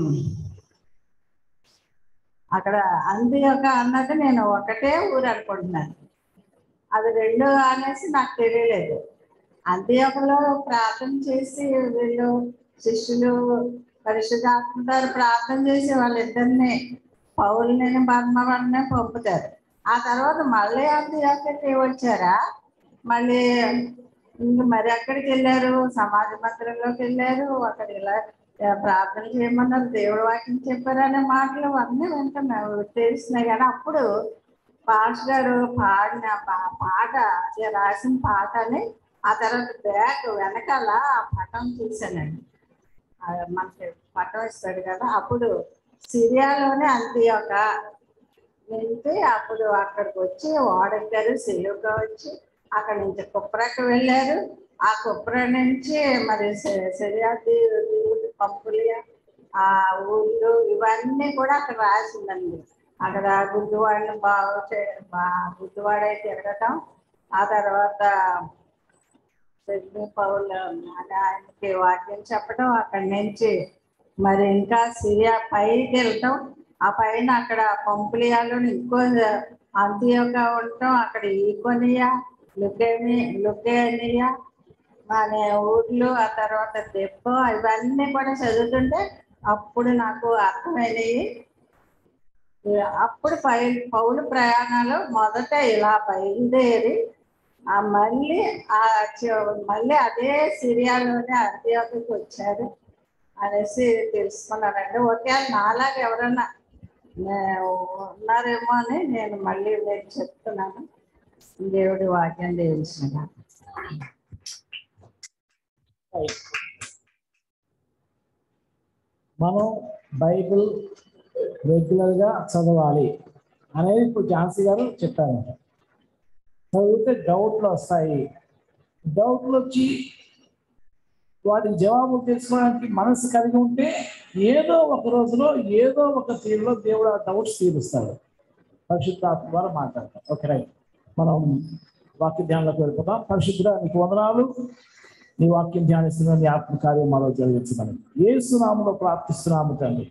అక్కడ అంత్యోక అన్నది నేను ఒకటే ఊరు అనుకుంటున్నాను అది రెండు అనేసి నాకు తెలియలేదు అంత్యోకలో ప్రార్థన చేసి వీళ్ళు శిష్యులు పరిశుద్ధాత్మ గారు ప్రార్థన చేసి వాళ్ళిద్దరిని పౌరులని బర్మవాడిని పంపుతారు ఆ తర్వాత మళ్ళీ అంత్యోకకి వచ్చారా మళ్ళీ ఇంక మరి ఎక్కడికి వెళ్ళారు సమాజ మందిరంలోకి వెళ్ళారు అక్కడ ఇలా ఆ, ప్రార్థన చేయమన్నారు దేవుడు వాక్యం చెప్పారు అనే మాటలు అన్నీ వింటున్నావు తెలిసినాయి కానీ అప్పుడు పాస్ గారు పాడిన పా- పాట అదే రాసిన పాటని ఆ తర్వాత బ్యాగ్ వెనకాల ఆ పటం చూశానండి ఆ మనకి పటం ఇస్తాడు కదా అప్పుడు సిరియాలోనే అంత్యోక వెళ్తే అప్పుడు అక్కడికి వచ్చి వాడెక్కారు సెలువుగా వచ్చి అక్కడ నుంచి కుప్రాకి వెళ్ళారు ఆ కుప్ర నుంచి మరి సెరియాది పంపులియా ఆ ఊళ్ళు ఇవన్నీ కూడా అక్కడ రాసిందండి అక్కడ గుడ్డువాడిని బాగు చే బా- గుడ్డువాడై తిరగటం ఆ తర్వాత సిడ్నీ పౌల్ అని ఆయనకి వాక్యం చెప్పడం అక్కడి నుంచి మరి ఇంకా సిరియా పైకి వెళ్ళటం ఆ పైన అక్కడ పంపులియాలో ఇంకో అంత్యోగా ఉండటం అక్కడ ఈకొనియా లుకేమి లుకేనియా అనే ఊర్లు ఆ తర్వాత దెబ్బ ఇవన్నీ కూడా చదువుతుంటే అప్పుడు నాకు అర్థమైనవి అప్పుడు పై పౌలు ప్రయాణాలు మొదట ఇలా బయలుదేరి ఆ మళ్ళీ ఆ చి- మళ్ళీ అదే సిరియాలోనే అంత్యోకి వచ్చారు అనేసి తెలుసుకున్నానండి ఒకవేళ నాలాగా ఎవరన్నా నే- ఉన్నారేమో అని నేను మళ్ళీ నేను చెప్తున్నాను దేవుడి వాక్యం తెలిసిన మనం బైబిల్ రెగ్యులర్గా చదవాలి అనేది ఇప్పుడు ఝాన్సీ గారు చెప్పారంట చదివితే డౌట్లు వస్తాయి డౌట్లు వచ్చి వాటి జవాబులు తెలుసుకోవడానికి మనసు కలిగి ఉంటే ఏదో ఒక రోజులో ఏదో ఒక తీరులో దేవుడు ఆ డౌట్స్ తీరుస్తాడు పరిశుద్ధాత్మ ద్వారా మాట్లాడతాం ఓకే రైట్ మనం వాక్య ధ్యానంలోకి వెళ్ళిపోతాం పరిశుద్ధుడ నీకు వందనాలు నీ వాక్యం ధ్యానిస్తున్న నీ ఆత్మ కార్యం మాలో జరిగించమని ఏ సునామంలో ప్రార్థిస్తున్నాము తండ్రి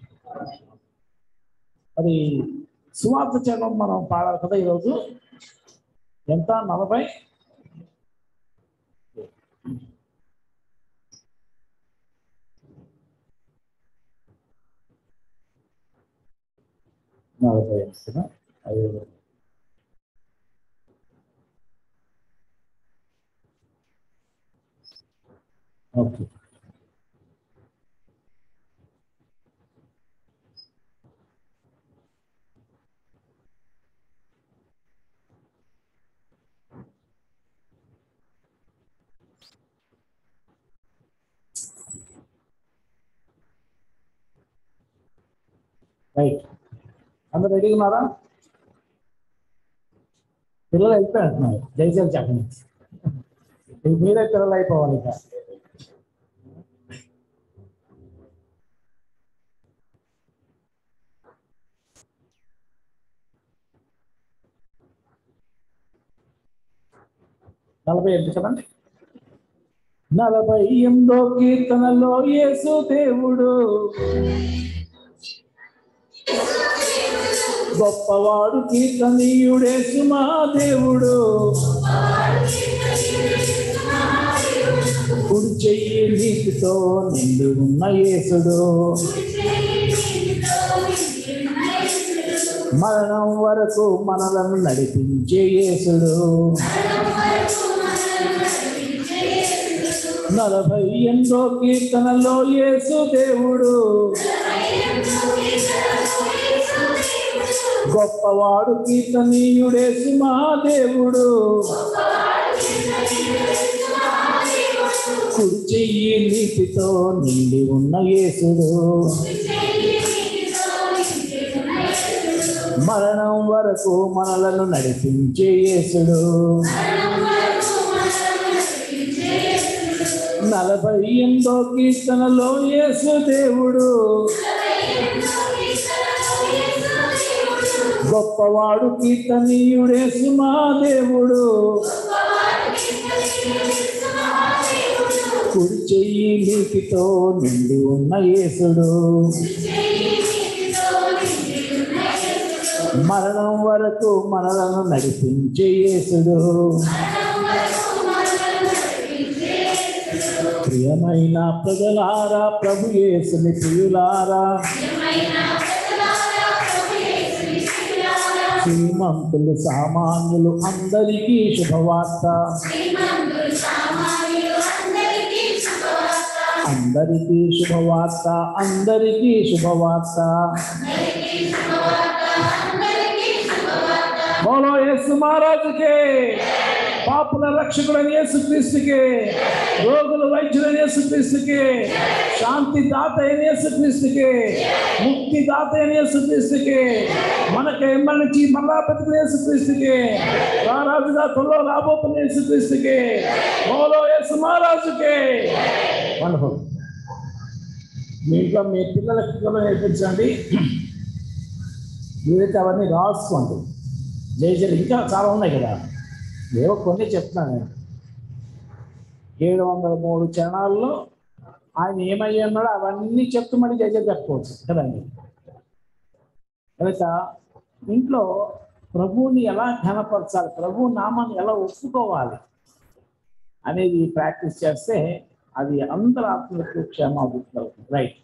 మరి సువార్త చరణం మనం పాడాలి కదా ఈరోజు ఎంత నలభై నలభై అంతేనా ఐదు ఓకే రైట్ అందరు రెడీగా ఉన్నారా పిల్లలు వెళ్ళిపోయినట్టున్నారు దయచేసి చెప్పండి ఇక మీరే పిల్లలు అయిపోవాలి ఇక నలభై ఎనిమిది కదండి నలభై ఎనిమిదో కీర్తనలో యేసు దేవుడు గొప్పవాడు కీర్తనీయుడేసు మా దేవుడు కుడి చెయ్యి నీతితో నిండి ఉన్న యేసుడు మరణం వరకు మనలను నడిపించే యేసుడు నలభై ఎనిమిదో కీర్తనలో యేసు దేవుడు గొప్పవాడు కీర్తనీయుడేసు మా దేవుడు కుడి చెయ్యి నీతితో నిండి ఉన్న యేసుడు మరణం వరకు మనలను నడిపించే యేసుడు నలభై ఎనిమిదో కీర్తనలో యేసు దేవుడు గొప్పవాడు కీర్తనీయుడేసు మా దేవుడు కుడి చెయ్యి నీతితో నిండి ఉన్న యేసుడు మరణం వరకు మనలను నడిపించే యేసుడు ప్రియమైన ప్రజలారా ప్రభు యేసుని ప్రియులారా శ్రీమంతులు సామాన్యులు అందరికీ శుభవార్త అందరికీ శుభవార్త అందరికీ శుభవార్త బోలో యేసు మహారాజుకే పాపుల రక్షకుడని యేసుక్రీస్తుకే రోగుల వైద్యుడని యేసుక్రీస్తుకే శాంతి దాత అయిన యేసుక్రీస్తుకే ముక్తి దాత అయిన యేసుక్రీస్తుకే మనకి మరణించి మళ్ళా బతికిన యేసుక్రీస్తుకే రారాజుగా త్వరలో రాబోతున్న యేసుక్రీస్తుకే బోలో యేసు మహారాజుకే వండర్ఫుల్ మీ ఇంట్లో మీ పిల్లలకి పిల్లలు నేర్పించండి మీరైతే అవన్నీ రాసుకోండి జయజలు ఇంకా చాలా ఉన్నాయి కదా ఏవో కొన్ని చెప్తున్నాను నేను ఏడు వందల మూడు చరణాల్లో ఆయన ఏమయ్యి ఉన్నాడో అవన్నీ చెప్తూ మళ్ళీ జయజలు చెప్పుకోవచ్చు కదండి కనుక ఇంట్లో ప్రభువుని ఎలా ఘనపరచాలి ప్రభు నామాన్ని ఎలా ఒప్పుకోవాలి అనేది ప్రాక్టీస్ చేస్తే అది అందరి ఆత్మలకు క్షేమాభివృద్ధి రైట్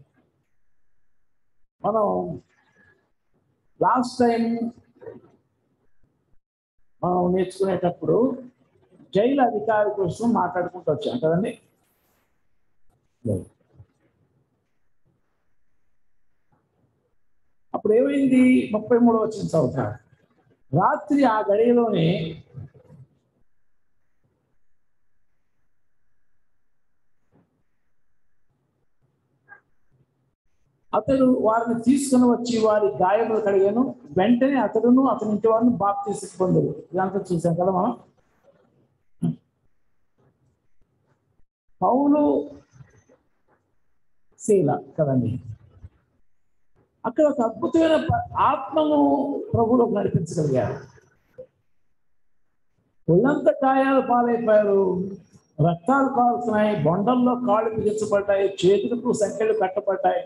మనం లాస్ట్ టైం మనం నేర్చుకునేటప్పుడు జైలు అధికారి కోసం మాట్లాడుకుంటూ వచ్చాం కదండి అప్పుడు ఏమైంది ముప్పై మూడు వచ్చిన చదువుతా రాత్రి ఆ గడియలోనే అతడు వారిని తీసుకుని వచ్చి వారి గాయములు కడిగాను వెంటనే అతడును అతని ఇంటి వారిని బాప్తీసు పొందరు ఇదంతా చూసాం కదా మనం పౌలు శీల కదండి అక్కడ ఒక అద్భుతమైన ప- ఆత్మను ప్రభువులోకి నడిపించగలిగారు ఒళ్ళంతా గాయాలు పాలైపోయారు రక్తాలు కాలుతున్నాయి బొండల్లో కాళ్ళు బిగించబడ్డాయి చేతులకు సంఖ్యలు కట్టబడ్డాయి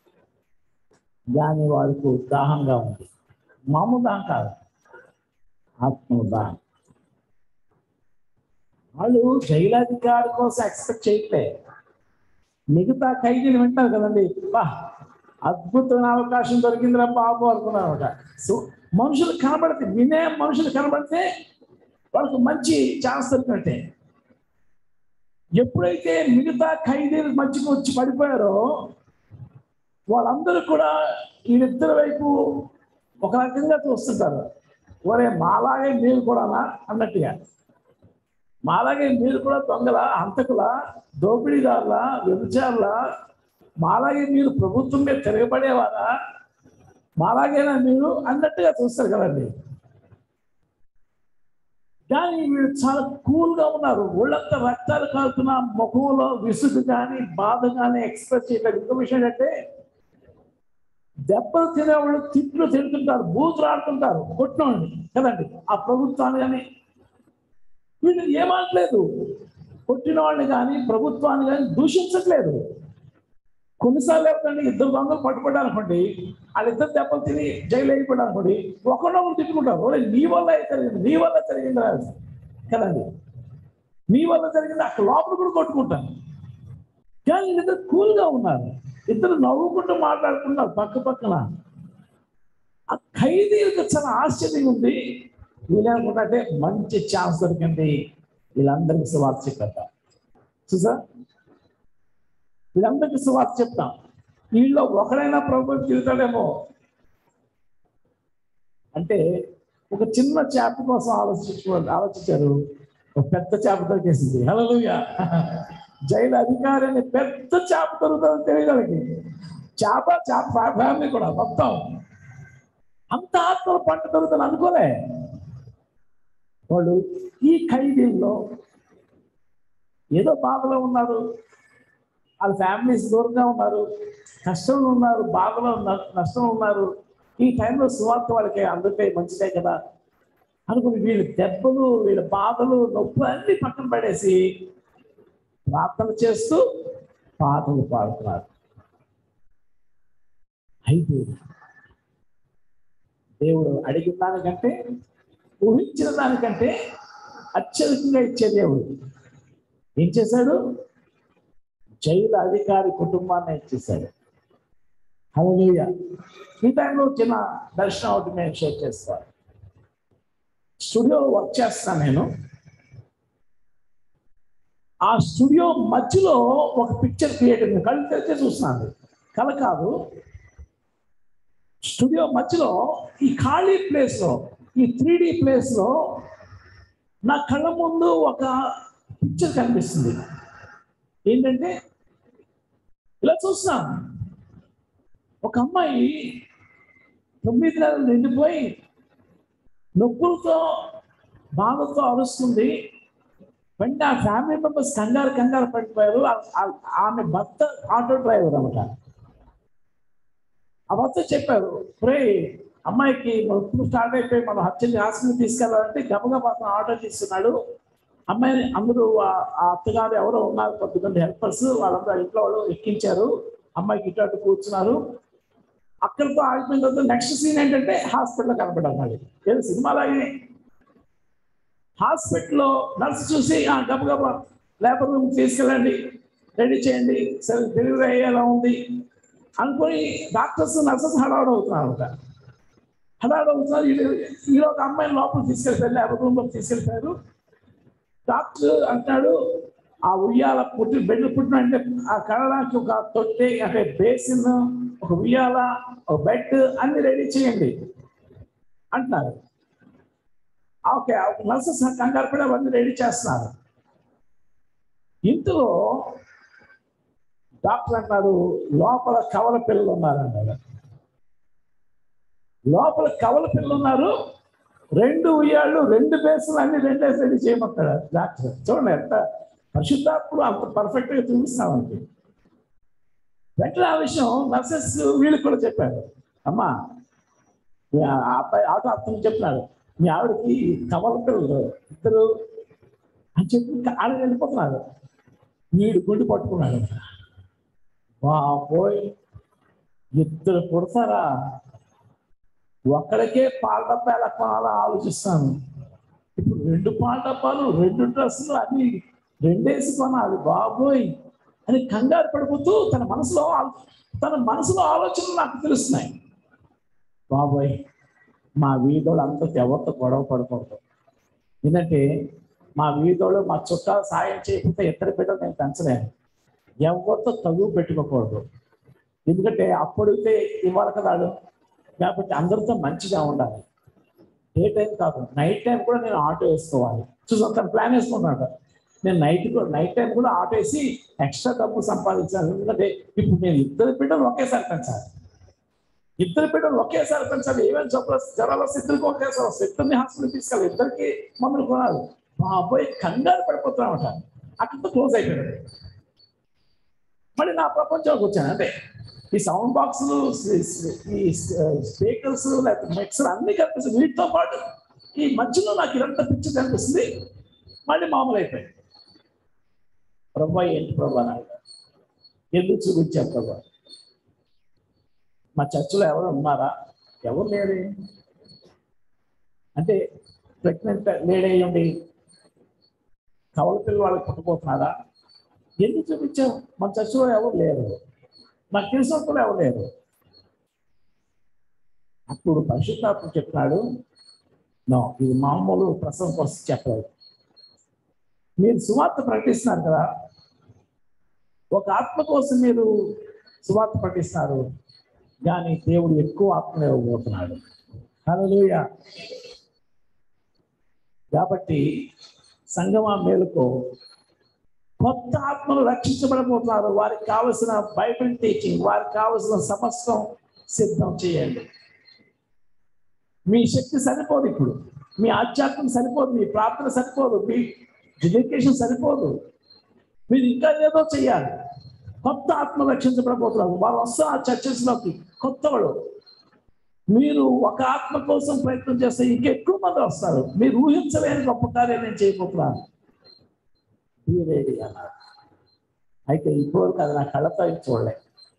దాని వారికి దాహంగా ఉంది మామూలు దాహం కాదు ఆత్మ దాహం వాళ్ళు జైలాధికారి కోసం ఎక్స్పెక్ట్ చేయట్లే మిగతా ఖైదీలు వింటారు కదండి బా అద్భుతమైన అవకాశం దొరికిందిరా బాబు అనుకున్నారట సో మనుషులు కనబడితే వినే మనుషులు కనబడితే వాళ్ళకు మంచి ఛాన్స్ దొరికినట్టే ఎప్పుడైతే మిగతా ఖైదీలు మధ్యకి వచ్చి పడిపోయారో వాళ్ళందరూ కూడా వీళ్ళిద్దరి వైపు ఒక రకంగా చూస్తుంటారు ఒరే మాలాగే మీరు కూడానా అన్నట్టుగా మాలాగే మీరు కూడా దొంగల హంతకుల దోపిడీదారుల వ్యభిచారుల మాలాగే మీరు ప్రభుత్వం మీద తిరగబడేవారా మాలాగేనా మీరు అన్నట్టుగా చూస్తారు కదండి కానీ వీళ్ళు చాలా కూల్గా ఉన్నారు ఒళ్ళంతా రక్తాలు కాలుతున్న ముఖంలో విసుగు కానీ బాధ కానీ ఎక్స్ప్రెస్ చేయలేదు ఇంకో విషయం ఏంటంటే దెబ్బలు తినేవాళ్ళు తిట్లు తింటుంటారు బూతులు ఆడుతుంటారు కొట్టినవాడిని కదండి ఆ ప్రభుత్వాన్ని కానీ వీళ్ళు ఏమనట్లేదు కొట్టిన వాళ్ళని కానీ ప్రభుత్వాన్ని కానీ దూషించట్లేదు కొన్నిసార్లు ఏమిటండి ఇద్దరు దొంగలు పట్టుబడ్డారు అనుకోండి వాళ్ళిద్దరు దెబ్బలు తిని జైలు అయిపోయాడు అనుకోండి ఒకరినొకరు తిట్టుకుంటారు "ఒరేయ్, నీ వల్ల జరిగింది నీ వల్ల జరిగింది రా." కదండి నీ వల్ల జరిగింది అక్కడ లోపల కూడా కొట్టుకుంటాను కానీ వీళ్ళిద్దరు కూల్గా ఉన్నారు ఇద్దరు నవ్వుకుంటూ మాట్లాడుతున్నారు పక్క పక్కన ఆ ఖైదీలకు చాలా ఆశ్చర్యంగా ఉంది వీళ్ళేమనుకుంటే మంచి ఛాన్స్ దొరికింది వీళ్ళందరికీ సువార్త చెప్పేద్దాం చూసా వీళ్ళందరికీ సువార్త చెప్తాం వీళ్ళు ఒకడైనా ప్రభు తిరుగుతాడేమో అంటే ఒక చిన్న చేప కోసం ఆలోచించు ఆలోచించారు ఒక పెద్ద చేప దొరికేసింది హలోయ జైలు అధికారి అని పెద్ద చేప దొరుకుతుంది తెలియదు వాళ్ళకి చేప చేప ఫ్యామిలీ కూడా మొత్తం అంత ఆత్మల పంట దొరుకుతుంది అనుకోలే వాళ్ళు ఈ ఖైదీల్లో ఏదో బాధలో ఉన్నారు వాళ్ళ ఫ్యామిలీస్ దూరంగా ఉన్నారు కష్టంలో ఉన్నారు బాధలో ఉన్నారు నష్టంలో ఉన్నారు ఈ టైంలో సువార్త వాళ్ళకి అందుకే మంచిదే కదా అనుకుని వీళ్ళ దెబ్బలు వీళ్ళ బాధలు నొప్పులు అన్ని పక్కన పడేసి ప్రార్థన చేస్తూ పాటలు పాడుతున్నారు అయితే దేవుడు అడిగిన దానికంటే ఊహించిన దానికంటే అత్యధికంగా ఇచ్చే దేవుడు ఏం చేశాడు జైలు అధికారి కుటుంబాన్ని ఇచ్చేశాడు హలోయ ఈ టైంలో చిన్న దర్శనం ఒకటి మేము షేర్ చేస్తాను స్టూడియో వర్క్ చేస్తాను నేను ఆ స్టూడియో మధ్యలో ఒక పిక్చర్ క్రియేట్ అయింది కళ్ళు తెరిచే చూస్తున్నాను కల కాదు స్టూడియో మధ్యలో ఈ ఖాళీ ప్లేస్లో ఈ త్రీ డి ప్లేస్లో నా కళ్ళ ముందు ఒక పిక్చర్ కనిపిస్తుంది ఏంటంటే ఇలా చూస్తున్నాను ఒక అమ్మాయి తొమ్మిది నెలలు నిండిపోయి నొప్పులతో బాధతో అరుస్తుంది వెంటనే ఆ ఫ్యామిలీ మెంబర్స్ కంగారు కంగారు పడిపోయారు ఆ- ఆ- ఆమె భర్త ఆటో డ్రైవర్ అనమాట ఆ భర్త చెప్పారు రే అమ్మాయికి నొప్పులు స్టార్ట్ అయిపోయి మనం హత్యని హాస్పిటల్ తీసుకెళ్ళాలంటే గబగబా అతను ఆటో తీస్తున్నాడు అమ్మాయిని అందరూ ఆ- ఆ అత్తగారు ఎవరో ఉన్నారు కొద్దిమంది హెల్పర్స్ వాళ్ళందరూ ఆ ఇంట్లో వాళ్ళు ఎక్కించారు అమ్మాయికి ఇటు అటు కూర్చున్నారు అక్కడితో ఆగిపోయిన తర్వాత నెక్స్ట్ సీన్ ఏంటంటే హాస్పిటల్లో కనపడాలి మళ్ళీ ఏదో సినిమాలాగే హాస్పిటల్లో నర్స్ చూసి "ఆ, గబగబా లేబర్ రూమ్ తీసుకెళ్ళండి రెడీ చేయండి సరే డెలివరీ అయ్యేలా ఉంది అనుకొని డాక్టర్స్ నర్సెస్ హడావుడు అవుతున్నారు అనమాట హడావుడు అవుతున్నారు వీళ్ళు- వీళ్ళు ఒక అమ్మాయిని లోపల తీసుకెళ్ళిపోయారు లేబర్ రూమ్లో తీసుకెళ్ళిపోయారు డాక్టర్ అంటాడు ఆ ఉయ్యాల పుట్టి బెడ్ పుట్టిన అంటే ఆ కడడానికి ఒక తొట్టి అంటే బేసిన్ ఒక ఉయ్యాల ఒక బెడ్ అన్ని రెడీ చేయండి అంటున్నారు ఓకే నర్సెస్ కంగారు పడి అవన్నీ రెడీ చేస్తున్నారు ఇంతలో డాక్టర్ అంటారు లోపల కవల పిల్లలు ఉన్నారు అన్నాడు లోపల కవల పిల్లలు ఉన్నారు రెండు ఉయ్యాళ్ళు రెండు బేసులు అన్ని రెండేసి రెడీ చేయమంటాడు డాక్టర్ చూడండి ఎంత పరిశుద్ధాత్ముడు అంత పర్ఫెక్ట్ గా చూపిస్తామండి వెంటనే ఆ విషయం నర్సెస్ వీళ్ళకి కూడా చెప్పారు అమ్మా మీ ఆ అబ్బాయి ఆటో అర్థం చెప్పినాడు మీ ఆవిడకి కవల పిల్లలు ఇద్దరు అని చెప్పి ఇంకా ఆడ వెళ్ళిపోతున్నారు వీడు గుండి పట్టుకున్నాడు బాబోయ్ ఇద్దరు పుడతారా ఒక్కడికే పాల డబ్బా ఎలా కొనాలో ఆలోచిస్తాను ఇప్పుడు రెండు పాల డబ్బాలు రెండు డ్రెస్సులు అన్ని రెండేసి కొనాలి బాబోయ్ అని కంగారు పడిపోతూ తన మనసులో ఆలో- తన మనసులో ఆలోచనలు నాకు తెలుస్తున్నాయి బాబోయ్ మా వీధోళ్ళు అంతా ఎవరితో గొడవ పడకూడదు ఎందుకంటే మా వీధోళ్ళు మా చుట్టాలు సాయం చేయకపోతే ఇద్దరు బిడ్డలు నేను పెంచలేను ఎవరితో తగువ పెట్టుకోకూడదు ఎందుకంటే అప్పుడైతే ఇవ్వాలి కదాడు కాబట్టి అందరితో మంచిగా ఉండాలి ఏ టైం కాదు నైట్ టైం కూడా నేను ఆటో వేసుకోవాలి చూసాం తను ప్లాన్ వేసుకుంటున్నాడు నేను నైట్ కూడా నైట్ టైం కూడా ఆటో వేసి ఎక్స్ట్రా డబ్బు సంపాదించాను ఎందుకంటే ఇప్పుడు నేను ఇద్దరు బిడ్డలు ఒకేసారి పెంచాలి ఇద్దరు బిడ్డలు ఒకేసారి పెంచాలి ఏమేమి జబ్బులు వస్తే జ్వరాలు వస్తే ఇద్దరికి ఒకేసారి వస్తాయి ఇద్దరిని హాస్పిటల్ తీసుకెళ్ళి ఇద్దరికి మందులు కొనాలి మా అబ్బాయి కంగారు పడిపోతున్నామట అక్కడితో క్లోజ్ అయిపోయాడు మళ్ళీ నా ప్రపంచంలోకి వచ్చాను అంటే ఈ సౌండ్ బాక్సులు ఈ స్పీకర్స్ లేకపోతే మిక్సర్ అన్ని కనిపిస్తుంది వీటితో పాటు ఈ మధ్యలో నాకు ఇదంతా పిచ్చి కనిపిస్తుంది మళ్ళీ మామూలు అయిపోయింది ప్రభా ఏంటి ప్రభా నాకు ఎందుకు చూపించారు ప్రభా మా చర్చిలో ఎవరు ఉన్నారా ఎవరు లేరే అంటే ప్రెగ్నెంట్ లేడేయండి కవల పిల్లలు వాళ్ళకి పుట్టబోతున్నారా ఎందుకు చూపించావు మన చర్చిలో ఎవరు లేరు నాకు తెలిసిన కూడా ఎవరు లేరు అప్పుడు పరిశుద్ధాత్మ చెప్తున్నాడు నో ఇది మామూలు ప్రసవం కోసం చెప్పలేదు మీరు సువార్త ప్రకటిస్తున్నారు కదా ఒక ఆత్మ కోసం మీరు సువార్త ప్రకటిస్తున్నారు కానీ దేవుడు ఎక్కువ ఆత్మ ఇవ్వబోతున్నాడు హలోయ కాబట్టి సంగమా మేలుకో కొత్త ఆత్మలు రక్షించబడబోతున్నారు వారికి కావలసిన బైబిల్ టీచింగ్ వారికి కావలసిన సమస్తం సిద్ధం చేయండి మీ శక్తి సరిపోదు ఇప్పుడు మీ ఆధ్యాత్మం సరిపోదు మీ ప్రార్థన సరిపోదు మీ ఎడ్యుకేషన్ సరిపోదు మీరు ఇంకా ఏదో చేయాలి కొత్త ఆత్మ రక్షించబడబోతున్నారు వారు వస్తారు ఆ చర్చెస్లోకి కొత్త వాళ్ళు మీరు ఒక ఆత్మ కోసం ప్రయత్నం చేస్తే ఇంకెక్కువ మంది వస్తారు మీరు ఊహించలేని గొప్ప కార్యం నేను చేయబోతున్నాను Be ready అన్నారు అయితే ఇప్పటివరకు అది నా కళ్ళతో ఏం చూడలే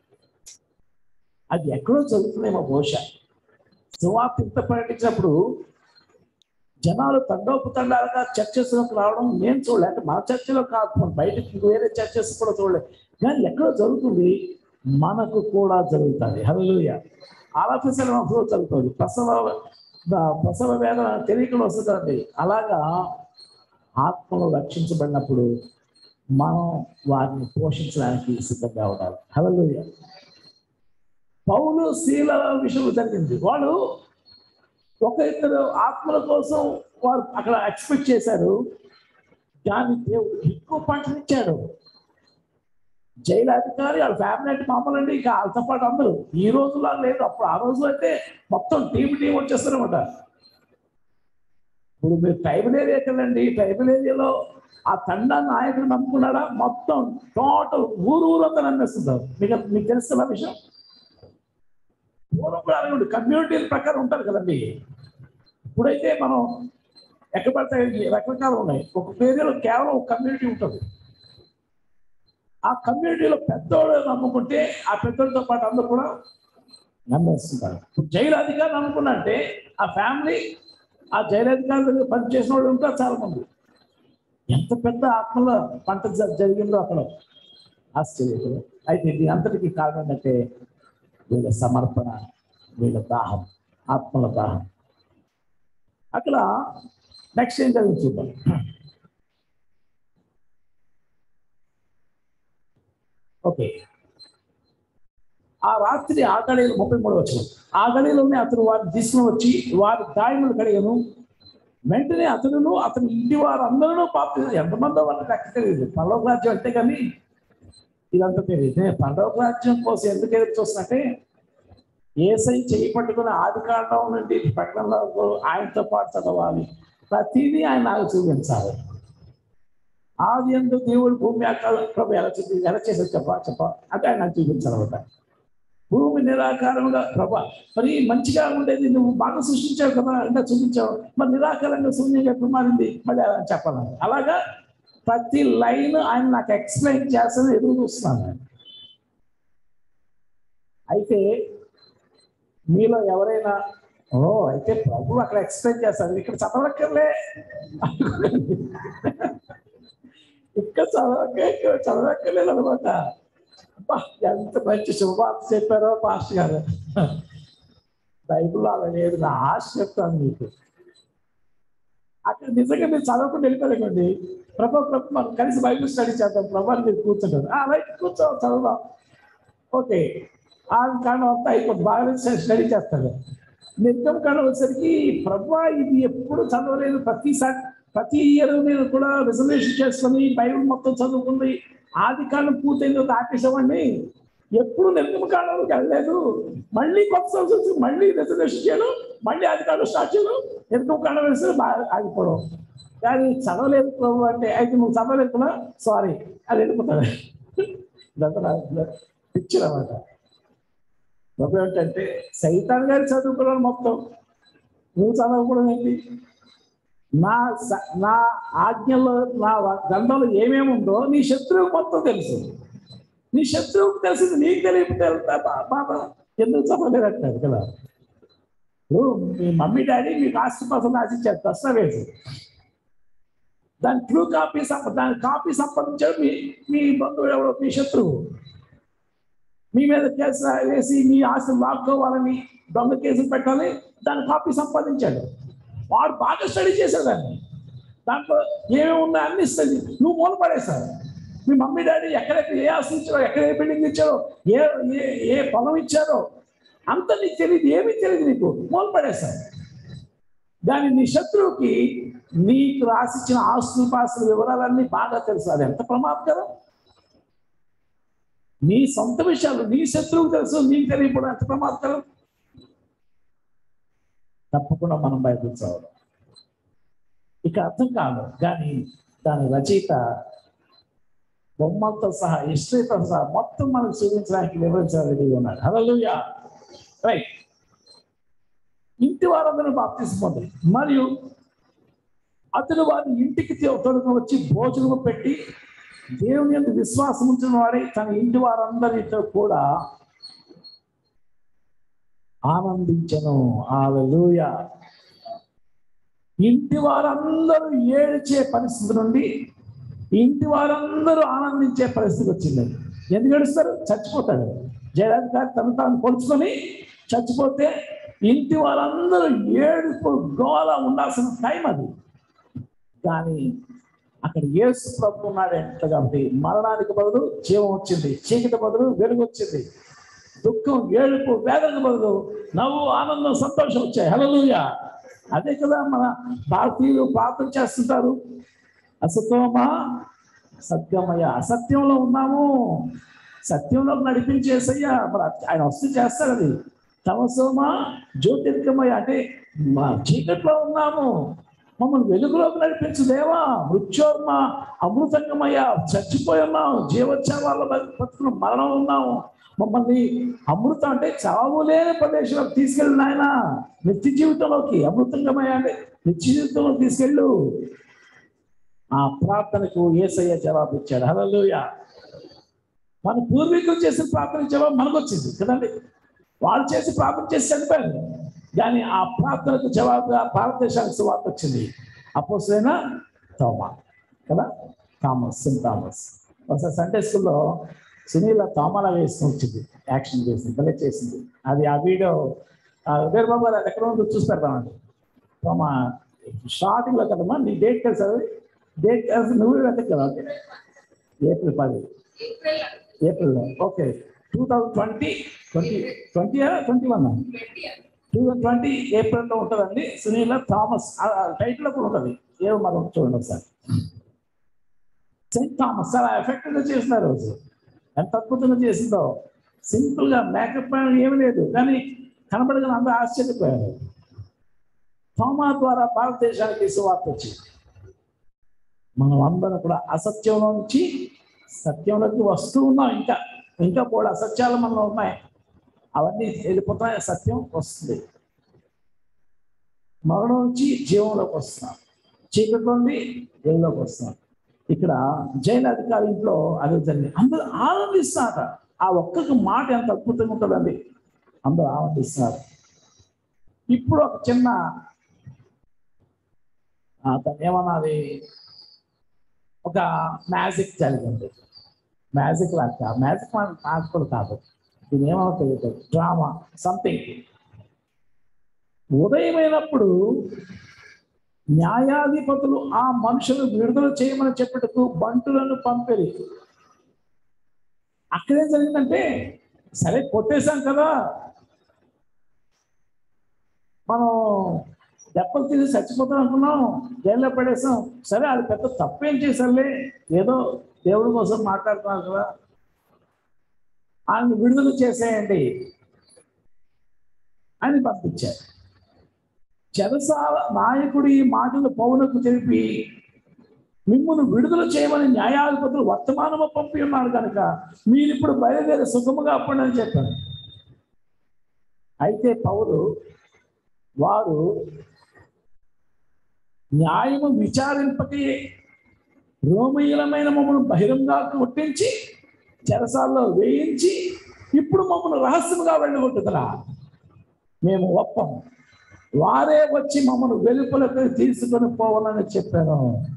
అది ఎక్కడో జరుగుతుందేమో బహుశా సువార్త ఇంత ప్రకటించినప్పుడు జనాలు తండోపతండాలుగా చర్చస్లోకి రావడం నేను చూడలే అంటే మన చర్చలో కాదు మన బయటకి వేరే చర్చస్ కూడా చూడలే కానీ ఎక్కడో జరుగుతుంది మనకు కూడా జరుగుతుంది హలోయ ఆలఫీసర్ మనకు జరుగుతుంది ప్రసవ ప్రసవ వేదన తెలియకుండా వస్తుందండి అలాగా ఆత్మలు రక్షించబడినప్పుడు మనం వారిని పోషించడానికి సిద్ధంగా ఉండాలి హలోయ పౌలు శీల విషయంలో జరిగింది వాళ్ళు ఒక ఇద్దరు ఆత్మల కోసం వారు అక్కడ ఎక్స్పెక్ట్ చేశారు కానీ దేవుడు ఎక్కువ పంటనిచ్చాడు జైలు అధికారి వాళ్ళ ఫ్యామిలీ అంటే మామూలు అండి ఇక వాళ్ళతో పాటు అందరూ ఈ రోజులా లేదు అప్పుడు ఆ రోజు అయితే మొత్తం టీం టీం వచ్చేస్తారనమాట ఇప్పుడు మీరు ట్రైబల్ ఏరియా కదండి ట్రైబల్ ఏరియాలో ఆ తండా నాయకుడు నమ్ముకున్నాడా మొత్తం టోటల్ ఊరు ఊరంతా నమ్మేస్తుంటారు మీకు మీకు తెలుస్తున్న విషయం పూర్వం కూడా అలాగే కమ్యూనిటీల ప్రకారం ఉంటారు కదండి ఇప్పుడైతే మనం ఎక్కడ పడితే రకరకాలు ఉన్నాయి ఒక ఏరియాలో కేవలం ఒక కమ్యూనిటీ ఉంటుంది ఆ కమ్యూనిటీలో పెద్దోడు నమ్ముకుంటే ఆ పెద్దోడితో పాటు అందరూ కూడా నమ్మేస్తుంటారు ఇప్పుడు జైలు అధికారి నమ్ముకున్నంటే ఆ ఫ్యామిలీ ఆ జైలు అధికారి దగ్గర పనిచేసిన వాళ్ళు ఉంటారు చాలా మంది ఎంత పెద్ద ఆత్మలో పంట జ- జరిగిందో అక్కడ ఆశ్చర్యం అయితే దీని అంతటికి కారణం ఏంటంటే వీళ్ళ సమర్పణ వీళ్ళ దాహం ఆత్మల దాహం అక్కడ నెక్స్ట్ ఏం జరిగింది చూద్దాం ఓకే ఆ రాత్రి ఆ గడియలు ముప్పై మూడు వచ్చిన ఆ గడియలోనే అతను వారిని తీసుకుని వచ్చి వారి దాయములు కడిగను వెంటనే అతనును అతని ఇంటి వారు అందరూ పాప ఎంతమందో వాళ్ళకి లెక్క తెలియదు పల్లవ రాజ్యం అంటే కానీ ఇదంతా తెలియదు నేను పల్లవ రాజ్యం కోసం ఎందుకు ఎదురు చూస్తున్నట్టే ఏసై చేయి పట్టుకుని ఆది కాండం నుండి ప్రకటనలో ఆయనతో పాటు చదవాలి ప్రతిదీ ఆయన నాకు చూపించాలి ఆది ఎందు దేవుడు భూమి ఆకాశ ప్రభు ఎలా చూపి ఎలా చేసేది చెప్ప చెప్ప అంటే ఆయన నాకు చూపించాలన్నమాట భూమి నిరాకారంగా ప్రభ మరి మంచిగా ఉండేది నువ్వు బాగా సృష్టించావు కదా అంటే చూపించావు మరి నిరాకారంగా శూన్యంగా ఎప్పుడు మారింది మళ్ళీ అలా చెప్పాలని అలాగా ప్రతి లైన్ ఆయన నాకు ఎక్స్ప్లెయిన్ చేస్తాను ఎదురు చూస్తున్నాను నేను. అయితే మీలో ఎవరైనా ఓ అయితే ప్రభు అక్కడ ఎక్స్ప్లెయిన్ చేస్తారు ఇక్కడ చదవక్కర్లే ఇక్కడ చదవక ఇక్కడ చదవక్కర్లేదు అనమాట అబ్బా, ఎంత మంచి శుభవార్త చెప్పారో పాస్టర్ గారు బైబిల్లో అలా లేదు నా ఆశ చెప్తాను మీకు అక్కడ నిజంగా మీరు చదవకుండా వెళ్ళిపోలేకండి ప్రభా ప్రభు మనం కలిసి బైబిల్ స్టడీ చేద్దాం ప్రభా అని మీరు కూర్చుంటారు ఆ రైట్ కూర్చో చదువుదాం ఓకే ఆ కారణం అంతా అయిపోతుంది బాగా స్టడీ చేస్తాడు నిర్గమ కాలం వచ్చేసరికి ప్రభా ఇది ఎప్పుడు చదవలేదు ప్రతిసారి ప్రతి ఇయర్ నేను కూడా రిజర్వేషన్ చేసుకొని బైబిల్ మొత్తం చదువుకుంది ఆది కాలం పూర్తయింది ఒక ఆపేసామండి ఎప్పుడు నిర్గమకాండంలోకి వెళ్ళలేదు మళ్ళీ కొత్త సంవత్సరం వచ్చి మళ్ళీ రిజర్వేషన్ చేయడం మళ్ళీ అధికారులు స్టార్ట్ చేయడం నిర్గమకాండం వేస్తే బాగా ఆగిపోవడం కానీ చదవలేదు ప్రభు అంటే అయితే నువ్వు చదవలేదు కదా సారీ అది వెళ్ళిపోతాడు ఇదంతా పిక్చర్ అన్నమాట ప్రభు ఏంటంటే సైతాన్ గారు చదువుకున్నాడు మొత్తం నువ్వు చదవకూడదు ఏంటి నా స- నా ఆజ్ఞలో నా గ్రంథంలో ఏమేమి ఉందో నీ శత్రువు మొత్తం తెలుసు నీ శత్రువుకు తెలిసింది నీకు తెలియకపోతే వెళ్తా బా- బాబా ఎందుకు చదవలేదు అంటాడు కదా ఇప్పుడు మీ మమ్మీ డాడీ మీకు ఆస్తి కోసం రాసిచ్చారు దస్తావేజు దాని ట్రూ కాపీ సంప దాని కాపీ సంపాదించాడు మీ మీ బంధువుడు ఎవడో మీ శత్రువు మీ మీద కేసు రా- వేసి మీ ఆస్తి లాక్కోవాలని దొంగ కేసులు పెట్టాలి దాని కాపీ సంపాదించాడు వాడు బాగా స్టడీ చేశాడు దాన్ని దాంట్లో ఏమేమి ఉన్నాయో అన్ని ఇస్తుంది నువ్వు మూల పడేశావు మీ మమ్మీ డాడీ ఎక్కడెక్కడ ఏ ఆస్తి ఇచ్చారో ఎక్కడ ఏ బిల్డింగ్ ఇచ్చారో ఏ ఏ ఏ పొలం ఇచ్చారో అంత నీకు తెలియదు ఏమీ తెలియదు నీకు మూల పడేశావు దాని నీ శత్రువుకి నీకు రాసిచ్చిన ఆస్తులు పాస్తుల వివరాలన్నీ బాగా తెలుసు అది ఎంత ప్రమాదకరం నీ సొంత విషయాలు నీ శత్రువుకు తెలుసు నీకు తెలియకపోవడం ఎంత ప్రమాదకరం తప్పకుండా మనం బైబిల్ చదవడం ఇక అర్థం కాదు కానీ దాని రచయిత బొమ్మలతో సహా హిస్టరీతో సహా మొత్తం మనకు చూపించడానికి వివరించడానికి ఉన్నాడు హల్లెలూయా రైట్ ఇంటి వారందరూ బాప్తిసం పొంది మరియు అతడు వారి ఇంటికి తొడుగు వచ్చి భోజనము పెట్టి దేవుని యొక్క విశ్వాసం ఉంచిన వాడే తన ఇంటి వారందరితో కూడా ఆనందించను ఆలూయ ఇంటి వారందరూ ఏడ్చే పరిస్థితి నుండి ఇంటి వారందరూ ఆనందించే పరిస్థితి వచ్చింది ఎందుకు ఏడుస్తారు చచ్చిపోతాడు జయరాజ్ గారు తను తాను పొడుచుకొని చచ్చిపోతే ఇంటి వారందరూ ఏడుపు గోల ఉండాల్సిన టైం అది కానీ అక్కడ యేసు ప్రభు ఉన్నాడు ఎంత కాబట్టి మరణానికి బదులు జీవం వచ్చింది చీకటి బదులు వెలుగు వచ్చింది దుఃఖం ఏడుపు వేదన బదులు నవ్వు ఆనందం సంతోషం వచ్చాయి హల్లెలూయా అదే కదా మన భారతీయులు ప్రార్థన చేస్తుంటారు అసతోమా సత్యమయ్య అసత్యంలో ఉన్నాము సత్యంలో నడిపించేసయ్యా మరి ఆయన వస్తే చేస్తాడు అది తమసోమా జ్యోతిర్గమయ్య అంటే మా చీకట్లో ఉన్నాము మమ్మల్ని వెలుగులోకి నడిపించు దేవా మృత్యోర్మ అమృతంగమయ్య చచ్చిపోయి ఉన్నాం జీవోత్సవాల బతుకులు మరణం ఉన్నాము మమ్మల్ని అమృతం అంటే చావు లేని ప్రదేశంలోకి తీసుకెళ్ళిన ఆయన నిత్య జీవితంలోకి అమృతంగమయ్య అంటే నిత్య జీవితంలోకి తీసుకెళ్ళు ఆ ప్రార్థనకు ఏసయ్య జవాబు ఇచ్చాడు హలోయ మన పూర్వీకులు చేసిన ప్రార్థన జవాబు మనకు వచ్చింది కదండి వాళ్ళు చేసి ప్రార్థన చేసి చనిపోయారు కానీ ఆ ప్రార్థనకు జవాబుగా భారతదేశానికి సువార్త వచ్చింది అపోసైనా తోమా కదా థామస్ సెంట్ థామస్ ఒకసారి సండే స్కూల్లో సునీల తోమలా వేసుకుని వచ్చింది యాక్షన్ చేసింది భలే చేసింది అది ఆ వీడియో వేరు బాబు గారు అది ఎక్కడ ఉందో చూసి పెడతామండి తోమ స్టార్టింగ్లో కదమ్మా నీ డేట్ తెలుసు అది డేట్ కలిసి నువ్వు వెతకు కదా ఓకే ఏప్రిల్ పది ఏప్రిల్లో okay two thousand twenty twenty twenty twenty one two thousand twenty ఏప్రిల్లో ఉంటుందండి సునీల థామస్ టైటిల్ కూడా ఉంటుంది ఏమో మనం చూడండి ఒకసారి సెయింట్ థామస్ చాలా ఎఫెక్టివ్గా చేసిన రోజు ఎంత అద్భుతంగా చేసిందో సింపుల్గా మేకప్ ఏమీ లేదు కానీ కనబడగానే అందరూ ఆశ్చర్యపోయారు థోమా ద్వారా భారతదేశానికి సువార్త వచ్చింది మనం అందరం కూడా అసత్యంలో నుంచి సత్యంలోకి వస్తూ ఉన్నాం ఇంకా ఇంకా కూడా అసత్యాలు మనలో ఉన్నాయి అవన్నీ వెళ్ళిపోతున్నాయి సత్యం వస్తుంది మరణం నుంచి జీవంలోకి వస్తున్నాం చీకట్లో నుండి వెలుగులోకి వస్తున్నాం ఇక్కడ జైలు అధికారి ఇంట్లో అదే జరిగింది అందరూ ఆనందిస్తున్నారు ఆ ఒక్కొక్క మాట ఎంత అద్భుతంగా ఉంటుందండి అందరూ ఆనందిస్తున్నారు ఇప్పుడు ఒక చిన్న అతను ఏమన్నది ఒక మ్యాజిక్ జరిగింది మ్యాజిక్ లాగా మ్యాజిక్ నాకు కూడా కాదు దీని ఏమో తెలియదు డ్రామా సంథింగ్ ఉదయమైనప్పుడు న్యాయాధిపతులు ఆ మనుషులు విడుదల చేయమని చెప్పటకు బంటులను పంపిరి అక్కడేం జరిగిందంటే సరే కొట్టేశాం కదా మనం దెబ్బలు తీసి చచ్చిపోతాం అనుకున్నాం జైల్లో పడేసాం సరే అది పెద్ద తప్పేం చేశారులే ఏదో దేవుడి కోసం మాట్లాడుతున్నారు కదా ఆయన విడుదల చేసేయండి అని పంపించారు చెరసాల నాయకుడు ఈ మాటలు పౌనకు తెలిపి మిమ్మల్ని విడుదల చేయమని న్యాయాధిపతులు వర్తమానము పంపి ఉన్నారు కనుక మీరు ఇప్పుడు బయలుదేరి సుఖముగా అప్పండి అని చెప్పారు అయితే పౌరు వారు న్యాయము విచారింపకి రోమీయులమైన మమ్మల్ని బహిరంగ కొట్టించి చెరసాల్లో వేయించి ఇప్పుడు మమ్మల్ని రహస్యముగా వెళ్ళగొట్టుదరా మేము ఒప్పం వారే వచ్చి మమ్మల్ని వెలుపలకు తీసుకొని పోవాలని చెప్పాను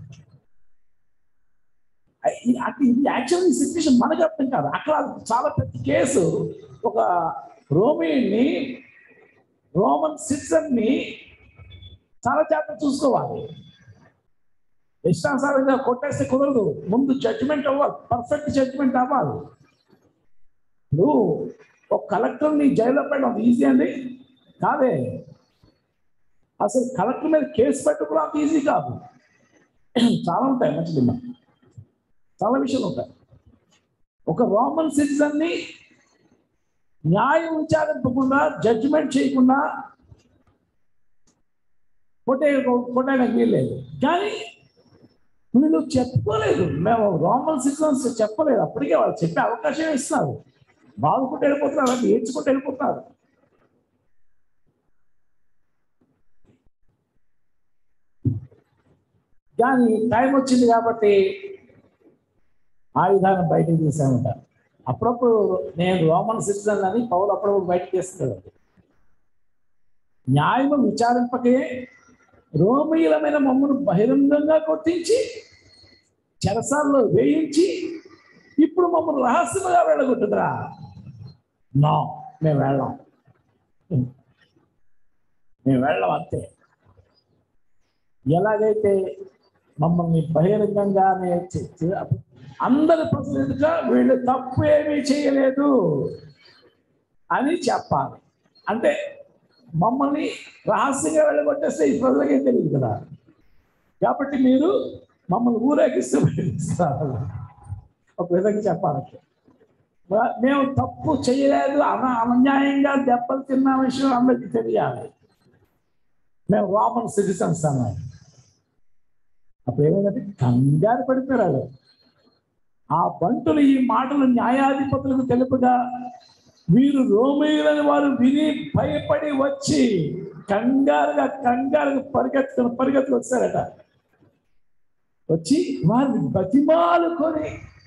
ఐ- అంటే ఇది యాక్చువల్ సిచ్యువేషన్ మనకు అర్థం కాదు అక్కడ చాలా పెద్ద కేసు ఒక రోమిని రోమన్ సిటిజన్ ని చాలా జాగ్రత్త చూసుకోవాలి ఇష్టానుసారంగా కొట్టేస్తే కుదరదు ముందు జడ్జిమెంట్ అవ్వాలి పర్ఫెక్ట్ జడ్జిమెంట్ అవ్వాలి ఇప్పుడు ఒక కలెక్టర్ని జైల్లో పెట్టడం ఈజీ అండి కాదే అసలు కలెక్టర్ మీద కేసు పెట్టుకోవడం అంత ఈజీ కాదు చాలా ఉంటాయి మంచి దిమ్మ చాలా విషయాలు ఉంటాయి ఒక రోమన్ సిటిజన్ ని న్యాయం విచారింపకుండా జడ్జిమెంట్ చేయకుండా కొట్టే కొట్టడానికి వీల్లేదు కానీ వీళ్ళు చెప్పుకోలేదు మేము రోమన్ సిటిజన్స్ చెప్పలేదు అప్పటికే వాళ్ళు చెప్పే అవకాశం ఇస్తున్నారు బాగుకుంటూ వెళ్ళిపోతున్నారు అది ఏడ్చుకుంటూ వెళ్ళిపోతున్నారు కానీ టైం వచ్చింది కాబట్టి ఆయుధాన్ని బయటకు తీసామంట అప్పుడప్పుడు నేను రోమన్ సిటిజన్ అని పౌలు అప్పుడప్పుడు బయటకు తీస్తాడు న్యాయము విచారింపకే రోమీయులమైన మమ్మను బహిరంగంగా కొట్టించి చెరసాల్లో వేయించి ఇప్పుడు మమ్మల్ని రహస్యముగా వెళ్ళగొట్టుదురా నో మేము వెళ్ళాం మేము వెళ్ళాం అంతే ఎలాగైతే మమ్మల్ని బహిరంగంగానే చే- చే- అందరి ప్రజలు ఎదుట వీళ్ళు తప్పు ఏమీ చేయలేదు అని చెప్పాలి అంటే మమ్మల్ని రహస్యంగా వెళ్ళగొట్టేస్తే ఈ ప్రజలకే తెలియదు కదా కాబట్టి మీరు మమ్మల్ని ఊరేగిస్తూ వెళ్ళిస్తారు ఒక విధంగా చెప్పాలి మ- మేము తప్పు చేయలేదు అన అన్యాయంగా దెబ్బలు తిన్న విషయం అందరికీ తెలియాలి మేము రోమన్ సిటిజన్స్ అన్నాడు అప్పుడు ఏమైందంటే కంగారు పడిపోయారు ఆ బంటులు ఈ మాటలు న్యాయాధిపతులకు తెలుపుగా వీరు రోమీయులని వారు విని భయపడి వచ్చి కంగారుగా కంగారుగా పరిగెత్తుకుని పరిగెత్తుకు వచ్చారట వచ్చి వారిని బతిమాలుకొని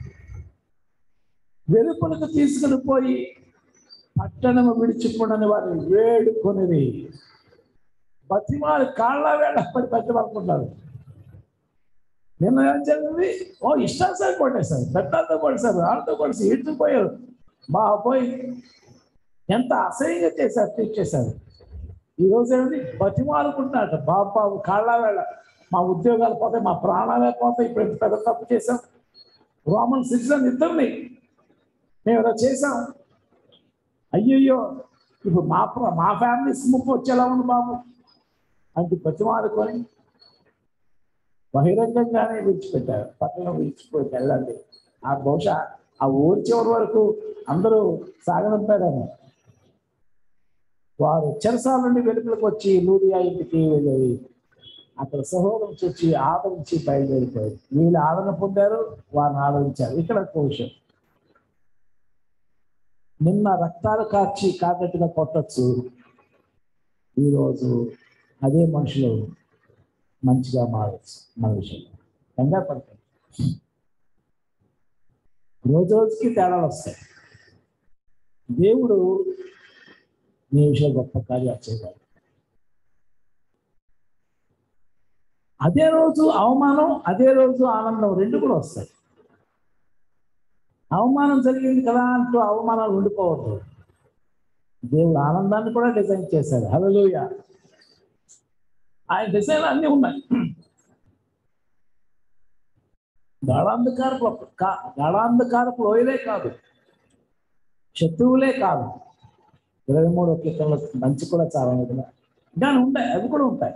వెలుపలకు తీసుకుని పోయి పట్టణము విడిచిపోడని వారిని వేడుకొనిది బతిమాలు కాళ్ళ వేళ పడి బతిమాలుకుంటారు నిన్న ఏం జరిగింది ఓ ఇష్టానుసారి కొట్టేశారు పెట్టాలతో కొట్టేశారు వాళ్ళతో కొట్టేసి ఇటు పోయారు మా పోయి ఎంత అసహ్యంగా చేశారు ట్రీట్ చేశారు ఈ రోజు ఏంటి బతిమాలుకుంటున్నారట బాబు బాబు కాళ్ళ వేళ మా ఉద్యోగాలు పోతాయి మా ప్రాణాలే పోతాయి ఇప్పుడు ఎంత పెద్ద తప్పు చేశాం రోమన్ సిటిజన్ ఇద్దరిని మేము ఇలా చేశాం అయ్యయ్యో ఇప్పుడు మా ప్ర- మా ఫ్యామిలీస్ ముప్పు వచ్చేలా ఉంది బాబు అంటే బతిమాలుకొని బహిరంగంగానే విడిచిపెట్టారు పక్కన విడిచిపోయి వెళ్ళండి ఆ బహుశా ఆ ఊరి చివరి వరకు అందరూ సాగనంపారేమో వారు చెరసాల నుండి వెలుపులకు వచ్చి లూడియా ఇంటికి వెళ్ళి అక్కడ సహోదరం చూచి ఆదరించి బయలుదేరిపోయారు వీళ్ళు ఆదరణ పొందారు వారిని ఆదరించారు ఇక్కడ ఒక విషయం నిన్న రక్తాలు కాచి కాకట్టుగా కొట్టచ్చు ఈరోజు అదే మనుషులు మంచిగా మారచ్చు మన విషయం కంగారు పడతాయి రోజు రోజుకి తేడాలు వస్తాయి దేవుడు నీ విషయం గొప్ప కార్యాలు చేయగలడు అదే రోజు అవమానం అదే రోజు ఆనందం రెండు కూడా వస్తాయి అవమానం జరిగింది కదా అంటూ అవమానాలు ఉండిపోవద్దు దేవుడు ఆనందాన్ని కూడా డిజైన్ చేశాడు హలోయ ఆయన డిజైన్ అన్నీ ఉన్నాయి గాఢాంధకారపు కా- గాఢాంధకారపు లోయలే కాదు శత్రువులే కాదు ఇరవై మూడో కీర్తనలో మంచి కూడా చాలా ఉంది కదా కానీ ఉంటాయి అవి కూడా ఉంటాయి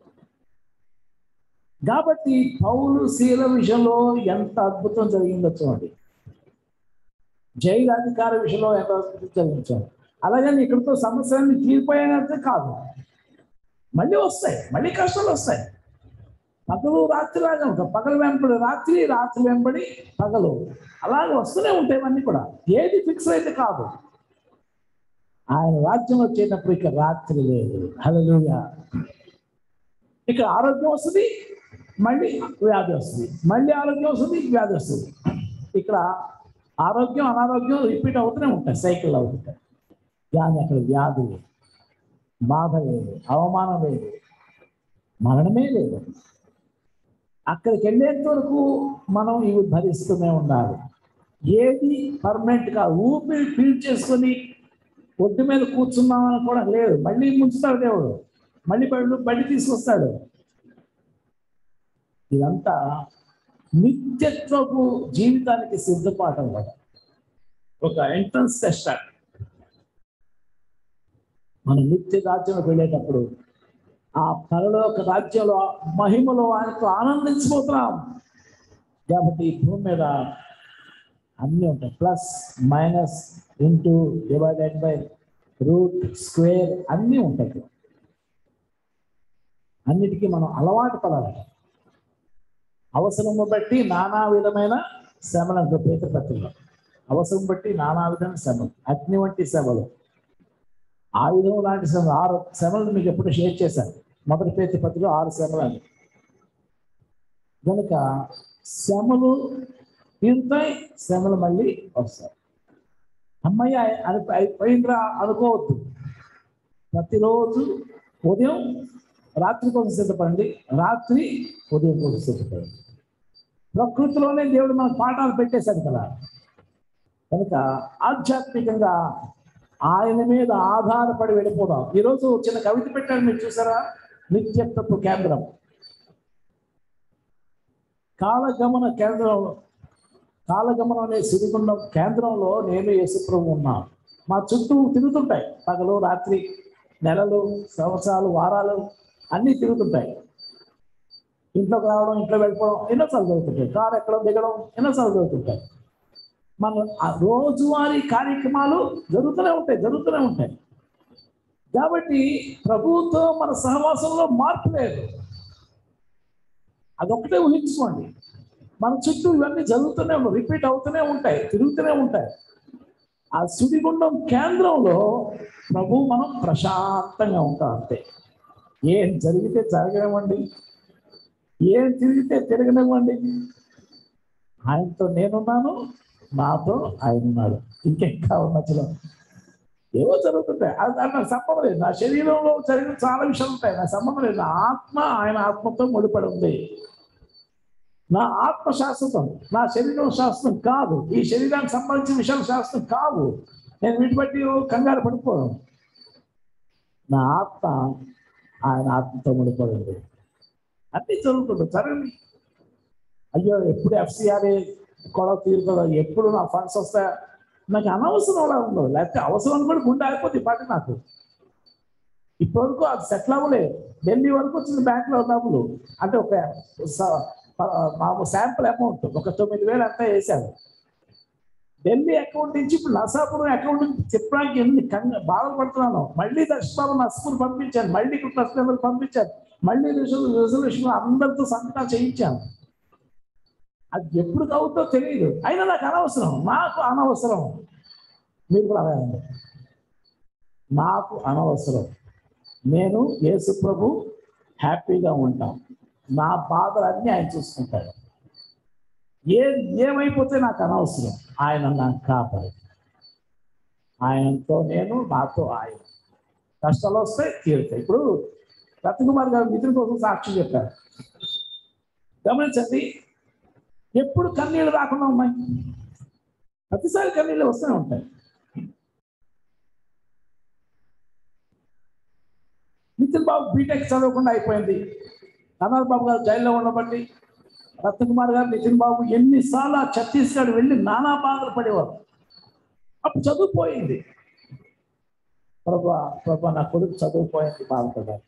కాబట్టి పౌలు శీల విషయంలో ఎంత అద్భుతం జరిగిందో చూడండి జైలు అధికార విషయంలో ఎంత చదివించాం అలాగని ఇక్కడితో సమస్యలన్నీ తీరిపోయినట్టే కాదు మళ్ళీ వస్తాయి మళ్ళీ కష్టాలు వస్తాయి పగలు రాత్రి లాగా ఉంటాయి పగలు వెంబడి రాత్రి రాత్రి వెంబడి పగలు అలాగే వస్తూనే ఉంటాయి ఇవన్నీ కూడా ఏది ఫిక్స్ అయితే కాదు ఆయన రాజ్యం వచ్చేటప్పుడు ఇక రాత్రి లేదు హల్లెలూయా ఇక్కడ ఆరోగ్యం వస్తుంది మళ్ళీ వ్యాధి వస్తుంది మళ్ళీ ఆరోగ్యం వస్తుంది వ్యాధి వస్తుంది ఇక్కడ ఆరోగ్యం అనారోగ్యం రిపీట్ అవుతూనే ఉంటాయి సైకిల్ అవుతుంటాయి కానీ అక్కడ వ్యాధి లేదు బాధ లేదు అవమానం లేదు మరణమే లేదు అక్కడికి వెళ్ళేంత వరకు మనం ఇవి భరిస్తూనే ఉండాలి ఏది పర్మనెంట్ గా ఊపిరి ఫీల్ చేసుకొని ఒడ్డు మీద కూర్చున్నామని కూడా లేదు మళ్ళీ ముంచుతాడు దేవుడు మళ్ళీ బడి బడి తీసుకొస్తాడు ఇదంతా నిత్యత్వపు జీవితానికి సిద్ధపాఠం కదా ఒక ఎంట్రన్స్ టెస్ట్ మనం నిత్య రాజ్యంలోకి వెళ్ళేటప్పుడు ఆ పరలోక రాజ్యంలో మహిమలో ఆయనతో ఆనందించిపోతున్నాం కాబట్టి ఈ భూమి మీద అన్నీ ఉంటాయి plus minus into divided by root square అన్నీ ఉంటాయి అన్నిటికీ మనం అలవాటు పడాలి అవసరము బట్టి నానా విధమైన శ్రమలు అంటే పేతపత్రిలో అవసరం బట్టి నానా విధమైన శ్రమలు అగ్ని వంటి శ్రమలు ఆయుధం లాంటి శ్రమలు ఆరు శ్రమలు మీకు ఎప్పుడు షేర్ చేశాను మొదటి పేత పత్రికలో ఆరు శ్రమలు అని కనుక శ్రమలు తీరుతాయి శ్రమలు మళ్ళీ వస్తాయి అమ్మయ్య అని అయిపోయిందిరా అనుకోవద్దు ప్రతిరోజు ఉదయం రాత్రి కోసం సిద్ధపడండి రాత్రి ఉదయం కోసం సిద్ధపడండి ప్రకృతిలోనే దేవుడు మనకు పాఠాలు పెట్టేశాడు కదా కనుక ఆధ్యాత్మికంగా ఆయన మీద ఆధారపడి వెళ్ళిపోదాం ఈరోజు చిన్న కవిత పెట్టాడు మీరు చూసారా నిత్యత్వపు కేంద్రం కాలగమన కేంద్రం కాలగమనం అనే సిరిగుండం కేంద్రంలో నేను యేసుప్రభు ఉన్నాను మా చుట్టూ తిరుగుతుంటాయి పగలు రాత్రి నెలలు సంవత్సరాలు వారాలు అన్నీ తిరుగుతుంటాయి ఇంట్లోకి రావడం ఇంట్లో వెళ్ళిపోవడం ఎన్నోసార్లు జరుగుతుంటాయి కారు ఎక్కడం దిగడం ఎన్నోసార్లు జరుగుతుంటాయి మన ఆ రోజువారీ కార్యక్రమాలు జరుగుతూనే ఉంటాయి జరుగుతూనే ఉంటాయి కాబట్టి ప్రభువుతో మన సహవాసంలో మార్పు లేదు అదొక్కటే ఊహించుకోండి మన చుట్టూ ఇవన్నీ జరుగుతూనే ఉంటాయి రిపీట్ అవుతూనే ఉంటాయి తిరుగుతూనే ఉంటాయి ఆ సుడిగుండం కేంద్రంలో ప్రభు మనం ప్రశాంతంగా ఉంటాం అంతే ఏం జరిగితే జరగనివ్వండి ఏం తిరిగితే తిరగనివ్వండి ఆయనతో నేనున్నాను నాతో ఆయన ఉన్నాడు ఇంకేం కావాలి మధ్యలో ఏవో జరుగుతుంటాయి అది అది నాకు సంబంధం లేదు నా శరీరంలో జరిగిన చాలా విషయాలు ఉంటాయి నాకు సంబంధం లేదు నా ఆత్మ ఆయన ఆత్మతో ముడిపడి ఉంది నా ఆత్మ శాశ్వతం నా శరీరం శాస్త్రం కాదు ఈ శరీరానికి సంబంధించిన విషయాలు శాస్త్రం కావు నేను వీటి బట్టి కంగారు పడిపోను నా ఆత్మ ఆయన ఆత్మతో ముడిపడి ఉంది అన్నీ జరుగుతుంది జరగని అయ్యో ఎప్పుడు ఎఫ్సిఆర్ఏ గొడవ తీరుతుందో ఎప్పుడు నా ఫండ్స్ వస్తాయా నాకు అనవసరం అలా ఉండదు లేకపోతే అవసరం కూడా గుండె అయిపోతుంది ఈ పాటి నాకు ఇప్పటివరకు అది సెటిల్ అవ్వలేదు ఢిల్లీ వరకు వచ్చింది బ్యాంకులో డబ్బులు అంటే ఒక స- ప- మాకు శాంపుల్ అమౌంట్ ఒక తొమ్మిది వేలు అంతా వేశారు ఢిల్లీ అకౌంట్ నుంచి ఇప్పుడు నర్సాపురం అకౌంట్ నుంచి చెప్పడానికి ఎన్ని కంగ బాధపడుతున్నాను మళ్ళీ దర్శబాబు నర్సపూర్ పంపించాను మళ్ళీ ఇక్కడ ట్రస్ట్ నెంబర్ పంపించాను మళ్ళీ రిజల్యూషన్ అందరితో సంతకాలు చేయించాను అది ఎప్పుడు అవుతుందో తెలియదు అయినా నాకు అనవసరం నాకు అనవసరం మీరు కూడా అలాగే నాకు అనవసరం నేను యేసు ప్రభు హ్యాపీగా ఉంటాం నా బాధలన్నీ ఆయన చూసుకుంటాడు ఏ ఏమైపోతే నాకు అనవసరం ఆయన నాకు కాపాడు ఆయనతో నేను నాతో ఆయన కష్టాలు వస్తే తీరుతాయి ఇప్పుడు రత్నకుమార్ గారు మిత్రుల కోసం సాక్షి చెప్పారు గమనించండి ఎప్పుడు కన్నీళ్ళు రాకుండా ఉన్నాయి ప్రతిసారి కన్నీళ్ళు వస్తూనే ఉంటాయి నితిన్ బాబు బీటెక్ చదవకుండా అయిపోయింది అనార్ బాబు గారు జైల్లో ఉండబట్టి రత్నకుమార్ గారు నితిన్ బాబు ఎన్నిసార్లు ఆ ఛత్తీస్గఢ్ వెళ్ళి నానా బాధలు పడేవారు అప్పుడు చదువుపోయింది ప్రభా ప్రభా నా కొడుకు చదువుపోయింది బాధపడ్డారు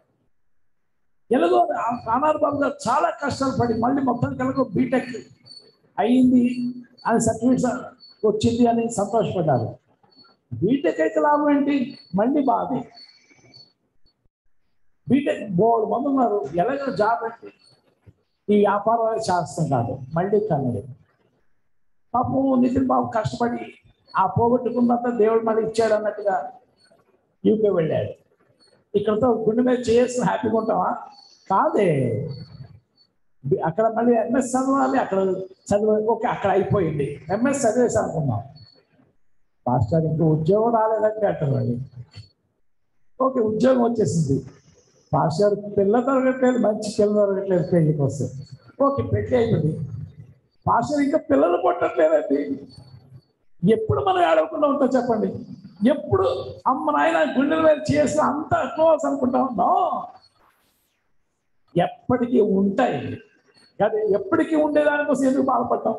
ఎలాగో అనార్ బాబు గారు చాలా కష్టాలు పడి మళ్ళీ మొత్తం కలగో బీటెక్ అయ్యింది అని సర్టిఫికేట్ వచ్చింది అని సంతోషపడ్డారు బీటెక్ అయితే లాభం ఏంటి మళ్ళీ బాధే బీటెక్ బోర్డు మంది ఉన్నారు ఎలాగో జాబ్ ఏంటి ఈ వ్యాపారం శాస్త్రం కాదు మళ్ళీ కన్నది పాపం నితిన్ బాబు కష్టపడి ఆ పోగొట్టుకున్నంత దేవుడు మళ్ళీ ఇచ్చాడు అన్నట్టుగా యూకే వెళ్ళాడు ఇక్కడతో గుండె మీద చేసిన హ్యాపీగా ఉంటావా కాదే బి- అక్కడ మళ్ళీ ఎంఎస్ చదవాలి అక్కడ చదివి ఓకే అక్కడ అయిపోయింది ఎంఎస్ చదివేసి అనుకున్నాం మాస్టర్ ఇంకా ఉద్యోగం రాలేదంటే అంటారు ఓకే ఉద్యోగం వచ్చేసింది మాస్టర్ పిల్ల దొరకట్లేదు మంచి పిల్ల దొరకట్లేదు పెళ్లికి వస్తే ఓకే పెళ్లి అయిపోయింది మాస్టర్ ఇంకా పిల్లలు పుట్టట్లేదండి ఎప్పుడు మనం ఏడవకుండా ఉంటాం చెప్పండి ఎప్పుడు అమ్మ నాయన గుండెల మీద చేసిన అంత క్లోజ్ అనుకుంటా ఉన్నాం ఎప్పటికీ ఉంటాయి కానీ ఎప్పటికీ ఉండేదానికోసం ఎందుకు బాధపడతాం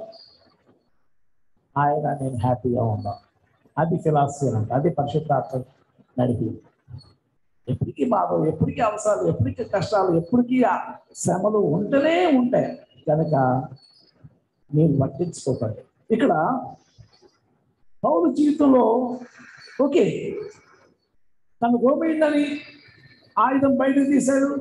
ఆయన నేను హ్యాపీగా ఉందాం అది ఫిలాసఫీ అంటే అది పరిశుద్ధాత్మ నడిపి ఎప్పటికీ బాధ ఎప్పటికీ అవసరాలు ఎప్పటికీ కష్టాలు ఎప్పటికీ ఆ శ్రమలు ఉంటూనే ఉంటాయి కనుక మీరు పట్టించుకోకండి ఇక్కడ పౌరు జీవితంలో ఓకే తను గోమైందని ఆయుధం బయటకు తీశాడు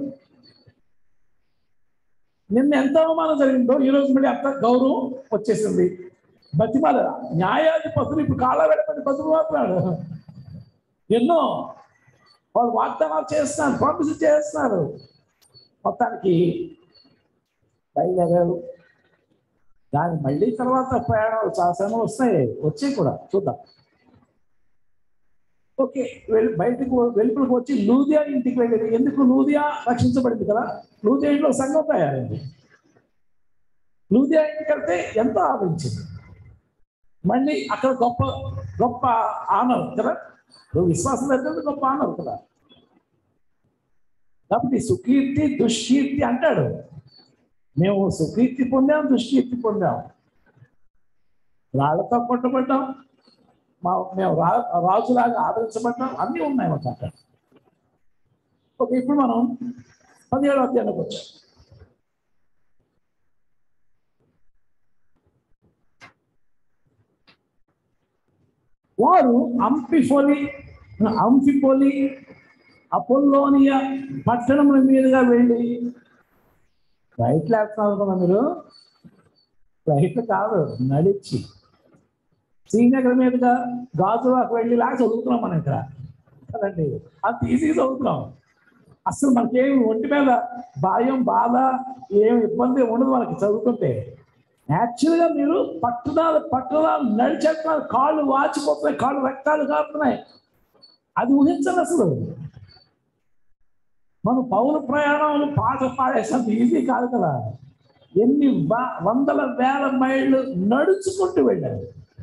నిన్న ఎంత అవమానం జరిగిందో ఈ రోజు మళ్ళీ అంత గౌరవం వచ్చేసింది బతిమాల న్యాయాధిపతులు ఇప్పుడు కాళ్ళ వెళ్ళమని బతుకుతున్నాడు ఎన్నో వాళ్ళు వాగ్దానాలు చేస్తున్నారు ప్రామిస్ చేస్తున్నారు మొత్తానికి బయలుదేరారు దాని మళ్ళీ తర్వాత ప్రయాణాలు చాలా శ్రమలు వస్తాయి వచ్చాయి కూడా చూద్దాం ఓకే వెళ్ళి బయటకు వెలుపులకు వచ్చి లూదియా ఇంటికి వెళ్ళేది ఎందుకు లూదియా రక్షించబడింది కదా లూదియా ఇంట్లో సంఘం తయారైంది లూదియా ఇంటికి వెళ్తే ఎంతో ఆదరించింది మళ్ళీ అక్కడ గొప్ప గొప్ప ఆనర్ కదా ఇప్పుడు విశ్వాసం దగ్గర గొప్ప ఆనర్ కదా కాబట్టి సుకీర్తి దుష్కీర్తి అంటాడు మేము సుకీర్తి పొందాం దుష్కీర్తి పొందాం రాళ్లతో కొట్టబడ్డాం మా మేము రా రాజులాగా ఆదరించబడ్డాం అన్నీ ఉన్నాయి మాకు అక్కడ ఓకే ఇప్పుడు మనం పదిహేడు అధ్యాయంలోకి వచ్చాం వారు అంపిఫోలి అంఫిపోలి అపోల్లోనియా పట్టణముల మీదుగా వెళ్ళి రైట్లు వేస్తున్నారు కదా మీరు రైట్లు కాదు నడిచి శ్రీనగర్ మీదుగా గాజువాకు వెళ్ళి లాగా చదువుతున్నాం మనం ఇక్కడ కదండి అంత ఈజీగా చదువుతున్నాం అసలు మనకేం ఒంటి మీద భయం బాధ ఏం ఇబ్బంది ఉండదు మనకి చదువుతుంటే యాక్చువల్గా మీరు పట్టణాలు పట్టణాలు నడిచేస్తున్నారు కాళ్ళు వాచిపోతున్నాయి కాళ్ళు రక్తాలు కారుతున్నాయి అది ఊహించండి అసలు మనం పౌర ప్రయాణాలు పాట పాడేసంత ఈజీ కాదు కదా ఎన్ని వ- వందల వేల మైళ్ళు నడుచుకుంటూ వెళ్ళారు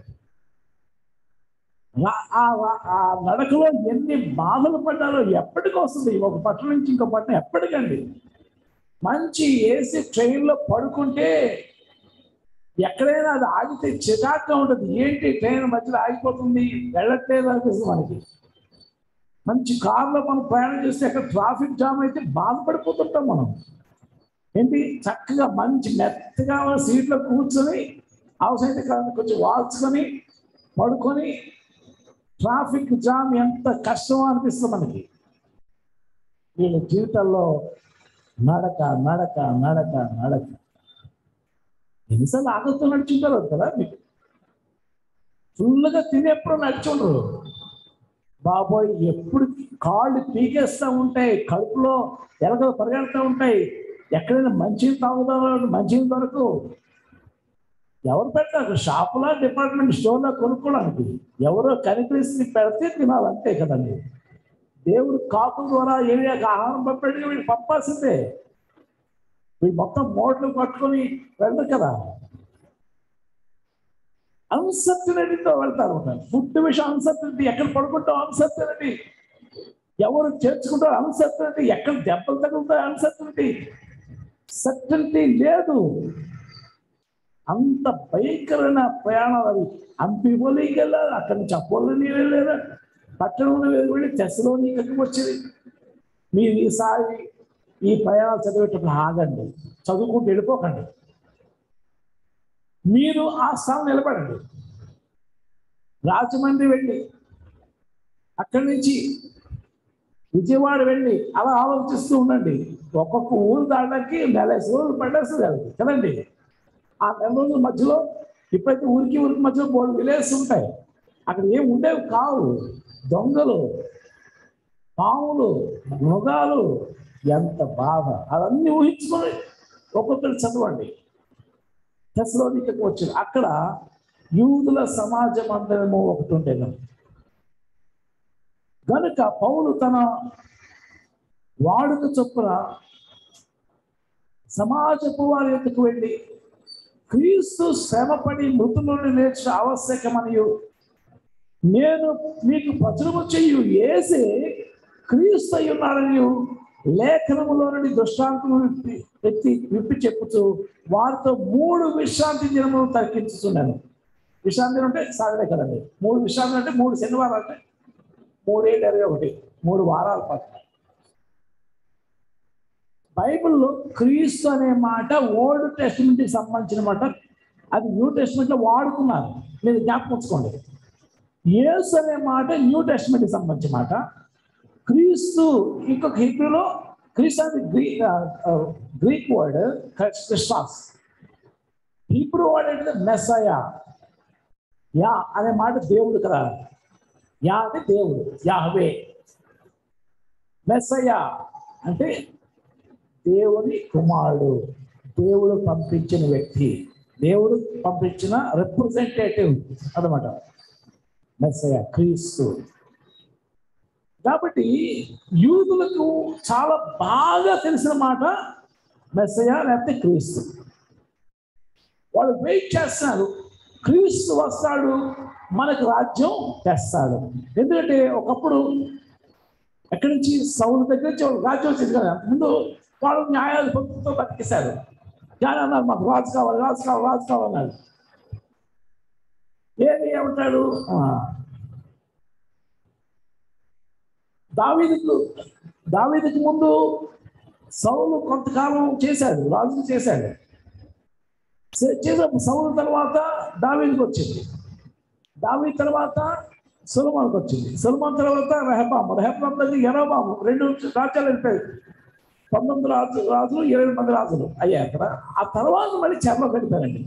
ఆ- ఆ- ఆ నడకలో ఎన్ని బాధలు పడ్డారో ఎప్పటికి వస్తుంది ఒక పట్టణం నుంచి ఇంకో పట్టణం ఎప్పటికండి మంచి ఏసీ ట్రైన్లో పడుకుంటే ఎక్కడైనా అది ఆగితే చికాగ్గా ఉంటుంది ఏంటి ట్రైన్ మధ్యలో ఆగిపోతుంది వెళ్ళట్లేదు అనిపిస్తుంది మనకి మంచి కారులో మనం ప్రయాణం చేస్తే అక్కడ ట్రాఫిక్ జామ్ అయితే బాధపడిపోతుంటాం మనం ఏంటి చక్కగా మంచి మెత్తగా ఉన్న సీట్లో కూర్చొని అవసరమైతే కాదు కొంచెం వాల్చుకొని పడుకొని ట్రాఫిక్ జామ్ ఎంత కష్టమో అనిపిస్తుంది మనకి వీళ్ళ జీవితాల్లో నడక నడక నడక నడక ఎన్నిసార్లు ఆకలితో నడుచుంటారు కదా మీకు ఫుల్గా తినేప్పుడు నడిచి ఉండరు బాబోయ్ ఎప్పుడు కాళ్ళు పీకేస్తూ ఉంటాయి కడుపులో ఎలకలు పరిగెడుతూ ఉంటాయి ఎక్కడైనా మంచిని తాగుదాం మంచిని దొరకు ఎవరు పెడతారు షాపులో డిపార్ట్మెంట్ స్టోర్లో కొనుక్కోవడానికి ఎవరో కనిపిస్తే పెడితే తినాలి అంతే కదండి దేవుడు కాకుల ద్వారా ఏరియాకి ఆహారం పంపేట్టుగా వీళ్ళు పంపాల్సిందే వీళ్ళు మొత్తం మోటార్లు పట్టుకొని వెళ్ళరు కదా అన్సర్టనిటీతో వెళ్తారు ఫుడ్ విషయం అన్సర్టనిటీ ఎక్కడ పడుకుంటాం అన్సర్టనిటీ ఎవరు చేర్చుకుంటారు అన్సర్టనిటీ ఎక్కడ దెబ్బలు తగులుతాయి అన్సర్టనిటీ సర్టనిటీ లేదు అంత భయంకరమైన ప్రయాణాలు అవి అంపిపోలికి వెళ్ళారు అక్కడి నుంచి అపోలోని వెళ్ళారు పట్టణంలో వెళ్ళి తెసలోని ఎక్కడికి వచ్చేది మీరు ఈసారి ఈ ప్రయాణాలు చదివేటప్పుడు ఆగండి చదువుకుంటూ వెళ్ళిపోకండి మీరు ఆ స్థానం నిలబడండి రాజమండ్రి వెళ్ళి అక్కడి నుంచి విజయవాడ వెళ్ళి అలా ఆలోచిస్తూ ఉండండి ఒక్కొక్క ఊరు దాటడానికి నెలేసి రోజులు పడేస్తుంది కదా కదండి ఆ నెల రోజుల మధ్యలో ఇప్పుడైతే ఊరికి ఊరికి మధ్యలో మూడు విలేజ్ ఉంటాయి అక్కడ ఏం ఉండేవి కావు దొంగలు పాములు మృగాలు ఎంత బాధ అవన్నీ ఊహించుకొని ఒక్కొక్కరు చదవండి తెసలోనికకు వచ్చింది అక్కడ యూదుల సమాజ మందిరము ఒకటి ఉండేది కనుక పౌలు తన వాడుక చొప్పున సమాజపు వారి ఎందుకు వెళ్ళి క్రీస్తు శ్రమపడి మృతుల నుండి లేచిన ఆవశ్యకమనియు నేను మీకు ప్రచురము చెయ్యు ఏసే క్రీస్తు అయి ఉన్నాడని లేఖనములో నుండి దృష్టాంతము విప్పి ఎత్తి విప్పి చెప్పుతూ వారితో మూడు విశ్రాంతి దినములు తగ్గించుతున్నాను విశ్రాంతి దినం అంటే సాగలే కదండి మూడు విశ్రాంతి అంటే మూడు శనివారాలు అంటే మూడేళ్ళు ఇరవై ఒకటి మూడు వారాల పాటు బైబిల్లో క్రీస్తు అనే మాట ఓల్డ్ టెస్ట్మెంట్కి సంబంధించిన మాట అది న్యూ టెస్ట్మెంట్లో వాడుకున్నారు మీరు జ్ఞాపకం ఉంచుకోండి యేసు అనే మాట న్యూ టెస్ట్మెంట్కి సంబంధించిన మాట క్రీస్తు ఇంకొక హిబ్రూలో క్రీస్తు అనేది Greek Greek word Christos Hebrew word అంటే మెస్సయా యా అనే మాట దేవుడు కదా యా అంటే దేవుడు యాహవే మెస్సయా అంటే దేవుని కుమారుడు దేవుడు పంపించిన వ్యక్తి దేవుడు పంపించిన రిప్రజెంటేటివ్ అన్నమాట మెస్సయ క్రీస్తు కాబట్టి యూదులకు చాలా బాగా తెలిసిన మాట మెస్సయ లేకపోతే క్రీస్తు వాళ్ళు వెయిట్ చేస్తున్నారు క్రీస్తు వస్తాడు మనకు రాజ్యం తెస్తాడు ఎందుకంటే ఒకప్పుడు ఎక్కడి నుంచి సౌలు దగ్గర నుంచి వాళ్ళు రాజ్యం వచ్చింది కదా ముందు వాళ్ళు న్యాయాధిపతితో బతికేశారు కానీ అన్నారు మాకు రాజు కావాలి రాజు కావాలి రాజు కావాలన్నారు ఏది ఏమంటాడు ఆ, దావీదుకు దావీదుకు ముందు సౌలు కొంతకాలం చేశాడు రాజు చేశాడు చే- చేసిన సౌలు తర్వాత దావీదుకు వచ్చింది దావీ తర్వాత సులమాన్కి వచ్చింది సులమాన్ తర్వాత రెహబాము రెహబాం దగ్గర ఎరోబాము రెండు రాజ్యాలు వెళ్ళిపోయాయి పంతొమ్మిది రాజు రాజులు ఇరవై మంది రాజులు అయ్యాయి అక్కడ ఆ తర్వాత మళ్ళీ చెరలోకి వెళ్ళిపోయారండి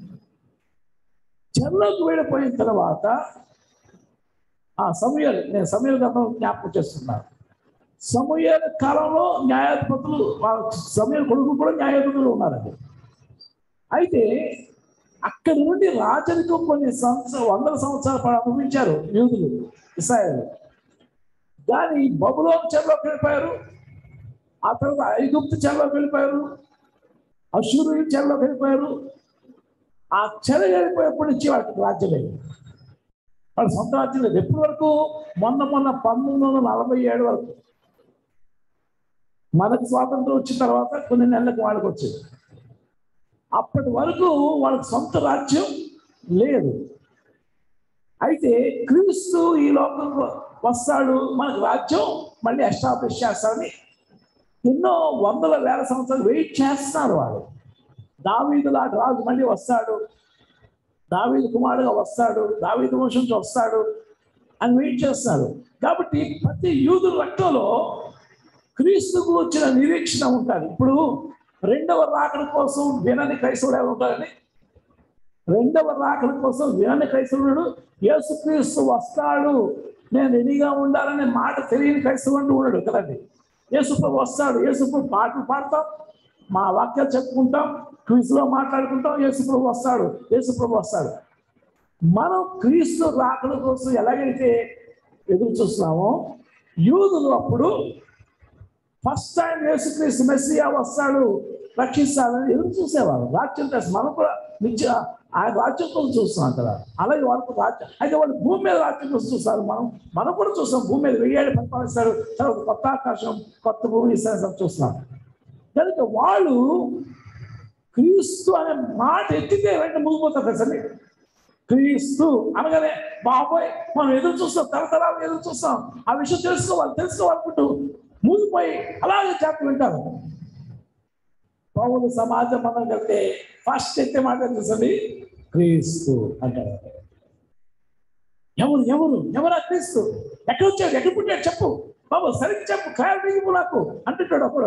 చెరలోకి వెళ్ళిపోయిన తర్వాత ఆ సమయాలు నేను సమయాల గతం జ్ఞాపకం చేస్తున్నాను సమయాల కాలంలో న్యాయాధిపతులు సమయాల కొడుకు కూడా న్యాయాధిపతులు ఉన్నారండి అయితే అక్కడి నుండి రాజరికం కొన్ని సంవత్సర వందల సంవత్సరాల పాటు అనుభవించారు యూదులు ఇస్రాయలు కానీ బబులో చెరలోకి వెళ్ళిపోయారు ఆ తర్వాత ఐగుప్తు చెరలోకి వెళ్ళిపోయారు అశూరు చెరలోకి వెళ్ళిపోయారు ఆ చెర వెళ్ళిపోయేప్పటి నుంచి వాళ్ళకి రాజ్యం లేదు వాళ్ళ సొంత రాజ్యం లేదు ఎప్పటి వరకు మొన్న మొన్న పంతొమ్మిది వందల నలభై ఏడు వరకు మనకు స్వాతంత్రం వచ్చిన తర్వాత కొన్ని నెలలకు వాళ్ళకి వచ్చింది అప్పటి వరకు వాళ్ళకి సొంత రాజ్యం లేదు అయితే క్రీస్తు ఈ లోకంలో వస్తాడు మనకు రాజ్యం మళ్ళీ ఎస్టాబ్లిష్ చేస్తాడని ఎన్నో వందల వేల సంవత్సరాలు వెయిట్ చేస్తున్నారు వాళ్ళు దావీదు లాంటి రాజు మళ్ళీ వస్తాడు దావీదు కుమారుడుగా వస్తాడు దావీదు వంశం నుంచి వస్తాడు అని వెయిట్ చేస్తున్నారు కాబట్టి ప్రతి యూదు రక్తంలో క్రీస్తుకు వచ్చిన నిరీక్షణ ఉంటుంది ఇప్పుడు రెండవ రాకడ కోసం వినని క్రైస్తవుడు ఎవరు ఉంటారండి రెండవ రాకడ కోసం వినని క్రైస్తవుడు యేసుక్రీస్తు వస్తాడు నేను రెడీగా ఉండాలనే మాట తెలియని క్రైస్తవుడు అంటూ ఉన్నాడు కదండి యేసుప్రభు వస్తాడు యేసుప్రభు పాటలు పాడతాం మా వాక్యాలు చెప్పుకుంటాం క్విజ్లో మాట్లాడుకుంటాం యేసుప్రభు వస్తాడు యేసుప్రభు వస్తాడు మనం క్రీస్తు రాకడ కోసం ఎలాగైతే ఎదురు చూస్తున్నామో యూదులు అప్పుడు ఫస్ట్ టైం యేసుక్రీస్తు మెస్సియా వస్తాడు రక్షిస్తాడని ఎదురు చూసేవారు రాజ్యం తెస్త మనం కూడా నిత్య ఆయన రాజ్యం కోసం చూస్తున్నాం కదా అలాగే వాళ్ళకు రాజ్యం అయితే వాళ్ళు భూమి మీద రాజ్యం కోసం చూస్తారు మనం మనం కూడా చూస్తాం భూమి మీద వెయ్యేళ్ళు పరిపాలిస్తాడు తర్వాత కొత్త ఆకాశం కొత్త భూమి ఇస్తారని చూస్తున్నాం కనుక వాళ్ళు క్రీస్తు అనే మాట ఎత్తితే వెంటనే ముగిపోతారు కదండి క్రీస్తు అనగానే బాబోయ్ మనం ఎదురు చూస్తాం తరతరాలు ఎదురు చూస్తాం ఆ విషయం తెలుసుకోవాలి తెలుసుకోవాలనుకుంటూ మూగిపోయి అలాగే చేప వింటారు పౌరు సమాజం మనం కలితే ఫస్ట్ ఎత్తే మాట తెలుసండి క్రీస్తు అంటారు ఎవరు ఎవరు ఎవరు ఆ క్రీస్తు ఎక్కడ వచ్చాడు ఎక్కడ పుట్టాడు చెప్పు బాబు సరిగ్గా చెప్పు క్లారిటీ ఇవ్వు నాకు అంటుంటాడు అప్పుడు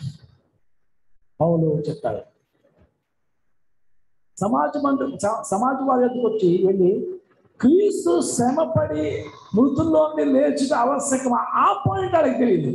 పౌలు చెప్తాడు సమాజం అంటూ స- సమాజం వారి దగ్గరికి వచ్చి వెళ్ళి క్రీస్తు శ్రమపడి మృతుల్లో లేచుట ఆవశ్యకమా ఆ పాయింట్ వాళ్ళకి తెలియదు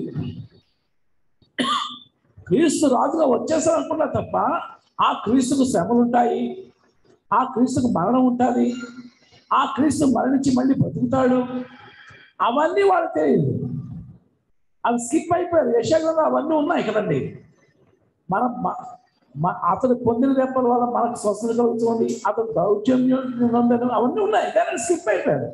క్రీస్తు రాజుగా వచ్చేసారు అనుకున్నా తప్ప ఆ క్రీస్తుకు శ్రమలు ఉంటాయి ఆ క్రీస్తుకు మరణం ఉంటుంది ఆ క్రీస్తు మరణించి మళ్ళీ బతుకుతాడు అవన్నీ వాళ్ళకి తెలియదు అవి స్కిప్ అయిపోయారు యశాగ్రంలో అవన్నీ ఉన్నాయి కదండి మనం మ- మ- అతను పొందిన దెబ్బల వల్ల మనకు స్వస్థత కలుగుతుంది అతను దౌర్జన్యం నొందడం అవన్నీ ఉన్నాయి కానీ స్కిప్ అయిపోయాడు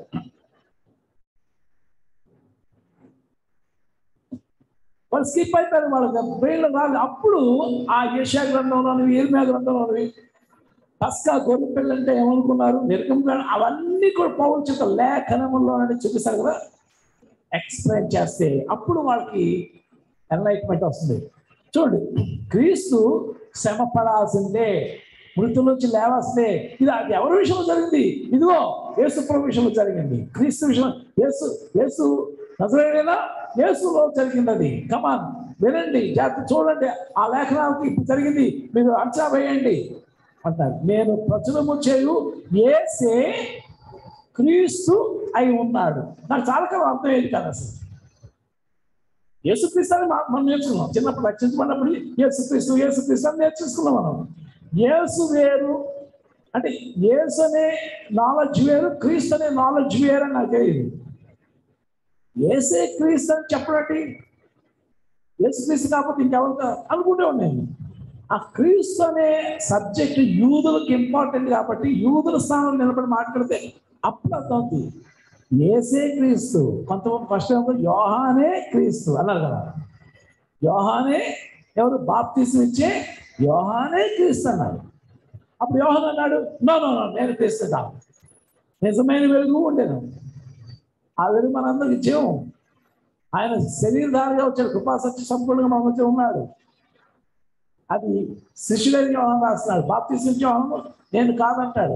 వాళ్ళు స్కిప్ అయిపోయారు వాళ్ళకి బ్రెయిన్ రాదు అప్పుడు ఆ యశా గ్రంథంలోనివి ఇర్మియా గ్రంథంలోనివి పస్కా గొర్రె పిల్ల అంటే ఏమనుకున్నారు నిర్గమ అవన్నీ కూడా పౌరు చేత లేఖనములో చూపిస్తారు కదా ఎక్స్ప్లెయిన్ చేస్తే అప్పుడు వాళ్ళకి ఎన్లైట్మెంట్ వస్తుంది చూడండి క్రీస్తు శ్రమ పడాల్సిందే మృతుల నుంచి లేవాల్సిందే ఇది అది ఎవరి విషయంలో జరిగింది ఇదిగో యేసు ప్రభు విషయంలో జరిగింది క్రీస్తు విషయం యేసు యేసు నజరేనా యేసులో జరిగింది అది కమాన్ వినండి జాగ్రత్త చూడండి ఆ లేఖనాలకి ఇప్పుడు జరిగింది మీరు అంచనా వేయండి అంటారు నేను ప్రచురము చేయు ఏసే క్రీస్తు అయి ఉన్నాడు నాకు చాలా కాలం అర్థమయ్యేది కాదు అసలు యేసుక్రీస్తు అని మా- మనం నేర్చుకున్నాం చిన్నప్పుడు రక్షించబడినప్పుడు యేసుక్రీస్తు యేసుక్రీస్తు అని నేర్చుకున్నాం మనం యేసు వేరు అంటే యేసు అనే నాలెడ్జ్ వేరు క్రీస్తు అనే నాలెడ్జ్ వేరు అని నాకు తెలియదు ఏసే క్రీస్తు అని చెప్పడండి యేసుక్రీస్తు కాకపోతే ఇంకెవరు కా- అనుకుంటే నేను ఆ క్రీస్తు అనే సబ్జెక్ట్ యూదులకు ఇంపార్టెంట్ కాబట్టి యూదుల స్థానంలో నిలబడి మాట్లాడితే అప్పుడు అర్థమవుతుంది ఏసే క్రీస్తు కొంతమంది ఫస్ట్ ఏమో యోహానే క్రీస్తు అన్నారు కదా యోహానే ఎవరు బాప్తీసం ఇచ్చే యోహానే క్రీస్తు అన్నారు అప్పుడు యోహాన్ అన్నాడు నో నో నో నేను క్రీస్తు కాదు నిజమైన వెలుగు ఉండేను ఆ వెలుగు మనందరికి జీవం ఆయన శరీరధారిగా వచ్చాడు కృపాసత్య సంపూర్ణంగా మన మధ్య ఉన్నాడు అది శిష్యుడైన యోహాన్ రాస్తున్నాడు బాప్తీసం యోహాన్ నేను కాదంటాడు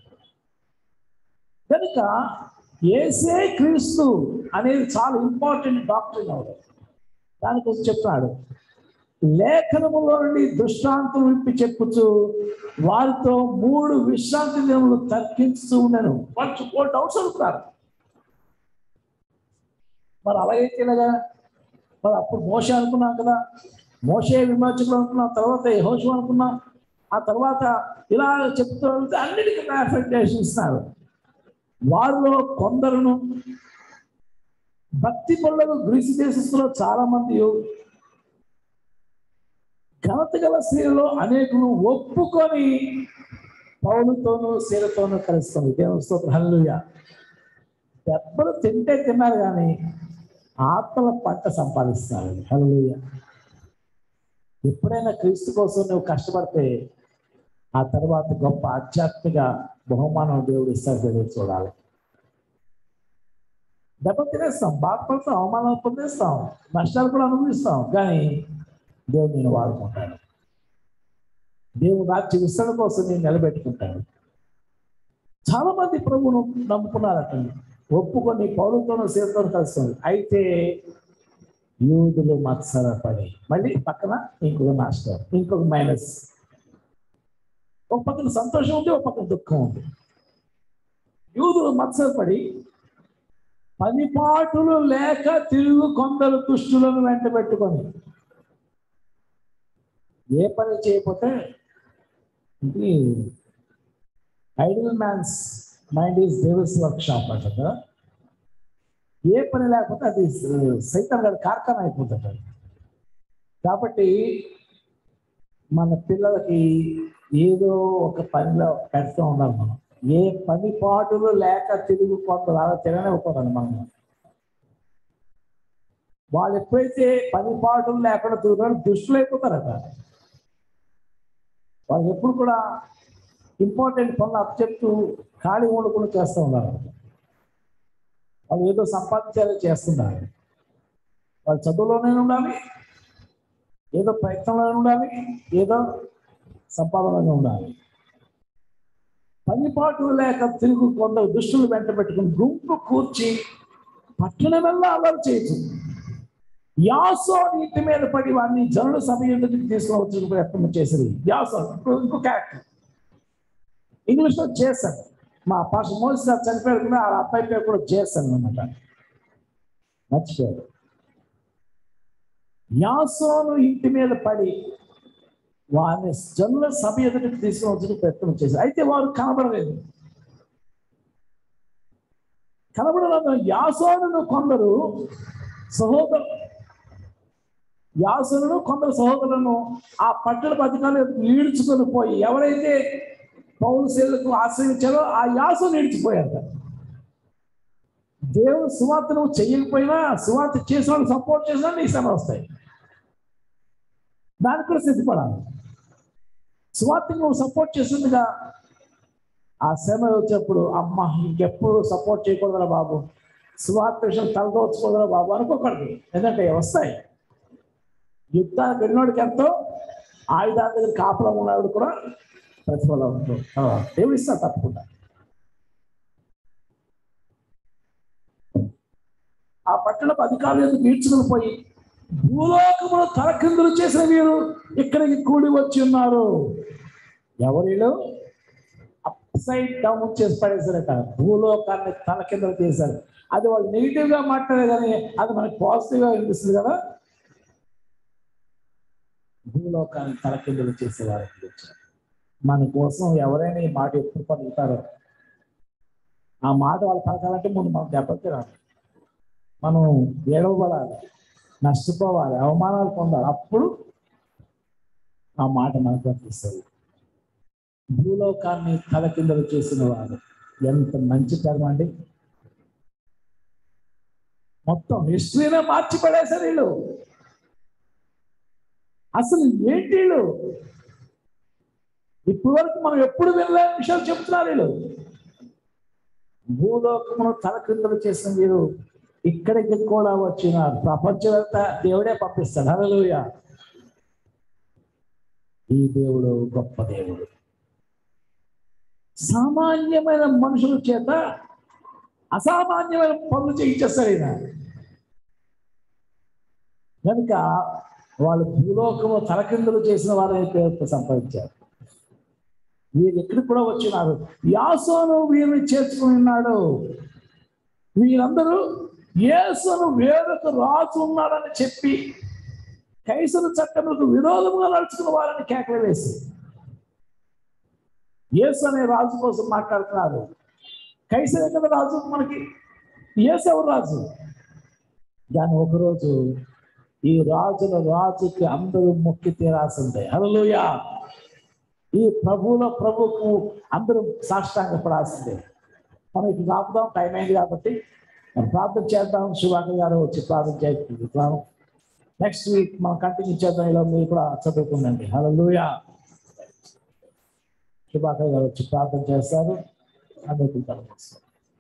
కనుక ఏసే క్రీస్తు అనేది చాలా ఇంపార్టెంట్ డాక్టర్ అవుతుంది దానికోసం చెప్తున్నాడు లేఖనములో నుండి దృష్టాంతం విప్పి చెప్పుచు వారితో మూడు విశ్రాంతి దినములు తర్కించుతూ ఉన్నాను వాళ్ళు ఓ డౌట్స్ అడుగుతారు మరి అలాగైతే ఇలాగా మరి అప్పుడు మోస అనుకున్నాం కదా మోసే విమోచకులు అనుకున్నాం తర్వాత యహోషు అనుకున్నాం ఆ తర్వాత ఇలా చెప్తూ వెళ్తే అన్నిటికీ క్లారిఫికేషన్ ఇస్తున్నారు వారిలో కొందరును భక్తి పనులకు గ్రీసు దేశస్తులో చాలా మంది ఘనత గల స్త్రీలలో అనేకులు ఒప్పుకొని పౌలుతోనూ శీలతోనూ కలుస్తుంది దేవుని స్తోత్రం హల్లెలూయా దెబ్బలు తింటే తిన్నారు కానీ ఆత్మల పంట సంపాదిస్తున్నారు హల్లెలూయా ఎప్పుడైనా క్రీస్తు కోసం నువ్వు కష్టపడితే ఆ తర్వాత గొప్ప ఆధ్యాత్మిక బహుమానం దేవుడు ఇస్తారు దేవుడు చూడాలి దెబ్బ తినేస్తాం బాధపడతాం అవమానాలు పొందేస్తాం నష్టాలు కూడా అనుభవిస్తాం కానీ దేవుడు నేను వాడుకుంటాడు దేవుడు రాజ్య విస్తరణ కోసం నేను నిలబెట్టుకుంటాను చాలా మంది ప్రభువును నమ్ముకున్నారట ఒప్పుకొని పౌరులతోనూ సేవతో కలుస్తుంది అయితే యూదులు మత్సరపడి మళ్ళీ పక్కన ఇంకొక నష్టం ఇంకొక మైనస్ ఒక పక్కన సంతోషం ఉంది ఒక పక్కన దుఃఖం ఉంది యూదులు మత్సరపడి పనిపాటులు లేక తిరుగు కొందరు దుష్టులను వెంట పెట్టుకొని ఏ పని చేయకపోతే ఇది ideal man's mind is devil's workshop అంట కదా ఏ పని లేకపోతే అది సైతం గారి కార్ఖాన అయిపోతుంది అది. కాబట్టి మన పిల్లలకి ఏదో ఒక పనిలో పెడుతూ ఉండాలి మనం ఏ పని పాటులు లేక తిరుగు కొంత అలా తిననివ్వకూడదు మనం వాళ్ళు ఎప్పుడైతే పని పాటులు లేకుండా తిరుగుతారో దుష్టులు అయిపోతారట వాళ్ళు ఎప్పుడు కూడా ఇంపార్టెంట్ పనులు అప్పచెప్తూ ఖాళీ ఉండకుండా చేస్తూ ఉన్నారు వాళ్ళు ఏదో సంపాదించాలని చేస్తున్నారు వాళ్ళు చదువులోనే ఉండాలి ఏదో ప్రయత్నంలోనే ఉండాలి ఏదో సంపాదనలోనే ఉండాలి పనిపాటు లేక తిరుగు కొందరు దుష్టులు వెంట పెట్టుకుని గుంపు కూర్చి పట్టణమెల్లా అలర్ చేయొచ్చు యాసో ఇంటి మీద పడి వాడిని జనుల సభ ఎందుకు తీసుకురావచ్చు ప్రయత్నం చేసింది యాసో ఇంకో ఇంకో క్యారెక్టర్ ఇంగ్లీష్లో చేశాను మా పాష మోసి గారు చనిపోయారు కదా ఆ అబ్బాయి పేరు కూడా చేశాను అనమాట మర్చిపోయారు యాసోను ఇంటి మీద పడి వారిని జనుల సభ ఎదుటికి తీసుకుని ప్రయత్నం చేశారు అయితే వారు కనబడలేదు కనబడలేదు యాసోను కొందరు సహోదరు యాసనును కొందరు సహోదరులను ఆ పట్టణ పథకాలు ఈడ్చుకొని పోయి ఎవరైతే పౌరు శైలకు ఆశ్రయించారో ఆ యాసను ఈడ్చిపోయారు దేవుడు సువార్త నువ్వు చెయ్యకపోయినా సువార్త చేసిన వాళ్ళు సపోర్ట్ చేసినా నీ శ్రమ వస్తాయి దానికి కూడా సిద్ధపడాలి సువార్తకి నువ్వు సపోర్ట్ చేస్తుందిగా ఆ శ్రమ వచ్చినప్పుడు అమ్మ ఇంకెప్పుడు సపోర్ట్ చేయకూడదురా బాబు సువార్త విషయం తలదోచుకోదురా బాబు అనుకోకూడదు ఎందుకంటే వస్తాయి యుద్ధానికి వెళ్ళినోడికి ఎంతో ఆయుధాల దగ్గర కాపలం ఉన్నవాడు కూడా ప్రతిఫలం ఉంటుంది ఆ, దేవుడు ఇస్తా తప్పకుండా ఆ పట్టణపు అధికారులు ఎందుకు ఈడ్చుకుని పోయి భూలోకమును తలకిందులు చేసిన వీరు ఇక్కడికి కూడి వచ్చి ఉన్నారు ఎవరిలో అప్సైడ్ డౌన్ చేసి పడేశారట భూలోకాన్ని తలకిందులు చేశారు అది వాళ్ళు నెగిటివ్ గా మాట్లాడే కానీ అది మనకి పాజిటివ్ గా అనిపిస్తుంది కదా భూలోకాన్ని తలకిందులు చేసేవారు వచ్చారు మన కోసం ఎవరైనా ఈ మాట ఎప్పుడు పలుకుతారో ఆ మాట వాళ్ళు పలకాలంటే ముందు మనం దెబ్బకి రాదు మనం ఏడవబడాలి నష్టపోవాలి అవమానాలు పొందాలి అప్పుడు ఆ మాట మనకు అనిపిస్తుంది భూలోకాన్ని తలకిందలు చేసిన వారు ఎంత మంచి కర్మ అండి మొత్తం హిస్టరీనే మార్చి పడేశారు వీళ్ళు అసలు ఏంటి వీళ్ళు ఇప్పటి వరకు మనం ఎప్పుడు వినలేని విషయాలు చెప్తున్నారు వీళ్ళు భూలోకమును తలకిందలు చేసిన వీరు ఇక్కడికి కూడా వచ్చినారు ప్రపంచమంతా దేవుడే పంపిస్తాడు హల్లెలూయా ఈ దేవుడు గొప్ప దేవుడు సామాన్యమైన మనుషుల చేత అసామాన్యమైన పనులు చేయించేస్తారు ఈయన కనుక వాళ్ళు భూలోకము తలకిందులు చేసిన వారని పేరుతో సంపాదించారు వీరు ఎక్కడికి కూడా వచ్చినారు యాసోను వీరిని చేర్చుకుని ఉన్నాడు వీరందరూ యేసును వేరొక రాజు ఉన్నాడని చెప్పి కైసరు చట్టములకు విరోధముగా నడుచుకున్న వారిని కేకలు వేసి యేసు అనే రాజు కోసం మాట్లాడుతున్నారు కైసరే కదా రాజు మనకి యేసు ఎవరు రాజు దాని ఒకరోజు ఈ రాజుల రాజుకి అందరూ మొక్కి తీరాల్సిందే హల్లెలూయా ఈ ప్రభువుల ప్రభుకు అందరూ సాష్టాంగ పడాల్సిందే మనం ఇటు ఆపుదాం టైం అయింది కాబట్టి మనం ప్రార్థన చేద్దాం శివాకర్ గారు వచ్చి ప్రార్థన చేద్దాం నెక్స్ట్ వీక్ మనం కంటిన్యూ చేద్దాం ఇలా మీరు కూడా చదువుకుందండి హల్లెలూయా శుభాకర్ గారు వచ్చి ప్రార్థన చేస్తారు అందరికీ తలపిస్తారు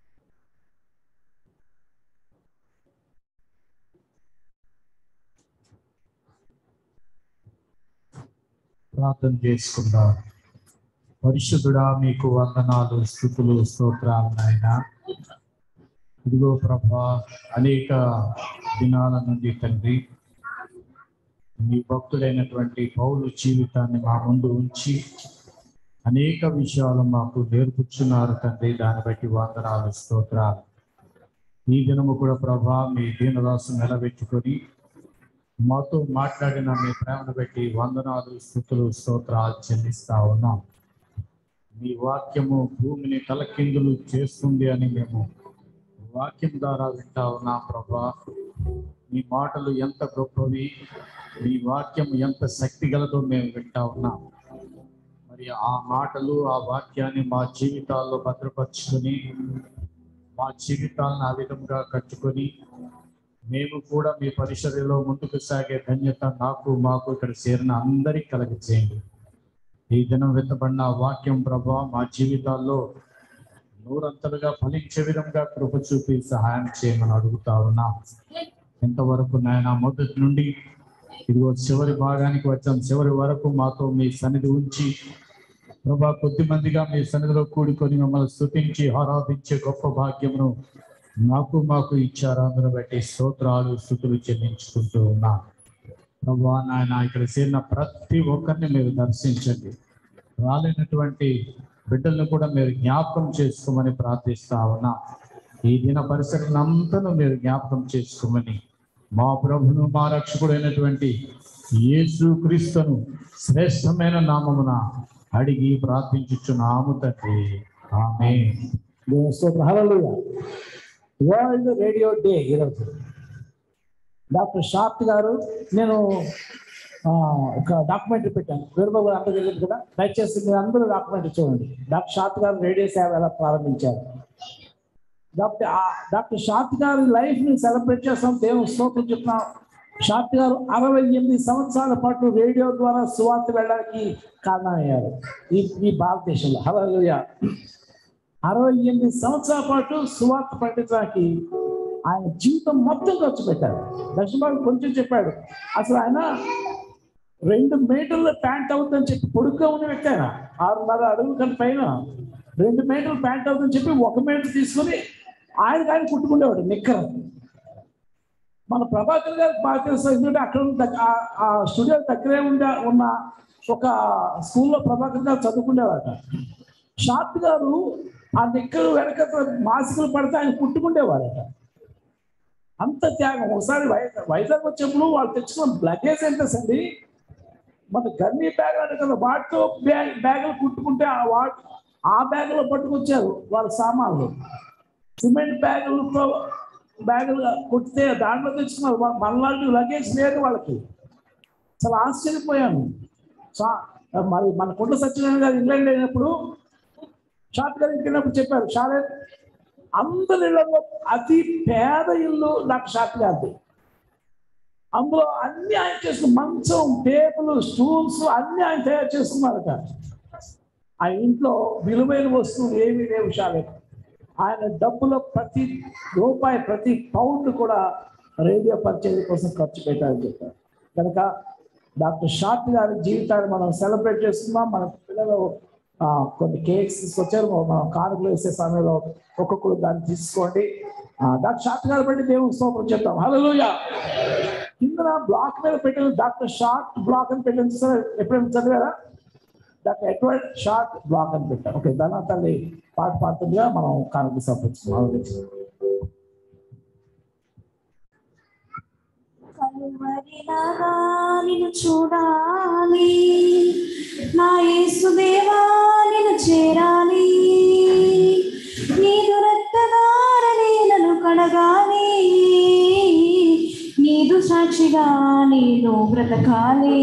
ప్రార్థన చేసుకుందాం పరిశుద్ధుడా మీకు వందనాలు స్థుతులు స్తోత్రాలు నాయన ఇదిగో ప్రభా అనేక దినాల నుండి తండ్రి మీ భక్తుడైనటువంటి పౌలు జీవితాన్ని మా ముందు ఉంచి అనేక విషయాలు మాకు నేర్పుచున్నారు తండ్రి దాన్ని బట్టి వందనాలు స్తోత్రాలు ఈ దినము కూడా ప్రభా మీ దీనదాసు నిలబెట్టుకొని మాతో మాట్లాడిన మీ ప్రేమను బట్టి వందనాలు స్థుతులు స్తోత్రాలు చెల్లిస్తా ఉన్నాం మీ వాక్యము భూమిని తలకిందులు చేస్తుంది అని మేము వాక్యం ద్వారా వింటా ఉన్నాం ప్రభా మీ మాటలు ఎంత గొప్పవి మీ వాక్యం ఎంత శక్తి గలదో మేము వింటా ఉన్నాం మరి ఆ మాటలు ఆ వాక్యాన్ని మా జీవితాల్లో భద్రపరుచుకొని మా జీవితాలను ఆ విధంగా కట్టుకొని మేము కూడా మీ పరిసరలో ముందుకు సాగే ధన్యత నాకు మాకు ఇక్కడ చేరిన అందరికీ కలగచేయండి ఈ దినం విత్తబడిన వాక్యం ప్రభా మా జీవితాల్లో నూరంతలుగా ఫలించే విధంగా కృప చూపి సహాయం చేయమని అడుగుతా ఉన్నా ఇంతవరకు నాయన మొదటి నుండి ఇదిగో చివరి భాగానికి వచ్చాం చివరి వరకు మాతో మీ సన్నిధి ఉంచి ప్రభా కొద్ది మందిగా మీ సన్నిధిలో కూడుకొని మిమ్మల్ని స్తుతించి ఆరాధించే గొప్ప భాగ్యమును నాకు మాకు ఇచ్చారు అందును బట్టి స్తోత్రాలు స్థుతులు చెల్లించుకుంటూ ఉన్నా ప్రభా నాయన ఇక్కడ చేరిన ప్రతి ఒక్కరిని మీరు దర్శించండి రాలేనటువంటి బిడ్డలను కూడా మీరు జ్ఞాపకం చేసుకోమని ప్రార్థిస్తా ఉన్నా ఈ దిన పరిసరాలంతను మీరు జ్ఞాపకం చేసుకోమని మా ప్రభును మా రక్షకుడైనటువంటి యేసు క్రీస్తును శ్రేష్టమైన నామమున అడిగి ప్రార్థించుచున్నాము తండ్రి ఆమె హల్లెలూయా వరల్డ్ రేడియో డే ఈరోజు డాక్టర్ షార్ట్ గారు నేను ఆ, ఒక డాక్యుమెంటరీ పెట్టాను వీరబాబు గారు అందరూ తెలియదు కదా దయచేసి మీరు అందరూ డాక్యుమెంటరీ చూడండి డాక్టర్ షార్ట్ గారు రేడియో సేవ ఎలా ప్రారంభించారు డాక్టర్ ఆ డాక్టర్ షార్ట్ గారి లైఫ్ ని సెలబ్రేట్ చేస్తాం దేవుని స్తోత్రం చెప్తున్నాం షార్ట్ గారు అరవై ఎనిమిది సంవత్సరాల పాటు రేడియో ద్వారా సువార్త వెళ్ళడానికి కారణమయ్యారు ఈ ఈ భారతదేశంలో హల్లెలూయా అరవై ఎనిమిది సంవత్సరాల పాటు సువార్త ప్రకటించడానికి ఆయన జీవితం మొత్తం ఖర్చు పెట్టారు దర్శనబాబు కొంచెం చెప్పాడు అసలు ఆయన రెండు మీటర్ల ప్యాంట్ అవుతుందని చెప్పి పొడుగ్గా ఉన్న వ్యక్తి ఆయన ఆరున్నర అడుగుల కన్నా పైన రెండు మీటర్ల ప్యాంట్ అవుతుందని చెప్పి ఒక మీటర్ తీసుకుని ఆయన కానీ కుట్టుకునేవాడు నిక్కర్ మన ప్రభాకర్ గారు బాగా తెలుసు ఎందుకంటే అక్కడ ఉన్న దగ్గ- ఆ- ఆ స్టూడియో దగ్గరే ఉండే ఉన్న ఒక స్కూల్లో ప్రభాకర్ గారు చదువుకునేవాట షార్ట్ గారు ఆ నిక్కలు వెనక మాసికలు పడితే ఆయన కుట్టుకుండేవారట అంత త్యాగం ఒకసారి వై- వైజాగ్ వచ్చినప్పుడు వాళ్ళు తెచ్చుకున్న లగేజ్ ఎంత అండి మన గన్నీ బ్యాగ్ అంటే కదా వాటితో బ్యాగ్ బ్యాగులు కుట్టుకుంటే ఆ వాటి ఆ బ్యాగులో పట్టుకొచ్చారు వాళ్ళ సామాన్లు సిమెంట్ బ్యాగులతో బ్యాగులు కుట్టితే దాంట్లో తెచ్చుకున్నారు మన- మనలాంటి లగేజ్ లేదు వాళ్ళకి చాలా ఆశ్చర్యపోయాను చా- మరి మన కుండ సత్యనారాయణ గారు ఇంగ్లాండ్ వెళ్ళినప్పుడు షార్ట్ గారు ఇంటికి వెళ్ళినప్పుడు చెప్పారు షారే అందరి ఇళ్లలో అతి పేద ఇల్లు నాకు షార్ట్ గారిది అందులో అన్ని ఆయన చేసుకున్న మంచం టేబుల్ స్టూల్స్ అన్ని ఆయన తయారు చేసుకున్నారట ఆ ఇంట్లో విలువైన వస్తువులు ఏమీ లేవు షాలే ఆయన డబ్బులో ప్రతి రూపాయి ప్రతి పౌండ్ కూడా రేడియో పర్చేజ్ కోసం ఖర్చు పెట్టాలని చెప్పారు కనుక డాక్టర్ షార్ట్ గారి జీవితాన్ని మనం సెలబ్రేట్ చేస్తున్నాం మన పిల్లలు ఆ, కొన్ని కేక్స్ తీసుకొచ్చారు మనం కానుకలు వేసే సమయంలో ఒక్కొక్కరు దాన్ని తీసుకోండి ఆ, డాక్టర్ షార్ట్ గారు బట్టి దేవుని స్తోత్రం చెప్తాం హలోయ కింద బ్లాక్ మీద పెట్టిన డాక్టర్ షార్ట్ బ్లాక్ అని పెట్టిన సార్ ఎప్పుడైనా చదివారా డాక్టర్ ఎడ్వర్డ్ షార్ట్ బ్లాక్ అని పెట్టారు ఓకే దాని తల్లి పాట పాడుతుందిగా మనం కానుక సమర్పించుకున్నాం కలువరిలాగా నిన్ను చూడాలి నా యేసుదేవా నిన్ను చేరాలి నీదు రక్తదారని నన్ను కడగాలి నీదు సాక్షిగా నేను బ్రతకాలి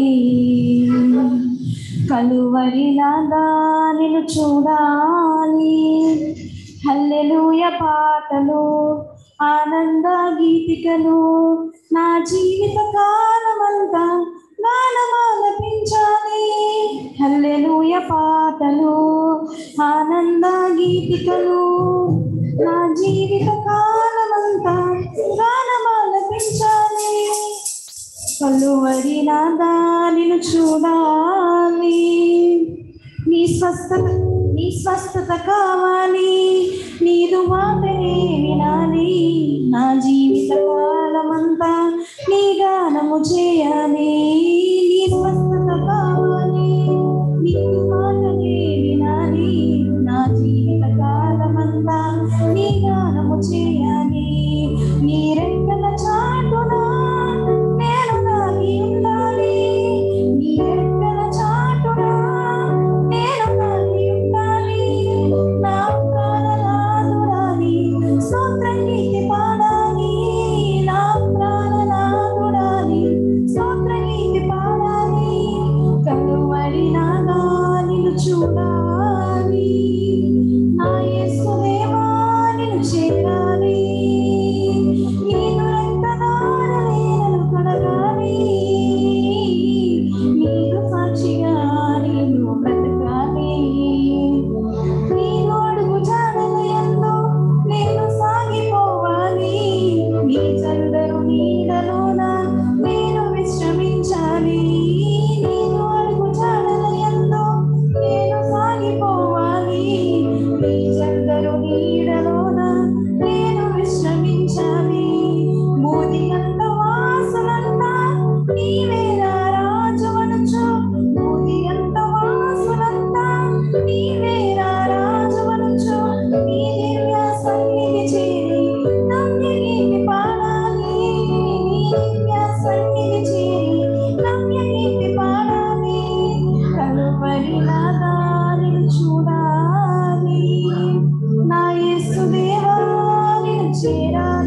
కలువరిలాగా నిన్ను చూడాలి హల్లెలూయ పాటలు ఆనంద గీతికలు నా జీవిత కాలమంతా గానమాలపించాలి హల్లెలూయ పాటలు ఆనంద గీతికలు నా జీవిత కాలమంతా గానమాలపించాలి కలువరి నాదా నిన్ను చూడాలి నీ స్వస్థత నీ స్వస్థత కావాలి నీదు మాటనే వినాలి నా జీవిత కాలమంతా నీ గానము చేయాలి నీ స్వస్థత కావాలి నీదు మాటనే వినాలి నా జీవిత కాలమంతా నీ గానము చేయాలి నీ రెక్కల చాటునా నేను దాగి ఉండాలి నీ రెక్కల చాటునా నేను దాగి ఉండాలి నా ప్రాణనాథుడాని స్తోత్రం గీతి పాడాలి నా ప్రాణనాథుడాని స్తోత్రం గీతి పాడాలి కలువడి నాగా నిన్ను చూడాలి నా యేసుదేవా నిన్ను చేరాలి నీ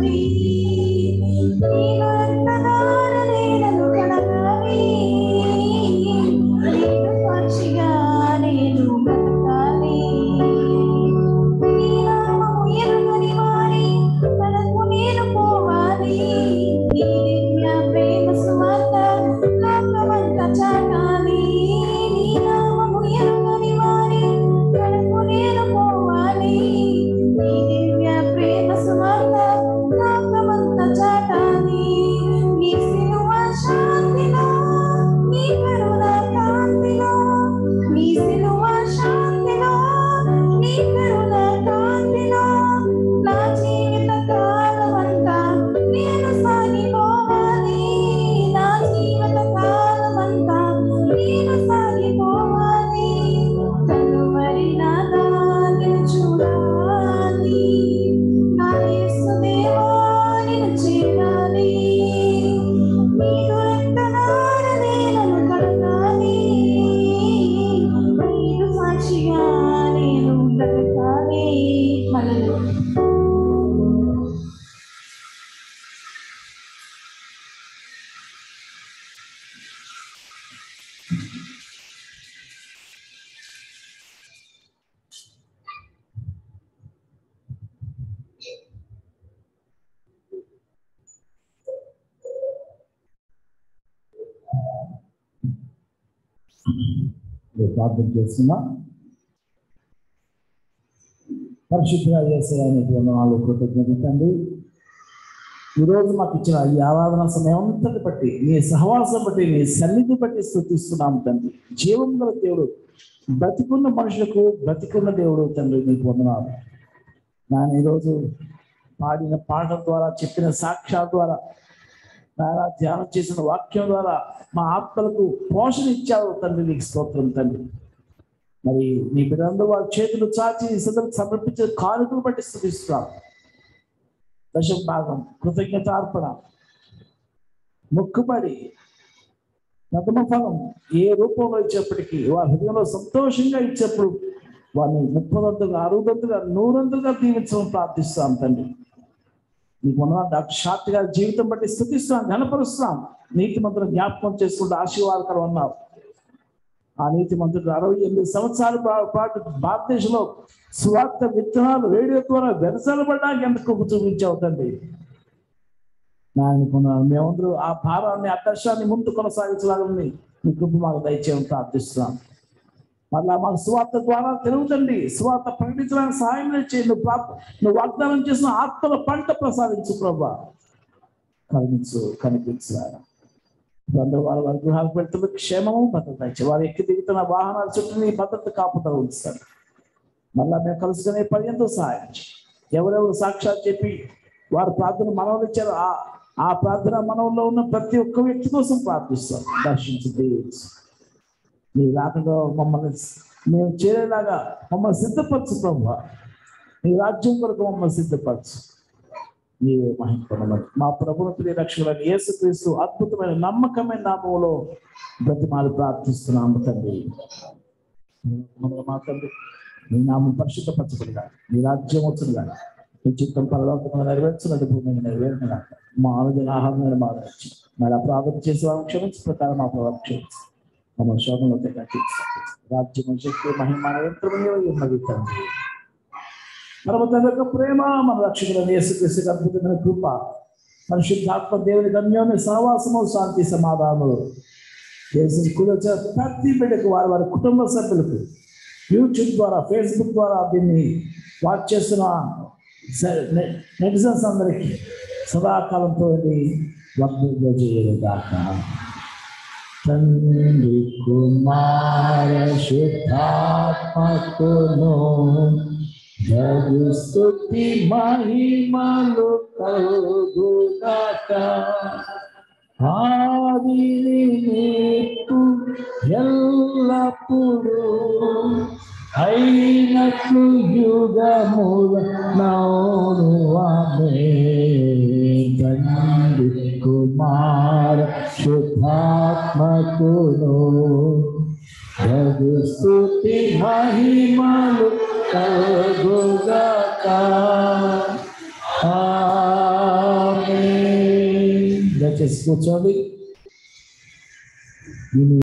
చూడాలి నీలో ఎంతగానో నేను కలగాలి నీకు సాక్షిగా నేను బ్రతకాలి నీ నామము ఎరుగని వారి కడకు నేను పోవాలి నీ దివ్య ప్రేమ సువార్త లోకమంతా చాటాలి నీ నామము ఎరుగని వారి కడకు నేను పోవాలి నీ దివ్య ప్రేమ సువార్త లోకమంతా చాటాలి నీ సిలువ శాంతిలో నీ కరుణ కాంతిలో నీ సిలువ శాంతిలో నీ కరుణ కాంతిలో నా జీవిత కాలమంతా నేను సాగిపోవాలి నా జీవిత కాలమంతా నేను సాగిపోవాలి కలువరి నాదా నిన్ను చూడాలి నా యేసు దేవా నిన్ను చేరాలి నీకు రక్తనార నేలను కడగాలి నీకు సాక్షిగా నేను బ్రతకాలి మనల్ని నేను ప్రార్థన చేస్తున్నా పరిశుద్ధిగా చేసేదానికి వందనాలు కృతజ్ఞత తండ్రి ఈరోజు మాకు ఇచ్చిన ఈ ఆరాధన సమయం అంతటి బట్టి నీ సహవాసం బట్టి నీ సన్నిధి బట్టి స్థుతిస్తున్నాము తండ్రి జీవం గల దేవుడు బ్రతికున్న మనుషులకు బ్రతికున్న దేవుడు తండ్రి నీకు వందనాలు నేను ఈరోజు పాడిన పాటల ద్వారా చెప్పిన సాక్ష్యాల ద్వారా నాయన ధ్యానం చేసిన వాక్యం ద్వారా మా ఆత్మలకు పోషణ ఇచ్చావు తండ్రి నీకు స్తోత్రం తండ్రి మరి నీ బిడ్డలందరూ వారి చేతులు చాచి సదరు సమర్పించిన కానుకలు బట్టి స్థుతిస్తున్నాం దశం భాగం కృతజ్ఞత అర్పణ మొక్కుబడి ప్రథమ ఫలం ఏ రూపంలో ఇచ్చేప్పటికీ వారి హృదయంలో సంతోషంగా ఇచ్చేప్పుడు వారిని ముప్పదంతులుగా అరవదంతులుగా నూరంతులుగా దీవించడం ప్రార్థిస్తాం తండ్రి నీకు ఉన్న డాక్టర్ షార్ట్ గారి జీవితం బట్టి స్థుతిస్తున్నాం ఘనపరుస్తున్నాం నీతి మంత్రులు జ్ఞాపకం చేసుకుంటూ ఆశీర్వాదకరం అన్నావు ఆ నీతి మంత్రుడు అరవై ఎనిమిది సంవత్సరాల పా- పాటు భారతదేశంలో స్వార్థ విత్తనాలు రేడియో ద్వారా వెరసలబడడానికి ఎంత కృప చూపించావు తండ్రి నాయనకున్నాను మేమందరూ ఆ భారాన్ని ఆదర్శాన్ని ముందు కొనసాగించాలని మీ కృప మాకు దయచేయడం ప్రార్థిస్తున్నాం మళ్ళా మాకు స్వార్థ ద్వారా తెలుగుతండి స్వార్థ ప్రకటించడానికి సహాయం చేయి నువ్వు ప్రాప్ నువ్వు వాగ్దానం చేసిన ఆత్మల పంట ప్రసాదించు ప్రభా కనిపించు కనిపించు ఆయన అందరూ వారి వారి గృహాలకు వెళ్తున్న క్షేమము భద్రత ఇచ్చి వారు ఎక్కి దిగుతున్న వాహనాల చుట్టూ నీ భద్రత కాపుదల ఉంచుతారు మళ్ళా మేము కలుసుకునే పర్యంతం సహాయం చేయి. ఎవరెవరు సాక్షాత్ చెప్పి వారు ప్రార్థన మనవులు ఇచ్చారు ఆ ఆ ప్రార్థన మనవుల్లో ఉన్న ప్రతి ఒక్క వ్యక్తి కోసం ప్రార్థిస్తాం దర్శించి దీవించు నీ రాకలో మమ్మల్ని మేము చేరేలాగా మమ్మల్ని సిద్ధపరచు ప్రభు నీ రాజ్యం కొరకు మమ్మల్ని సిద్ధపరచు నీవే మహింపడమని మా ప్రభుత్వ ప్రియ రక్షకులైన యేసుక్రీస్తు అద్భుతమైన నమ్మకమైన నామంలో బ్రతిమాలు ప్రార్థిస్తున్నాము తండ్రి మమ్మల్ని మా తండ్రి నీ నామం పరిశుద్ధపరచబడిగా నీ రాజ్యం వచ్చునుగా నీ చిత్తం పరలోకంగా నెరవేర్చున్నది భూమి మీద నెరవేరునుగా మా ఆరోగ్య ఆహారం మా వచ్చి మరి ప్రార్థన చేసే వారిని క్షమించి ప్రకారం మా ప్రభావం క్షమించి మమ్మల్ని శోభంలో రాజ్యం శక్తి మహిమ యంత్రమయ్యే ఉన్నది తండ్రి పర్వతం యొక్క ప్రేమ మన రక్షకులను యేసుక్రీస్తు అద్భుతమైన కృప పరిశుద్ధాత్మ దేవుని గమ్యాన్ని సహవాసము శాంతి సమాధానములు యేసు కులచ ప్రతి బిడ్డకు వారి వారి కుటుంబ సభ్యులకు యూట్యూబ్ ద్వారా ఫేస్బుక్ ద్వారా దీన్ని వాచ్ చేస్తున్న నెటిజన్స్ అందరికీ సదాకాలంతో వర్తింపజేయగాక తండ్రి కుమార శుద్ధాత్మకును జగు స్తుతి మహిమలు కలుగుగాక ఆదిని నీకు ఎల్లప్పుడూ అయినట్లు యుగముల నౌను ఆమె తండ్రి కుమార శుద్ధాత్మకును జగు స్తుతి మహిమలు కలుగుగాక ఆ దయచేసి కూర్చోండి నేను